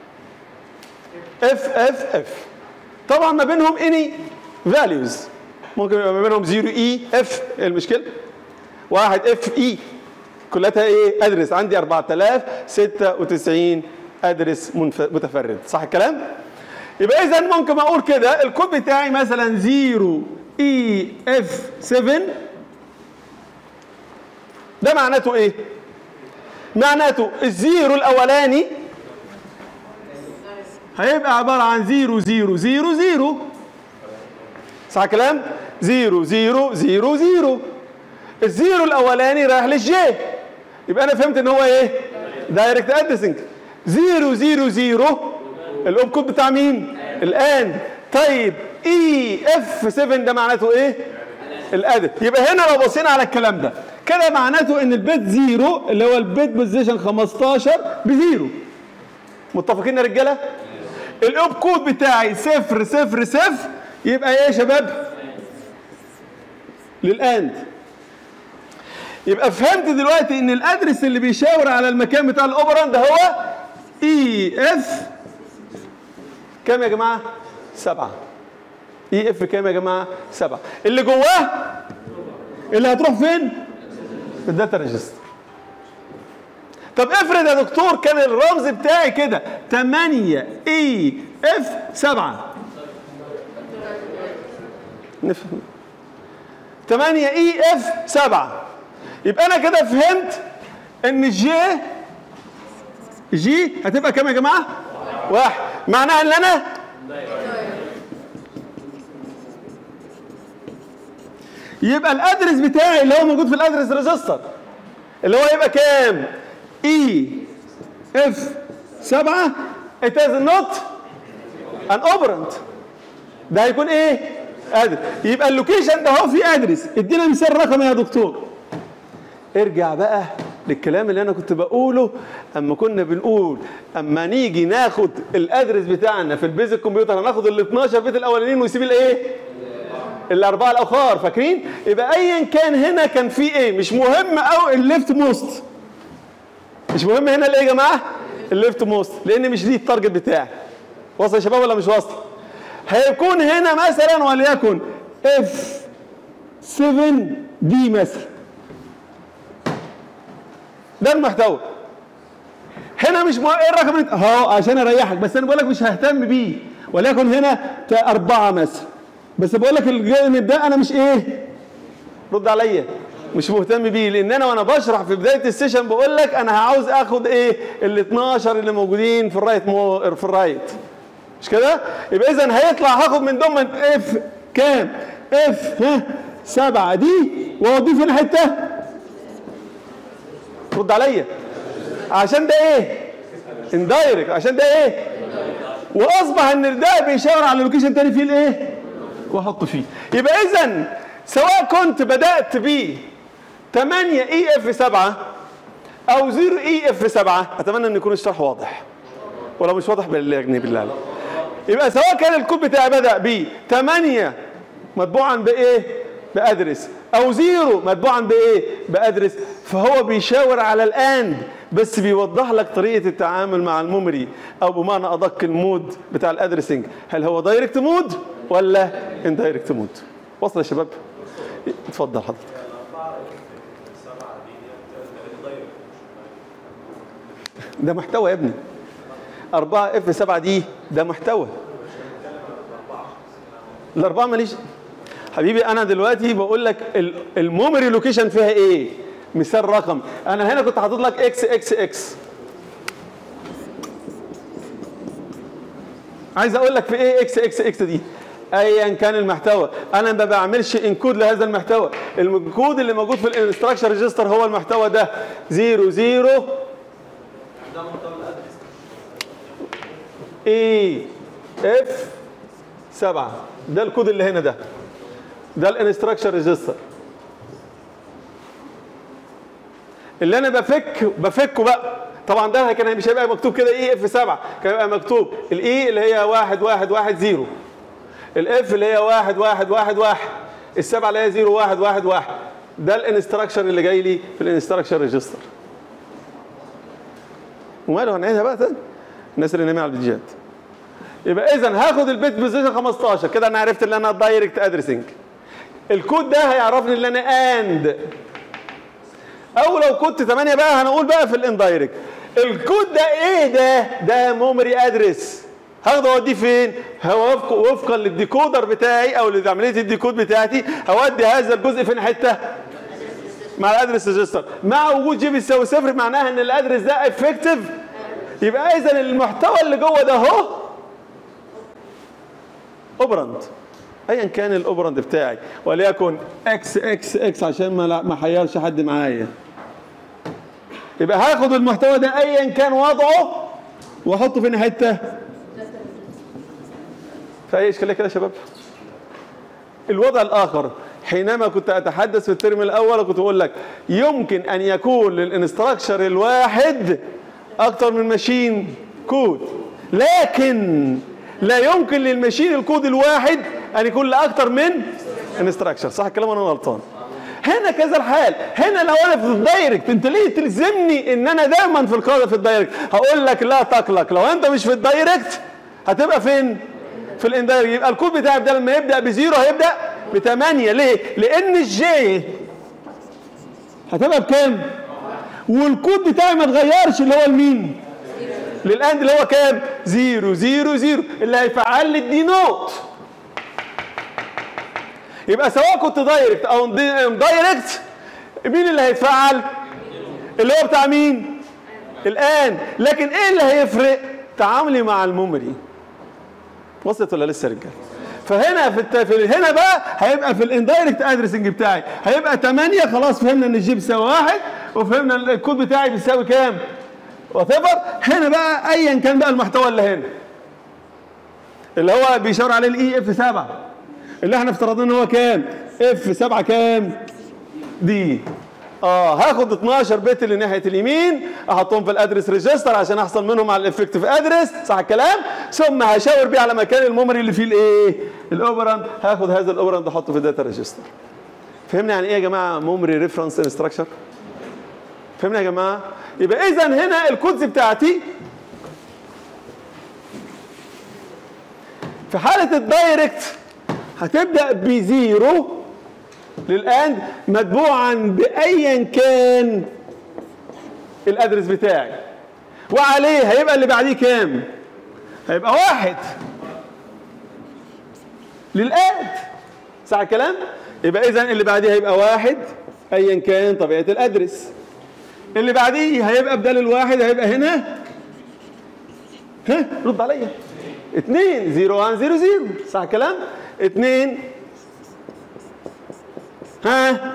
Speaker 1: اف اف اف طبعا ما بينهم اني فاليوز ممكن يبقى ما بينهم 0 اي اف ايه المشكله؟ واحد اف اي كلها ايه ادرس عندي 4096 ادرس منف... متفرد صح الكلام؟ يبقى اذا ممكن اقول كده الكود بتاعي مثلا 0 اي اف 7 ده معناته ايه؟ معناته الزيرو الاولاني هيبقى عباره عن 0 0 0 0 صح الكلام؟ 0 0 0 0 الزيرو الاولاني رايح للجي يبقى انا فهمت ان هو ايه؟ دايركت ادريسنج 0 0 0 الاوب كود بتاع مين؟ الان طيب اي اف 7 ده معناته ايه؟ الادر يبقى هنا لو بصينا على الكلام ده كده معناته ان البيت زيرو اللي هو البيت بوزيشن 15 بزيرو متفقين يا رجاله؟ الاوب كود بتاعي صفر صفر صفر يبقى ايه يا شباب؟ للاند يبقى فهمت دلوقتي ان الادرس اللي بيشاور على المكان بتاع الاوبراند هو اي اف كام يا جماعه؟ سبعه اي اف كام يا جماعه؟ سبعه اللي جواه اللي هتروح فين؟ في الداتا ريجستر طب افرض يا دكتور كان الرمز بتاعي كده 8 اي اف 7 نفهم 8 اي اف 7 يبقى انا كده فهمت ان الجي جي هتبقى كام يا جماعه؟ واحد معناها ان انا يبقى الادرس بتاعي اللي هو موجود في الادرس ريجستر اللي هو يبقى كام؟ اي اف 7 it is not an operand ده هيكون ايه؟ ادرس يبقى اللوكيشن ده هو فيه ادرس ادينا مثال رقمي يا دكتور ارجع بقى للكلام اللي انا كنت بقوله اما كنا بنقول اما نيجي ناخد الادرس بتاعنا في البيزك كمبيوتر هناخد ال 12 بيت الاولانيين ونسيب الايه؟ الاربعه الاخر فاكرين؟ يبقى ايا كان هنا كان في ايه؟ مش مهم قوي الليفت موست مش مهم هنا الايه يا جماعه؟ الليفت موست لان مش دي التارجت بتاعي واصل يا شباب ولا مش واصل؟ هيكون هنا مثلا وليكن اف 7 دي مثلا ده المحتوى هنا مش مو... ايه الرقم انت اهو عشان اريحك بس انا بقول لك مش ههتم بيه وليكن هنا تا- اربعه مثلا بس بقول لك الجانب ده انا مش ايه رد عليا مش مهتم بيه لان انا وانا بشرح في بدايه السيشن بقول لك انا عاوز اخد ايه ال 12 اللي موجودين في الرايت مو... في الرايت مش كده يبقى اذا هيطلع هاخد من ضمن اف كام اف ها سبعه دي واوديه فين حته رد عليا عشان ده ايه اندايركت عشان ده ايه واصبح ان ده بيشاور على لوكيشن تاني فيه الايه واحطه فيه يبقى اذا سواء كنت بدات ب 8 اي اف 7 او 0 اي اف 7 اتمنى ان يكون الشرح واضح ولو مش واضح بالله يا بالله عليك. يبقى سواء كان الكود بتاعي بدا ب 8 مطبوعا بايه بادرس او زيرو مطبوعا بايه بادرس فهو بيشاور على الاند بس بيوضح لك طريقه التعامل مع الميموري او بمعنى ادق المود بتاع الادرسنج هل هو دايركت مود ولا اندايركت مود وصل يا شباب اتفضل حضرتك ده محتوى يا ابني 4 اف 7 دي ده محتوى الاربعه ماليش حبيبي انا دلوقتي بقول لك ال- الميموري لوكيشن فيها ايه مثال رقم انا هنا كنت حاطط لك اكس اكس اكس عايز اقول لك في ايه اكس اكس اكس دي ايا كان المحتوى انا ما بعملش انكود لهذا المحتوى الكود اللي موجود في الانستراكشر ريجستر هو المحتوى ده 0 0 اي اف 7 ده الكود اللي هنا ده ده الانستراكشر ريجستر اللي انا بفك بفكه بقى طبعا ده كان مش هيبقى مكتوب كده اي اف 7 كان هيبقى مكتوب الاي اللي هي 1 1 1 0 الاف اللي هي 1 1 1 1 السبعه اللي هي 0 1 1 1 ده الانستراكشر اللي جاي لي في الانستراكشر ريجستر وماله هنعيدها بقى تاني الناس اللي نايمين على الفيديوهات يبقى اذا هاخد البيت بوزيشن 15 كده انا عرفت ان انا دايركت ادريسنج الكود ده هيعرفني ان انا اند او لو كنت 8 بقى هنقول بقى في الاندايركت الكود ده ايه ده ده ميموري ادرس هاخده اوديه فين هوفق وفقا للديكودر بتاعي او لعمليه الديكود بتاعتي هودي هذا الجزء فين حته مع الادرس ريجستر مع وجود جي بيساوي صفر معناها ان الادرس ده افكتيف يبقى اذا المحتوى اللي جوه ده اهو اوبرند ايا كان الاوبرند بتاعي وليكن اكس اكس اكس عشان ما ما احيرش حد معايا يبقى هاخد المحتوى ده ايا كان وضعه واحطه فين حته في اي اشكاليه كده يا شباب الوضع الاخر حينما كنت اتحدث في الترم الاول كنت اقول لك يمكن ان يكون للانستراكشر الواحد اكتر من ماشين كود لكن لا يمكن للماشين الكود الواحد ان يكون لاكتر من انستراكشر صح الكلام ولا انا غلطان هنا كذا الحال هنا لو انا في الدايركت انت ليه تلزمني ان انا دايما في القاعده في الدايركت هقول لك لا تقلق لو انت مش في الدايركت هتبقى فين في الاندايركت يبقى الكود بتاعك ده لما يبدا بزيرو هيبدا بثمانية ليه لان الجي هتبقى بكام والكود بتاعي ما اتغيرش اللي هو المين للاند اللي هو كام زيرو زيرو زيرو اللي هيفعل لي الدي نوت يبقى سواء كنت دايركت او دايركت مين اللي هيتفعل اللي هو بتاع مين الان لكن ايه اللي هيفرق تعاملي مع الميموري وصلت ولا لسه يا رجاله فهنا في, الت... في هنا بقى هيبقى في الاندايركت ادرسنج بتاعي هيبقى 8 خلاص فهمنا ان الجي بيساوي واحد وفهمنا ان الكود بتاعي بيساوي كام وات هنا بقى ايا كان بقى المحتوى اللي هنا اللي هو بيشاور عليه الاي اف 7 اللي احنا افترضنا ان هو كام اف 7 كام دي اه هاخد 12 بت اللي ناحيه اليمين احطهم في الادرس ريجستر عشان احصل منهم على الافكتيف ادرس صح الكلام ثم هشاور بيه على مكان الميموري اللي فيه الايه الاوبراند هاخد هذا الاوبراند احطه في الداتا ريجستر فهمنا يعني ايه يا جماعه ميموري ريفرنس انستراكشر فهمنا يا جماعه يبقى اذا هنا الكودز بتاعتي في حاله الدايركت هتبدا بزيرو للان متبوعا بايا كان الادرس بتاعي وعليه هيبقى اللي بعديه كام هيبقى واحد للآد صح الكلام يبقى اذا اللي بعديه هيبقى واحد ايا كان طبيعه الادرس اللي بعديه هيبقى بدل الواحد هيبقى هنا ها رد عليا اتنين زيرو وان زيرو زيرو صح الكلام اتنين ها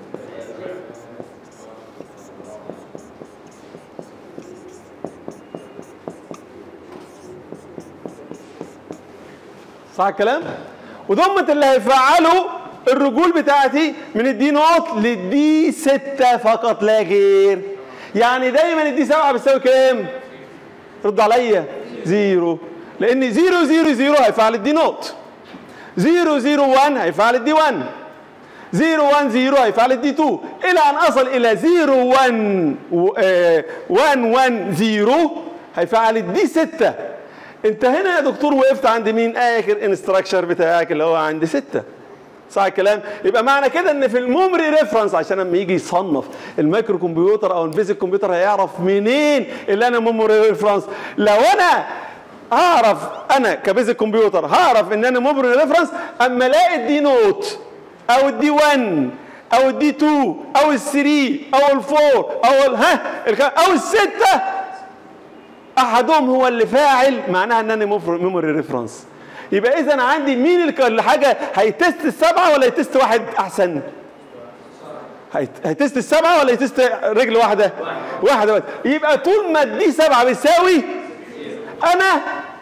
Speaker 1: صح الكلام وضمت اللي هيفعلوا الرجول بتاعتي من الدي نوت للدي 6 فقط لا غير يعني دايما الدي 7 بتساوي كام رد عليا زيرو لان زيرو زيرو زيرو هيفعل الدي نوت زيرو زيرو 1 هيفعل الدي 1 0 1 0 هيفعل الدي 2 الى ان اصل الى 0 1 1 1 0 هيفعل الدي 6 انت هنا يا دكتور وقفت عند مين اخر انستراكشر بتاعك اللي هو عند 6 صح الكلام يبقى معنى كده ان في الميموري ريفرنس عشان لما يجي يصنف المايكرو كمبيوتر او الفيزيك كمبيوتر هيعرف منين اللي انا ميموري ريفرنس لو انا اعرف انا كبيزك كمبيوتر هعرف ان انا ميموري ريفرنس اما الاقي الدي نوت او الدي 1 او الدي 2 او ال 3 او ال 4 او ال ها او الستة احدهم هو اللي فاعل معناها ان انا ميموري ريفرنس يبقى اذا عندي مين الحاجه هيتست السبعه ولا يتست واحد احسن هيتست السبعه ولا يتست رجل واحده واحده بس يبقى طول ما دي سبعه بيساوي انا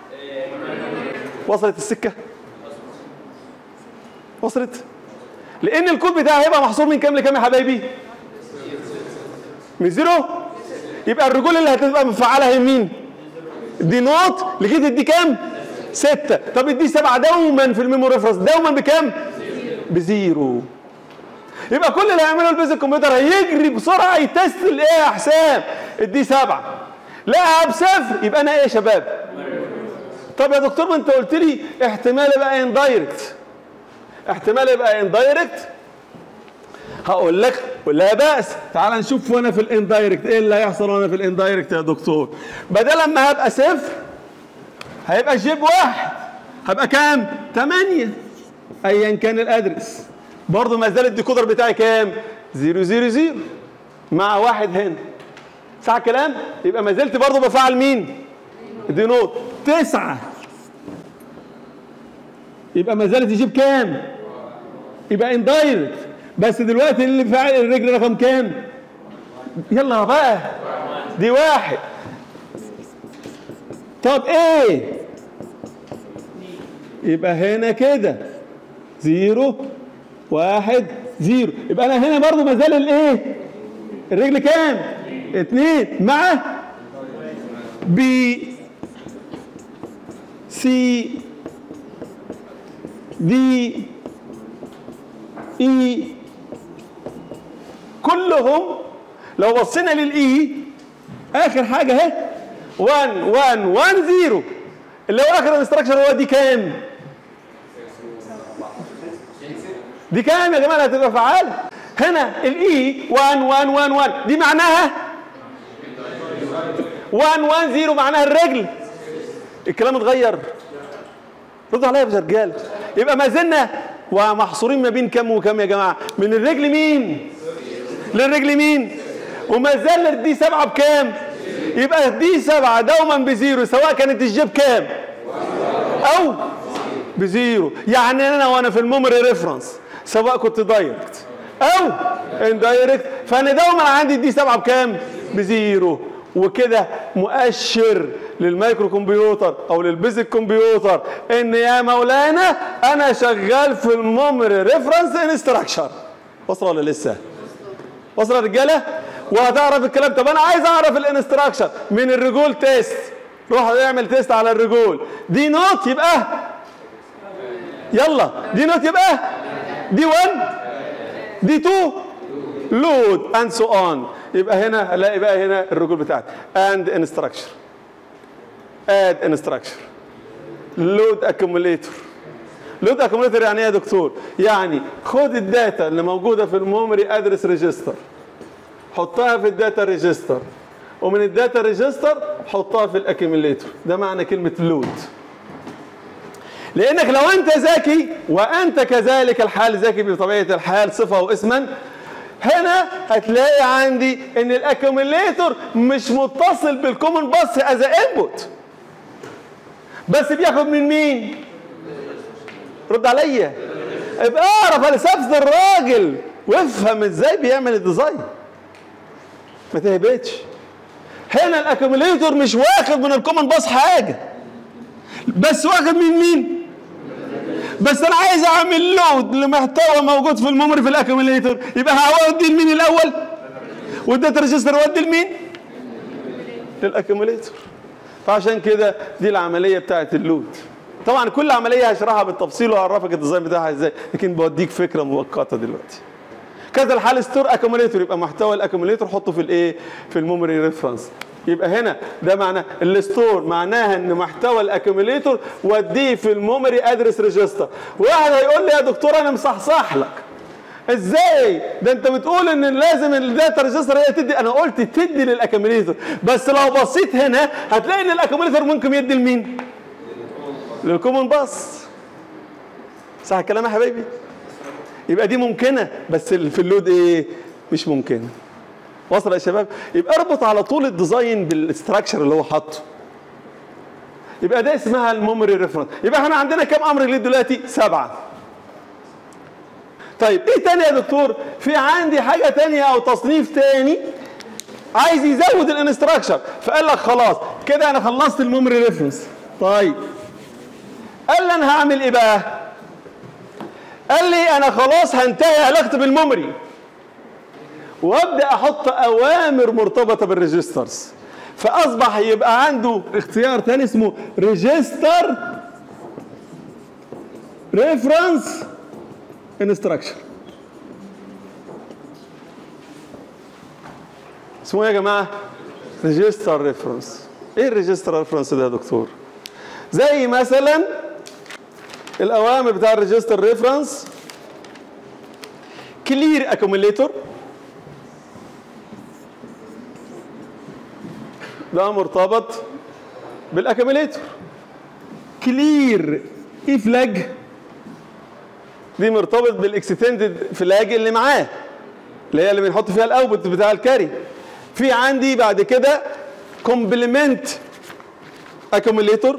Speaker 1: وصلت السكه وصلت لان الكود بتاعي هيبقى محصور من كام لكام يا حبايبي من زيرو يبقى الرجول اللي هتبقى مفعله هي مين دي نوت لغايه دي كام ستة طب دي سبعة دوما في الميموري ريفرنس دوما بكام بزيرو يبقى كل اللي هيعمله البيزك كمبيوتر هيجري بسرعه يتست الايه يا حسام الدي 7 لقاها بصفر يبقى انا ايه يا شباب طب يا دكتور ما انت قلت لي احتمال يبقى اندايركت احتمال يبقى اندايركت هقول لك لا بأس تعال نشوف وانا في الاندايركت ايه اللي هيحصل وانا في الاندايركت يا دكتور بدل ما هبقى صفر هيبقى جيب واحد هبقى كام 8 ايا كان الادرس برضه ما زال الديكودر بتاعي كام 000 مع واحد هنا صح الكلام يبقى ما زلت برضه بفعل مين دي نوت تسعة يبقى ما زالت يجيب كام يبقى اندايركت بس دلوقتي اللي فاعل الرجل رقم كام يلا بقى دي واحد طب ايه يبقى هنا كده زيرو واحد زيرو يبقى انا هنا برضو ما زال الايه الرجل كام اتنين مع بي سي دي اي كلهم لو بصينا للاي اخر حاجه اهي 1 1 1 0 اللي هو اخر انستراكشن هو دي كام؟ دي كام يا جماعه اللي هتبقى فعاله؟ هنا الاي 1 1 1 1 دي معناها 1 1 0 معناها الرجل الكلام اتغير ردوا عليا يا رجاله يبقى ما زلنا ومحصورين ما بين كم وكم يا جماعه من الرجل مين للرجل مين وما زال دي سبعه بكام يبقى دي سبعه دوما بزيرو سواء كانت الجيب كام او بزيرو يعني انا وانا في الميموري ريفرنس سواء كنت دايركت او اندايركت فانا دوما عندي دي سبعه بكام بزيرو وكده مؤشر للمايكرو كمبيوتر او للبيزك كمبيوتر ان يا مولانا انا شغال في الميموري ريفرنس انستراكشر وصل ولا لسه وصل يا رجاله وهتعرف الكلام طب انا عايز اعرف الانستراكشر من الرجول تيست روح اعمل تيست على الرجول دي نوت يبقى يلا دي نوت يبقى دي 1 دي 2 لود اند سو اون يبقى هنا الاقي بقى هنا الرجول بتاعتي اند انستراكشر اد انستراكشر لود اكيوميليتور لود اكيوميليتور يعني ايه يا دكتور يعني خد الداتا اللي موجوده في الميموري ادرس ريجستر حطها في الداتا ريجستر ومن الداتا ريجستر حطها في الاكيوميليتور ده معنى كلمه لود لانك لو انت ذكي وانت كذلك الحال ذكي بطبيعه الحال صفه واسما هنا هتلاقي عندي ان الاكيوميليتور مش متصل بالكومن باس از انبوت بس بياخد من مين رد عليا ابقى اعرف فلسفه الراجل وافهم ازاي بيعمل الديزاين ما تهبطش هنا الاكيوميليتور مش واخد من الكومن باس حاجه بس واخد من مين بس انا عايز اعمل لود لمحتوى موجود في الميموري في الاكيوميليتور يبقى هودي لمين الاول والداتا ريجستر اودي لمين للاكيوميليتور فعشان كده دي العمليه بتاعت اللود طبعا كل عمليه هشرحها بالتفصيل واعرفك الديزاين بتاعها ازاي لكن بوديك فكره مؤقته دلوقتي كذا الحال ستور اكيوميليتور يبقى محتوى الاكيوميليتور حطه في الايه في الميموري ريفرنس يبقى هنا ده معناه الستور معناها ان محتوى الاكيوميليتور وديه في الميموري ادرس ريجستر واحد هيقول لي يا دكتور انا مصحصح لك ازاي ده انت بتقول ان لازم الداتا ريجستر هي تدي انا قلت تدي للاكيوميليتور بس لو بصيت هنا هتلاقي ان الاكيوميليتور ممكن يدي لمين للكومن باس صح الكلام يا حبايبي يبقى دي ممكنه بس في اللود ايه مش ممكنه وصل يا شباب يبقى اربط على طول الديزاين بالاستراكشر اللي هو حاطه يبقى ده اسمها الميموري ريفرنس يبقى احنا عندنا كام امر جديد دلوقتي سبعه طيب ايه تاني يا دكتور في عندي حاجه تانية او تصنيف تاني عايز يزود الانستراكشر فقال لك خلاص كده انا خلصت الميموري ريفرنس طيب قال لي انا هعمل ايه بقى قال لي انا خلاص هنتهي علاقتي بالميموري وابدا احط اوامر مرتبطه بالريجسترز فاصبح يبقى عنده اختيار تاني اسمه ريجستر ريفرنس انستراكشن اسمه ايه يا جماعه ريجستر ريفرنس ايه الريجستر ريفرنس ده يا دكتور زي مثلا الاوامر بتاع الريجستر ريفرنس كلير اكوميليتور ده مرتبط بالاكوميليتور كلير اي فلاج دي مرتبط بالاكستندد فلاج اللي معاه اللي هي اللي بنحط فيها الاوتبوت بتاع الكاري في عندي بعد كده كومبلمنت اكوميليتور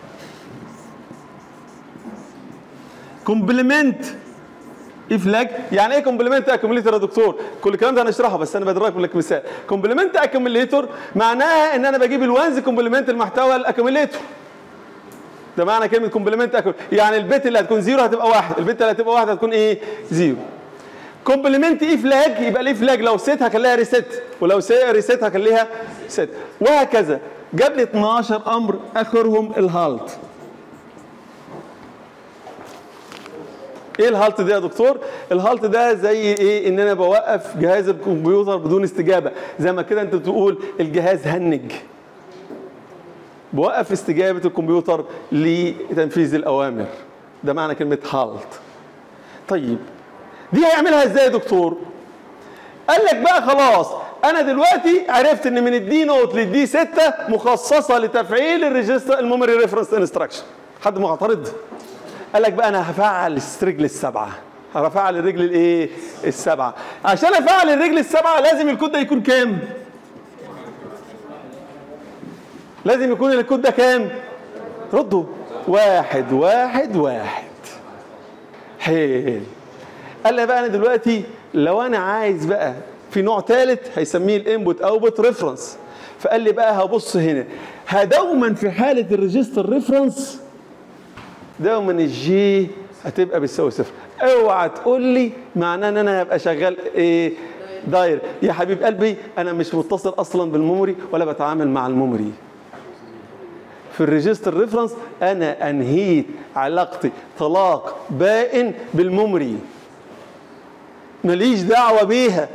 Speaker 1: كومبلمنت اي فلاج يعني ايه كومبلمنت اكوميليتور يا دكتور كل الكلام ده هنشرحه بس انا بدرك لك مثال كومبلمنت اكوميليتور معناها ان انا بجيب الوانز كومبلمنت المحتوى الاكوميليتور ده معنى كلمه كومبلمنت أكو... يعني البيت اللي هتكون زيرو هتبقى واحد البيت اللي هتبقى واحد هتكون ايه زيرو كومبلمنت اي فلاج يبقى الاي فلاج لو سيت هخليها ريست ولو سي ريست هخليها ست وهكذا جاب لي 12 امر اخرهم الهالت ايه الهالت ده يا دكتور الهالت ده زي ايه ان انا بوقف جهاز الكمبيوتر بدون استجابه زي ما كده انت تقول الجهاز هنج بوقف استجابه الكمبيوتر لتنفيذ الاوامر ده معنى كلمه هالت طيب دي هيعملها ازاي يا دكتور قال لك بقى خلاص انا دلوقتي عرفت ان من الدي نوت للدي 6 مخصصه لتفعيل الريجستر الميموري ريفرنس انستراكشن حد معترض قال لك بقى انا هفعل الرجل السبعه هفعل الرجل الايه السبعه عشان افعل الرجل السبعه لازم الكود ده يكون كام لازم يكون الكود ده كام ردوا واحد واحد واحد حلو قال لي بقى انا دلوقتي لو انا عايز بقى في نوع ثالث هيسميه الانبوت اوتبوت ريفرنس فقال لي بقى هبص هنا هدوما في حاله الريجستر ريفرنس دوما الجي هتبقى بتساوي صفر اوعى تقول لي معناه ان انا هبقى شغال ايه داير يا حبيب قلبي انا مش متصل اصلا بالميموري ولا بتعامل مع الميموري في الريجستر ريفرنس انا انهيت علاقتي طلاق بائن بالميموري ماليش دعوه بيها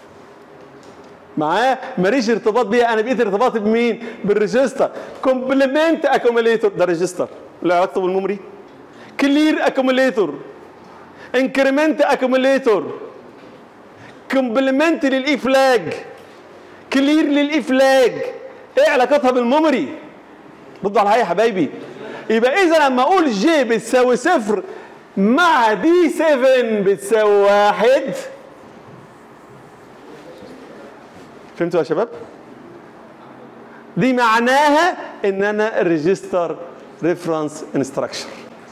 Speaker 1: معاه ماليش ارتباط بيها انا بقيت ارتباطي بمين بالريجستر كومبلمنت اكوميليتور ده ريجستر لا علاقته بالميموري كلير اكوميليتور انكريمنت اكوميليتور كومبلمنت للاي فلاج كلير للاي فلاج ايه علاقتها بالميموري ردوا على يا حبايبي يبقى اذا لما اقول جي بتساوي صفر مع دي 7 بتساوي واحد فهمتوا يا شباب؟ دي معناها ان انا الريجستر ريفرنس انستراكشن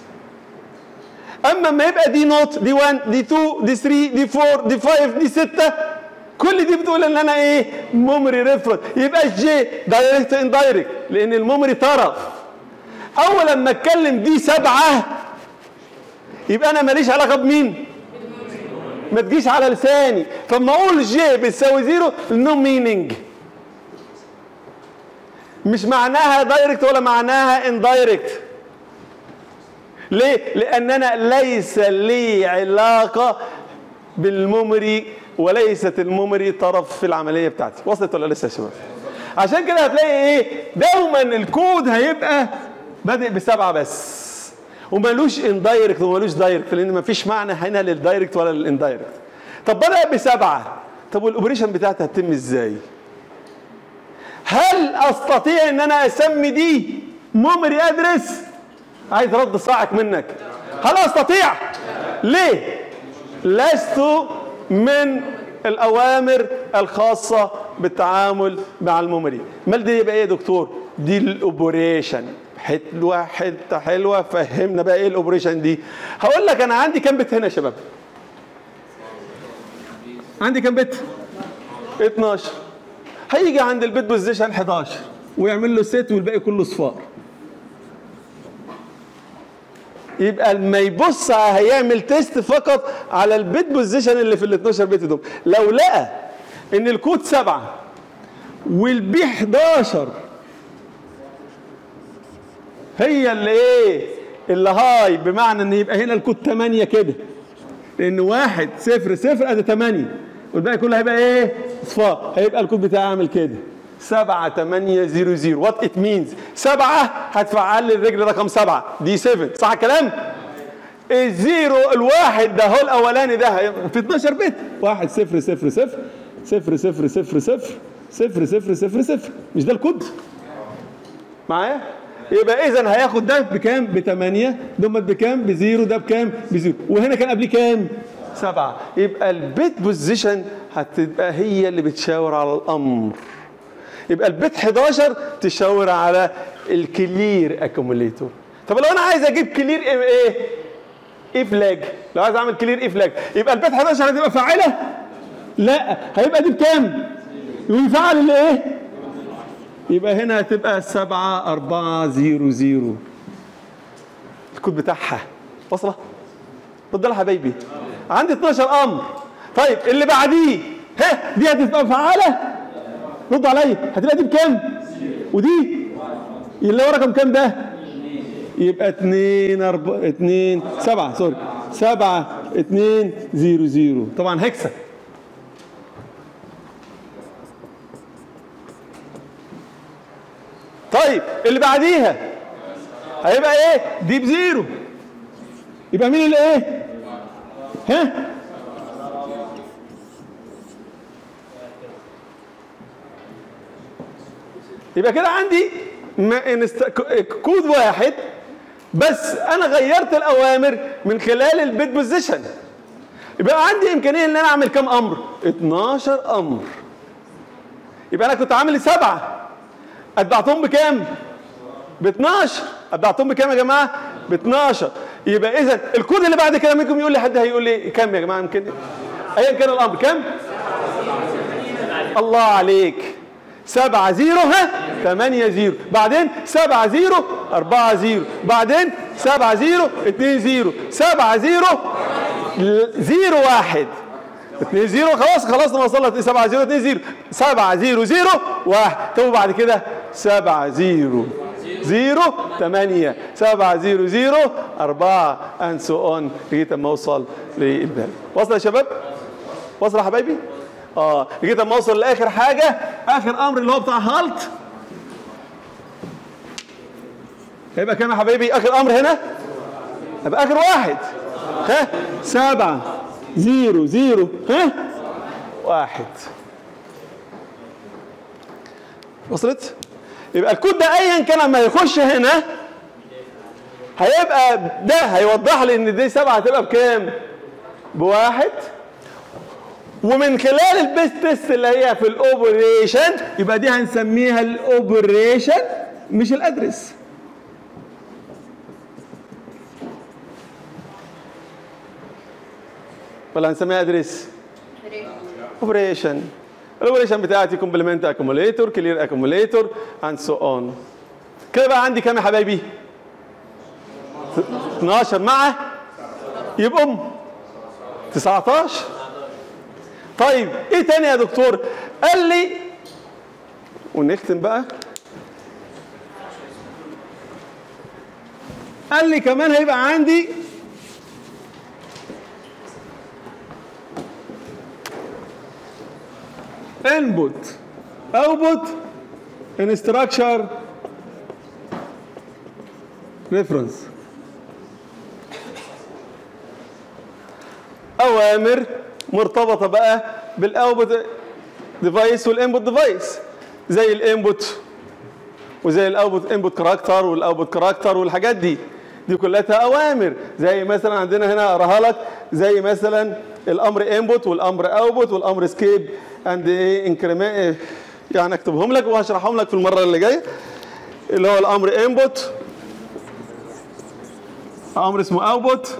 Speaker 1: اما لما يبقى دي نوت دي 1 دي 2 دي 3 دي 4 دي 5 دي 6 كل دي بتقول ان انا ايه ميموري ريفرنس يبقى الجي دايركت اندايركت لان الميموري طرف اول لما اتكلم دي سبعه يبقى انا ماليش علاقه بمين ما تجيش على لساني فلما اقول جي بتساوي زيرو نو مينينج مش معناها دايركت ولا معناها اندايركت ليه لان انا ليس لي علاقه بالميموري وليست الميموري طرف في العمليه بتاعتي وصلت ولا لسه يا شباب عشان كده هتلاقي ايه دوما الكود هيبقى بادئ بسبعه بس ومالوش اندايركت ومالوش دايركت لان مفيش معنى هنا للدايركت ولا للاندايركت طب بدا بسبعه طب والاوبريشن بتاعتها هتتم ازاي هل استطيع ان انا اسمي دي ميموري ادرس عايز رد صاعك منك هل استطيع ليه لست من الاوامر الخاصه بالتعامل مع الميموري امال دي يبقى ايه يا دكتور دي الاوبريشن حلوه حته حلوه فهمنا بقى ايه الاوبريشن دي هقول لك انا عندي كام بت هنا يا شباب عندي كام بت 12 هيجي عند البيت بوزيشن 11 ويعمل له سيت والباقي كله صفار يبقى لما يبص هيعمل تيست فقط على البيت بوزيشن اللي في ال 12 بت دول لو لقى ان الكود سبعه والبي 11 هي اللي ايه اللي هاي بمعنى ان يبقى هنا الكود 8 كده لان واحد صفر صفر ادي 8 والباقي كله هيبقى ايه اصفار هيبقى الكود بتاعي عامل كده 7 8 0 0 وات ات مينز 7 هتفعل لي الرجل رقم 7 دي 7 صح الكلام الزيرو الواحد ده هو الاولاني ده هي- في 12 بت 1 0 0 0 0 0 0 0 0 0 0 0 مش ده الكود معايا يبقى اذا هياخد ده بكام ب 8 دمت بكام بزيرو ده بكام بزيرو وهنا كان قبليه كام سبعة يبقى البيت بوزيشن هتبقى هي اللي بتشاور على الامر يبقى البيت 11 تشاور على الكلير اكوموليتور طب لو انا عايز اجيب كلير ايه ايه فلاج لو عايز اعمل كلير ايه فلاج يبقى البيت 11 هتبقى فاعله لا هيبقى دي بكام ويفعل اللي ايه يبقى هنا هتبقى 7 4 0 0 الكود بتاعها واصله رد لها حبايبي عندي 12 امر طيب اللي بعديه ها دي هتبقى فعاله رد عليا هتبقى دي بكام ودي اللي هو رقم كام ده يبقى 2 4 2 7 سوري 7 2 0 0 طبعا هكسه طيب اللي بعديها هيبقى ايه دي بزيرو يبقى مين اللي ايه ها يبقى كده عندي ما انست... كود واحد بس انا غيرت الاوامر من خلال البيت بوزيشن يبقى عندي امكانيه ان انا اعمل كام امر 12 امر يبقى انا كنت عامل سبعه اتبعتهم بكام ب 12 اتبعتهم بكام يا جماعه ب 12 يبقى اذا الكود اللي بعد كده منكم يقول لي حد هيقول لي كام يا جماعه يمكن ايا كان الامر كام الله عليك 7 0 ها 8 0 بعدين 7 0 4 0 بعدين 7 0 2 0 7 0 0 1 2 0 خلاص خلصنا وصلنا 7 0 2 0 7 0 0 1 طب وبعد كده 7 0 0 8 7 0 0 4 اند سو اون لغايه اما اوصل للباب وصل يا شباب؟ وصل يا حبايبي؟ اه لغايه اما اوصل لاخر حاجه اخر امر اللي هو بتاع هالت هيبقى كام يا حبايبي اخر امر هنا؟ هيبقى اخر واحد ها سبعة زيرو زيرو ها واحد وصلت؟ يبقى الكود ده ايا كان لما يخش هنا هيبقى ده هيوضح لي ان دي سبعة هتبقى بكام؟ بواحد ومن خلال البيست تيست اللي هي في الاوبريشن يبقى دي هنسميها الاوبريشن مش الادرس ولا هنسميها ادرس اوبريشن الاوبريشن بتاعتي كومبلمنت اكوموليتور كلير اكوموليتور اند سو اون كده بقى عندي كام يا حبايبي 12 مع يبقوا 19 طيب ايه تاني يا دكتور قال لي ونختم بقى قال لي كمان هيبقى عندي input output in structure reference اوامر مرتبطه بقى بالاوتبوت ديفايس والانبوت ديفايس زي الانبوت وزي الاوتبوت انبوت كاركتر والاوتبوت كاركتر والحاجات دي دي كلها اوامر زي مثلا عندنا هنا اقراها لك زي مثلا الامر انبوت والامر اوتبوت والامر سكيب اند ايه انكريمنت يعني اكتبهم لك وهشرحهم لك في المره اللي جايه اللي هو الامر انبوت امر اسمه اوتبوت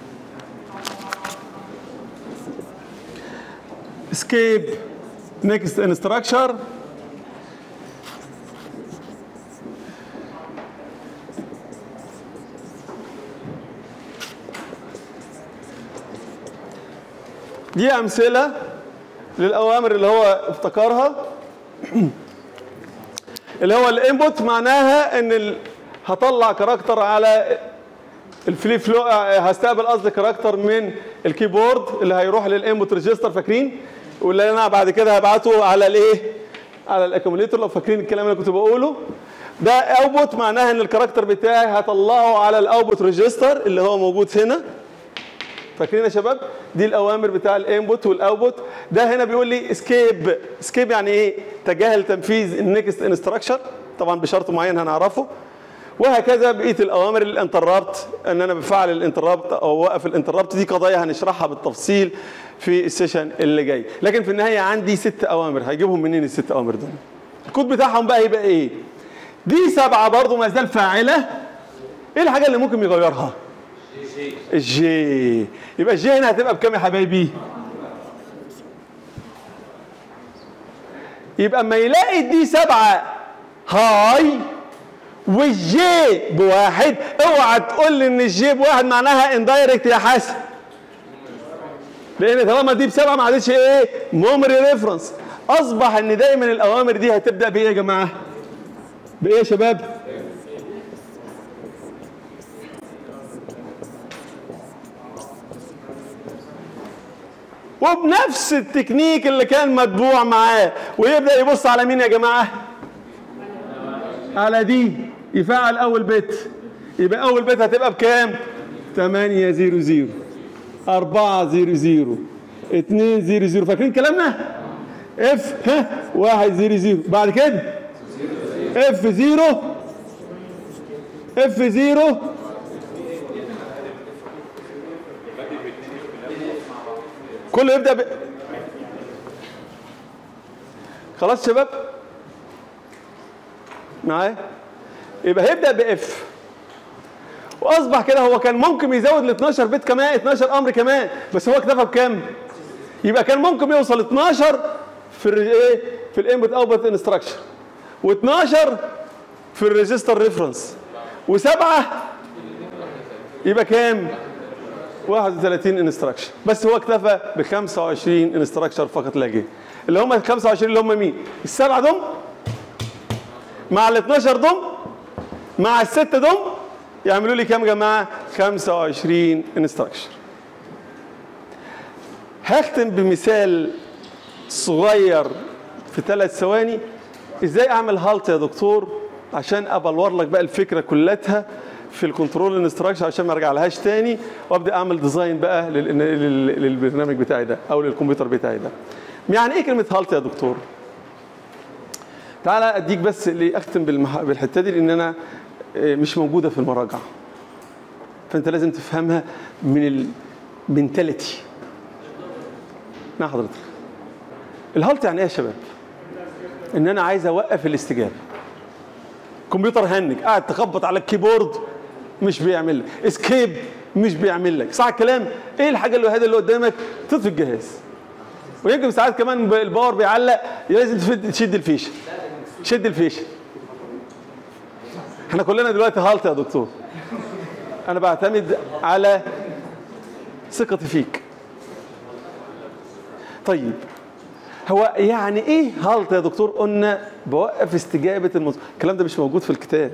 Speaker 1: escape next in structure دي امثله للاوامر اللي هو افتكرها اللي هو الانبوت معناها ان ال... هطلع كاركتر على الفليب فلو هستقبل قصدي كاركتر من الكيبورد اللي هيروح للانبوت ريجستر فاكرين واللي انا بعد كده هبعته على الايه على الاكوميليتور لو فاكرين الكلام اللي كنت بقوله ده اوتبوت معناها ان الكاركتر بتاعي هطلعه على الاوتبوت ريجستر اللي هو موجود هنا فاكرين يا شباب دي الاوامر بتاع الانبوت والاوتبوت ده هنا بيقول لي اسكيب اسكيب يعني ايه تجاهل تنفيذ النكست انستراكشر طبعا بشرط معين هنعرفه وهكذا بقيه الاوامر الانترابت ان انا بفعل الانترابت او اوقف الانترابت دي قضايا هنشرحها بالتفصيل في السيشن اللي جاي لكن في النهايه عندي ست اوامر هجيبهم منين الست اوامر دول الكود بتاعهم بقى يبقى ايه دي سبعه برضو ما زال فاعله ايه الحاجه اللي ممكن يغيرها الجي يبقى الجي هنا هتبقى بكام يا حبايبي يبقى اما يلاقي دي سبعه هاي والجي بواحد اوعى تقول لي ان الجي بواحد معناها اندايركت يا حسن لان طالما دي بسبعه ما عادتش ايه ميموري ريفرنس اصبح ان دايما الاوامر دي هتبدا بايه يا جماعه بايه يا شباب وبنفس التكنيك اللي كان متبوع معاه ويبدا يبص على مين يا جماعه على دي يفعل اول بت يبقى اول بت هتبقى بكام 8 0 0 4 0 0 2 0 0 فاكرين كلامنا اف ها 1 0 0 بعد كده اف 0 اف 0 كله يبدا ب... خلاص شباب معايا يبقى هيبدا باف واصبح كده هو كان ممكن يزود ل 12 بت كمان 12 امر كمان بس هو اكتفى بكام يبقى كان ممكن يوصل 12 في الري... ايه في الانبوت اوتبوت انستراكشن و12 في الريجستر ريفرنس وسبعه يبقى كام 31 انستراكشن بس هو اكتفى ب 25 انستراكشن فقط لا غير اللي هم ال 25 اللي هم مين السبعه دول مع ال 12 دول مع الستة دول يعملوا لي كام يا جماعه 25 انستراكشن هختم بمثال صغير في ثلاث ثواني ازاي اعمل هالت يا دكتور عشان ابلور لك بقى الفكره كلتها في الكنترول انستراكشن عشان ما ارجع لهاش تاني وابدا اعمل ديزاين بقى لل- لل- للبرنامج بتاعي ده او للكمبيوتر بتاعي ده يعني ايه كلمه هالت يا دكتور تعالى اديك بس اللي اختم بالمح... بالحته دي لان انا آه، مش موجوده في المراجعه فانت لازم تفهمها من المنتاليتي نعم حضرتك الهالت يعني ايه يا شباب ان انا عايز اوقف الاستجابه كمبيوتر هنج قاعد تخبط على الكيبورد مش بيعمل لك اسكيب مش بيعمل لك صح الكلام ايه الحاجه الوحيده اللي قدامك تطفي الجهاز ويمكن ساعات كمان الباور بيعلق لازم تفد- تشد الفيشه شد الفيشه احنا كلنا دلوقتي هالت يا دكتور انا بعتمد على ثقتي فيك طيب هو يعني ايه هالت يا دكتور قلنا بوقف استجابه المز... الكلام ده مش موجود في الكتاب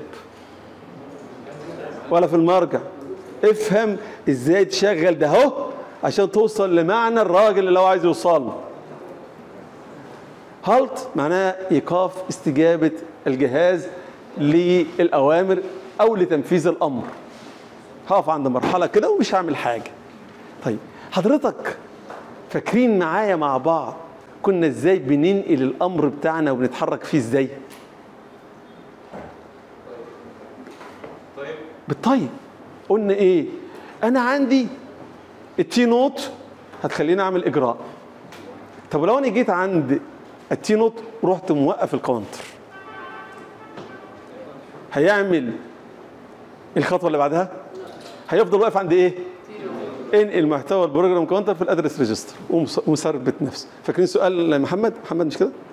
Speaker 1: ولا في المرجع افهم ازاي تشغل ده اهو عشان توصل لمعنى الراجل اللي هو عايز يوصل له هالت معناها ايقاف استجابه الجهاز للاوامر او لتنفيذ الامر هقف عند مرحله كده ومش هعمل حاجه طيب حضرتك فاكرين معايا مع بعض كنا ازاي بننقل الامر بتاعنا وبنتحرك فيه ازاي بالطيب قلنا ايه انا عندي التي نوت هتخليني اعمل اجراء طب لو انا جيت عند التي نوت رحت موقف الكاونتر هيعمل الخطوه اللي بعدها هيفضل واقف عند ايه انقل محتوى البروجرام كاونتر في الادرس ريجستر ومثبت نفسه فاكرين سؤال محمد محمد مش كده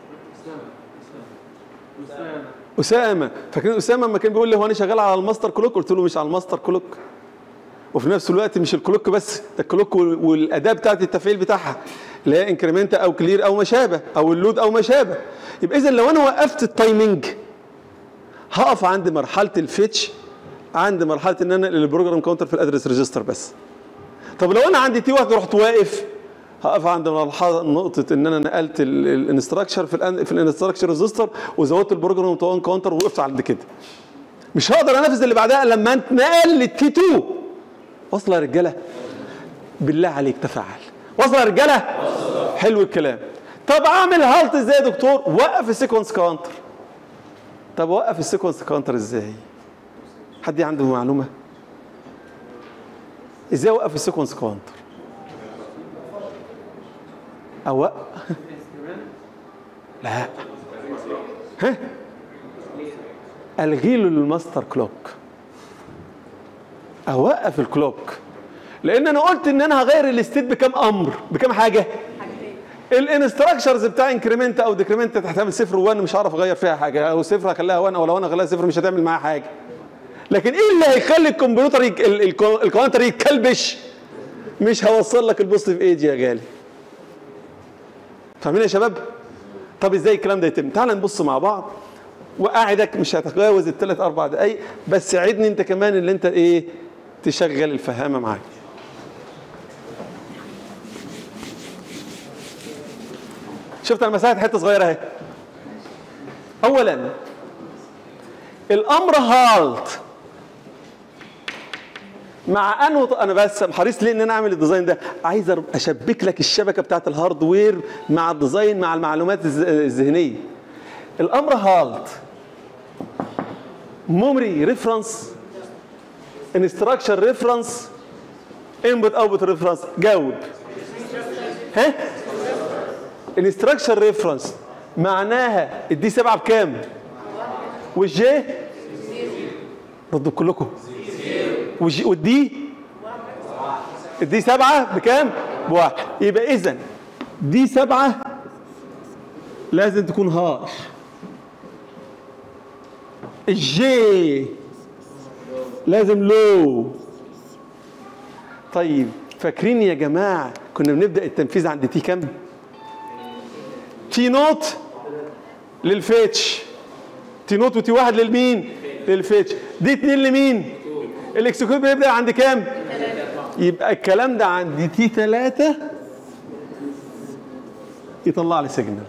Speaker 2: أسامة
Speaker 1: اسامه فاكرين اسامه لما كان بيقول لي هو انا شغال على الماستر كلوك قلت له مش على الماستر كلوك وفي نفس الوقت مش الكلوك بس ده الكلوك وال- والاداه بتاعت التفعيل بتاعها اللي هي انكريمنت او كلير او ما شابه او اللود او ما شابه يبقى اذا لو انا وقفت التايمنج هقف عند مرحله الفيتش عند مرحله ان انا البروجرام كاونتر في الادرس ريجستر بس طب لو انا عندي تي واحد رحت واقف هقف عند ملحظه نقطه ان انا نقلت الانستراكشر في ال في الانستراكشر ريزيستور وزودت البروجرام تو كاونتر ووقفت عند كده مش هقدر انفذ اللي بعدها إلا لما انتقل للتي 2 واصله يا رجاله بالله عليك تفاعل واصله يا رجاله حلو الكلام طب اعمل هالت ازاي يا دكتور وقف السيكونس كاونتر طب وقف السيكونس كاونتر ازاي حد عنده معلومه ازاي اوقف السيكونس كاونتر او لا ها الغي له الماستر كلوك اوقف الكلوك لان انا قلت ان انا هغير الاستيت بكام امر بكام حاجه الانستراكشرز بتاع انكريمنت او ديكريمنت تحتمل صفر و1 مش هعرف اغير فيها حاجه او صفر هخليها 1 او لو انا اخليها صفر مش هتعمل معاها حاجه لكن ايه اللي هيخلي الكمبيوتر يك... ال- ال- الكاونتر يتكلبش مش هوصل لك البوزيتيف ايج يا غالي فاهمين يا شباب طب ازاي الكلام ده يتم تعال نبص مع بعض وقاعدك مش هتتجاوز الثلاث اربع دقايق بس عدني انت كمان اللي انت ايه تشغل الفهامه معاك شفت انا مساحه حته صغيره اهي اولا الامر هالت مع انه انا بس حريص ليه ان انا اعمل الديزاين ده عايز أر- اشبك لك الشبكه بتاعت الهاردوير مع الديزاين مع المعلومات الز- الذهنيه الامر هالت ميموري ريفرنس انستراكشر ريفرنس انبوت اوتبوت ريفرنس جاوب ها الانستراكشر ريفرنس معناها الدي سبعة بكام والجي ردوا كلكم والجي والدي الدي سبعة بكام بواحد يبقى اذا دي سبعة لازم تكون هاش الجي لازم لو طيب فاكرين يا جماعة كنا بنبدأ التنفيذ عند تي كام تي نوت للفيتش تي نوت وتي واحد للمين للفيتش دي اتنين لمين الاكسكيوت بيبدأ عند كام يبقى الكلام ده عند تي تلاتة يطلع لي سيجنال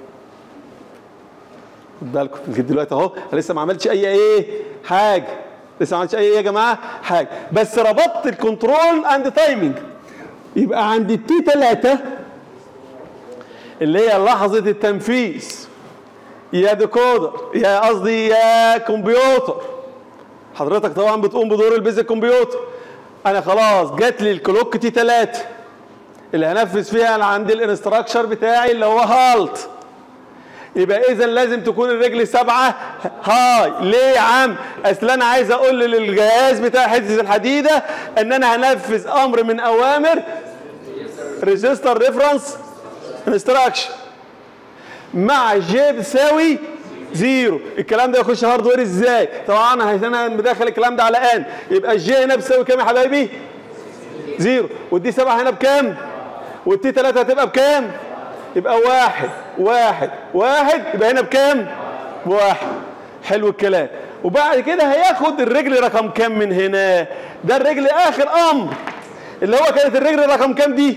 Speaker 1: خد بالكم لغايه دلوقتي اهو أنا لسه ما عملتش اي ايه حاجه لسه ما عملتش اي ايه يا جماعه حاجه بس ربطت الكنترول اند تايمنج يبقى عند التي 3 اللي هي لحظه التنفيذ يا ديكودر يا قصدي يا كمبيوتر حضرتك طبعا بتقوم بدور البيزك كمبيوتر انا خلاص جات لي الكلوك تي 3 اللي هنفذ فيها انا عندي الانستراكشر بتاعي اللي هو هالت يبقى اذا لازم تكون الرجل سبعه هاي ليه يا عم اصل انا عايز اقول للجهاز بتاع حته الحديده ان انا هنفذ امر من اوامر ريجستر ريفرنس انستراكشن مع جي بتساوي زيرو الكلام ده يخش هاردوير ازاي طبعا انا مدخل الكلام ده على ان يبقى الجي هنا بتساوي كام يا حبايبي زيرو والدي سبعه هنا بكام والتي 3 هتبقى بكام يبقى واحد واحد واحد يبقى هنا بكام بواحد حلو الكلام وبعد كده هياخد الرجل رقم كام من هنا ده الرجل اخر امر اللي هو كانت الرجل رقم كام دي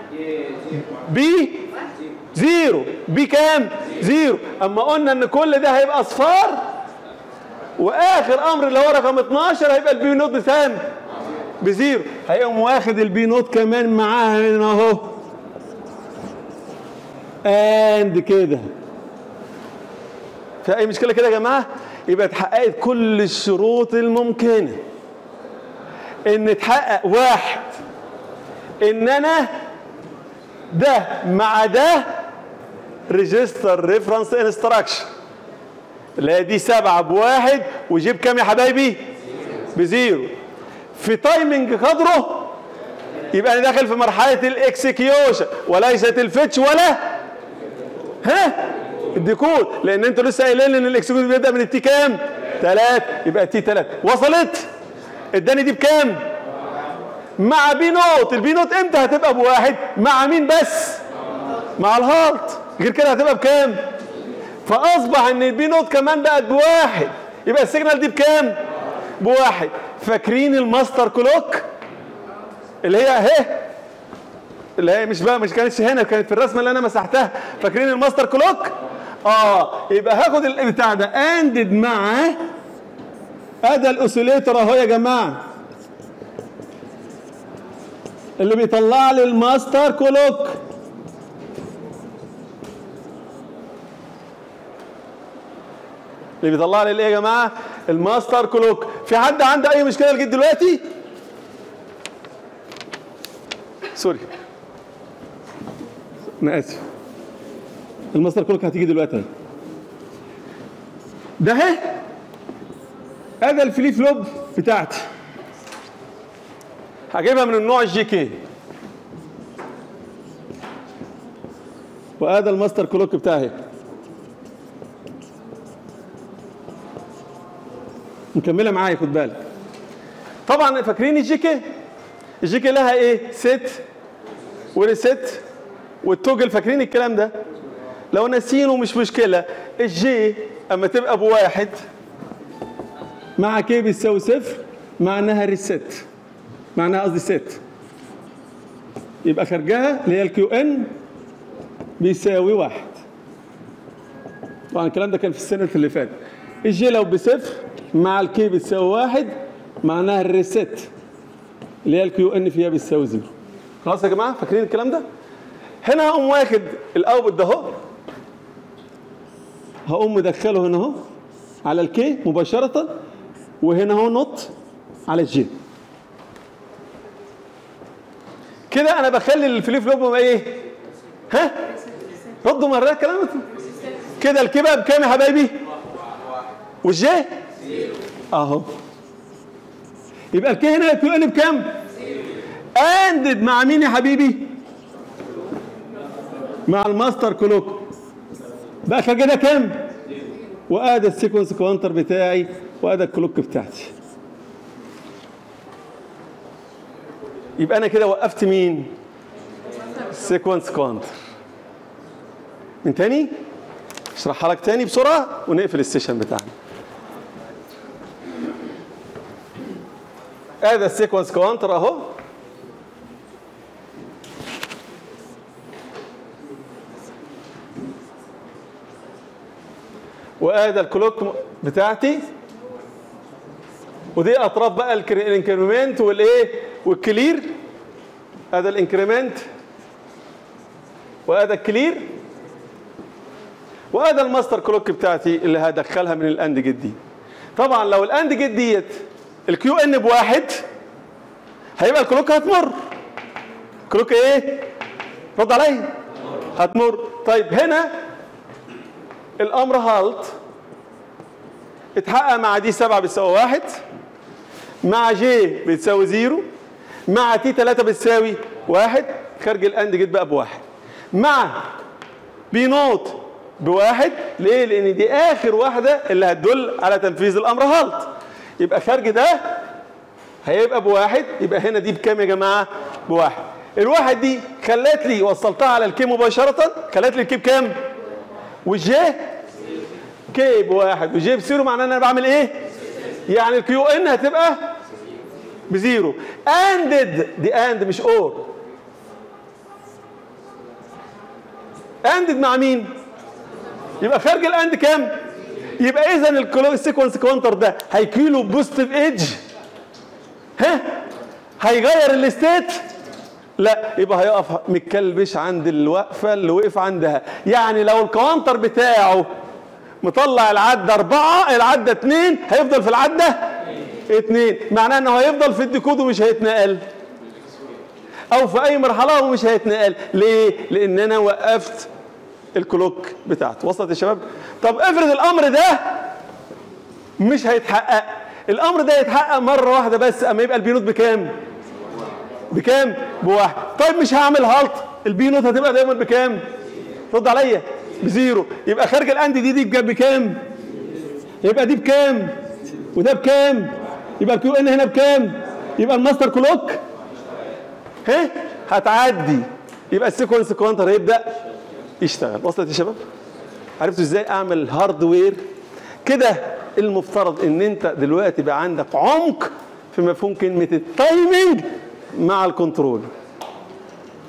Speaker 1: بي زيرو بي كام زيرو اما قلنا ان كل ده هيبقى اصفار واخر امر اللي هو رقم 12 هيبقى البي نوت بكام بزيرو هيقوم واخد البي نوت كمان معاها هنا اهو اند كده في اي مشكله كده يا جماعه يبقى اتحققت كل الشروط الممكنه ان اتحقق واحد ان انا ده مع ده ريجستر ريفرنس انستراكشن اللي هي دي سبعة بواحد وجيب كام يا حبايبي بزيرو في تايمنج قدره يبقى انا داخل في مرحله الاكسكيوشن وليست الفتش ولا ها الديكود لان انتوا لسه قايلين ان الاكسكيوت بيبدا من التي كام؟ 3 يبقى تي 3 وصلت؟ اداني دي بكام؟ مع بي نوت البي نوت امتى هتبقى بواحد؟ مع مين بس؟ مع الهارت غير كده هتبقى بكام؟ فاصبح ان البي نوت كمان بقت بواحد يبقى السيجنال دي بكام؟ بواحد فاكرين الماستر كلوك؟ اللي هي اهي اللي هي مش بقى مش كانتش هنا كانت في الرسمه اللي انا مسحتها فاكرين الماستر كلوك اه يبقى هاخد البتاع ده اندد مع ادي الاوسيليتور اهو يا جماعه اللي بيطلع لي الماستر كلوك اللي بيطلع لي الايه يا جماعه الماستر كلوك في حد عنده اي مشكله لغايه دلوقتي سوري انا اسف الماستر كلوك هتيجي دلوقتي أهي. ده اهي ادي الفليب فلوب بتاعتي هجيبها من النوع الجي كي وادي الماستر كلوك بتاعي مكمله معايا خد بالك طبعا فاكرين الجي كي الجي كي لها ايه ست وريست والتوجل فاكرين الكلام ده لو ناسينه مش مشكله الجي اما تبقى بواحد مع كي بيساوي صفر معناها ريست معناها قصدي ست يبقى خارجها اللي هي الكيو ان بيساوي واحد طبعا الكلام ده كان في السنه اللي فاتت الجي لو بصفر مع الكي بتساوي واحد معناها الريست اللي هي الكيو ان فيها بتساوي زيرو خلاص يا جماعه فاكرين الكلام ده هنا هقوم واخد الاوتبوت ده اهو هقوم مدخله هنا اهو على الكي مباشره وهنا اهو نوت على الجي كده انا بخلي الفليب فلوب يبقى ايه ها ردوا مرة كلام كده الكي بقى بكام يا حبايبي والجي اهو يبقى الكي هنا الكيو ان بكام اندد مع مين يا حبيبي مع الماستر كلوك بقى كده كام وادي السيكونس كوانتر بتاعي وادي الكلوك بتاعتي يبقى انا كده وقفت مين سيكونس كوانتر من تاني اشرحها لك تاني بسرعه ونقفل السيشن بتاعنا ادي السيكونس كوانتر اهو وادي الكلوك بتاعتي ودي اطراف بقى الكر- الانكريمنت والايه والكلير هذا الانكريمنت وهذا الكلير وهذا الماستر كلوك بتاعتي اللي هدخلها من الاند جيت دي طبعا لو الاند جيت ديت الكيو ان بواحد هيبقى الكلوك هتمر كلوك ايه رد عليا هتمر طيب هنا الامر هالت اتحقق مع دي 7 بتساوي واحد مع جي بتساوي زيرو مع تي 3 بتساوي واحد خارج الاند جيت بقى بواحد مع بي نوت بواحد ليه؟ لان دي اخر واحده اللي هتدل على تنفيذ الامر هالت يبقى خارج ده هيبقى بواحد يبقى هنا دي بكام يا جماعه؟ بواحد الواحد دي خلت لي وصلتها على الكي مباشره خلت لي الكي بكام؟ والجي كي بواحد وجي بزيرو معناه ان انا بعمل ايه؟ يعني الكيو ان هتبقى بزيرو اندد دي اند مش اور اندد مع مين؟ يبقى خارج الاند كام؟ يبقى اذا الكلو السيكونس كونتر ده هيكيله بوزيتيف ايدج ها؟ هيغير الستيت؟ لا يبقى هيقف متكلبش عند الوقفه اللي وقف عندها يعني لو الكوانتر بتاعه مطلع العده أربعة العده اتنين هيفضل في العده اتنين معناه انه هيفضل في الديكود ومش هيتنقل او في اي مرحله ومش هيتنقل ليه لان انا وقفت الكلوك بتاعته وصلت يا شباب طب افرض الامر ده مش هيتحقق الامر ده يتحقق مره واحده بس اما يبقى البينوت بكام بكام بواحد طيب مش هعمل هالت البينوت هتبقى دايما بكام رد عليا بزيرو يبقى خارج الاند دي دي بكام يبقى دي بكام وده بكام يبقى الكيو ان هنا بكام يبقى الماستر كلوك ها هتعدي يبقى السيكونس كوانتر هيبدا يشتغل وصلت يا شباب عرفتوا ازاي اعمل هاردوير كده المفترض ان انت دلوقتي بقى عندك عمق في مفهوم كلمه التايمنج مع الكنترول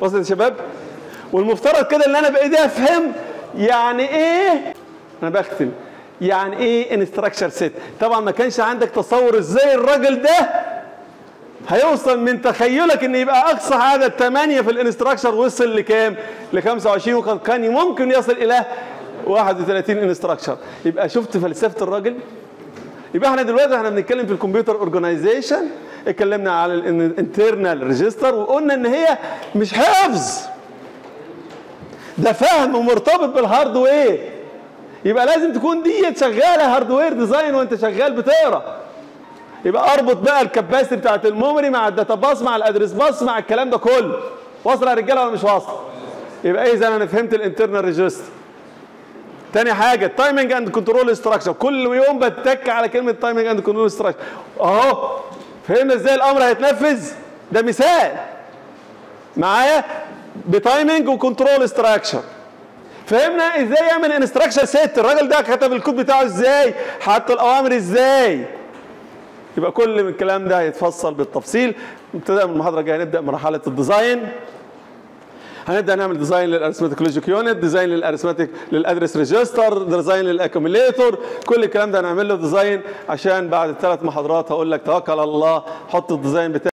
Speaker 1: وصلت يا شباب والمفترض كده ان انا بايدي افهم يعني ايه انا بختم يعني ايه انستراكشر سيت طبعا ما كانش عندك تصور ازاي الراجل ده هيوصل من تخيلك ان يبقى اقصى عدد 8 في الانستراكشر وصل لكام ل 25 وقد كان ممكن يصل الى 31 انستراكشر يبقى شفت فلسفه الراجل يبقى احنا دلوقتي احنا بنتكلم في الكمبيوتر اورجانيزيشن اتكلمنا على الانترنال ريجستر وقلنا ان هي مش حفظ ده فهم مرتبط بالهاردوير يبقى لازم تكون دي شغاله هاردوير ديزاين وانت شغال بتقرا يبقى اربط بقى الكباسيتي بتاعت الميموري مع الداتا باس مع الادرس باس مع الكلام ده كله واصل يا رجاله ولا مش واصل يبقى اذا انا فهمت الانترنال ريجستر تاني حاجه التايمنج اند كنترول ستراكشر كل يوم بتك على كلمه تايمنج اند كنترول ستراكشر اهو فهمنا ازاي الامر هيتنفذ ده مثال معايا بتايمنج وكنترول ستراكشر فهمنا ازاي يعمل انستراكشن سيت الراجل ده كتب الكود بتاعه ازاي حط الاوامر ازاي يبقى كل من الكلام ده هيتفصل بالتفصيل ابتداء من المحاضره الجايه نبدا مرحله الديزاين هنبدا نعمل ديزاين للارثماتيك لوجيك يونت ديزاين للارثماتيك للادرس ريجستر ديزاين للاكوميليتور كل الكلام ده هنعمل له ديزاين عشان بعد الثلاث محاضرات هقول لك توكل على الله حط الديزاين بتاعك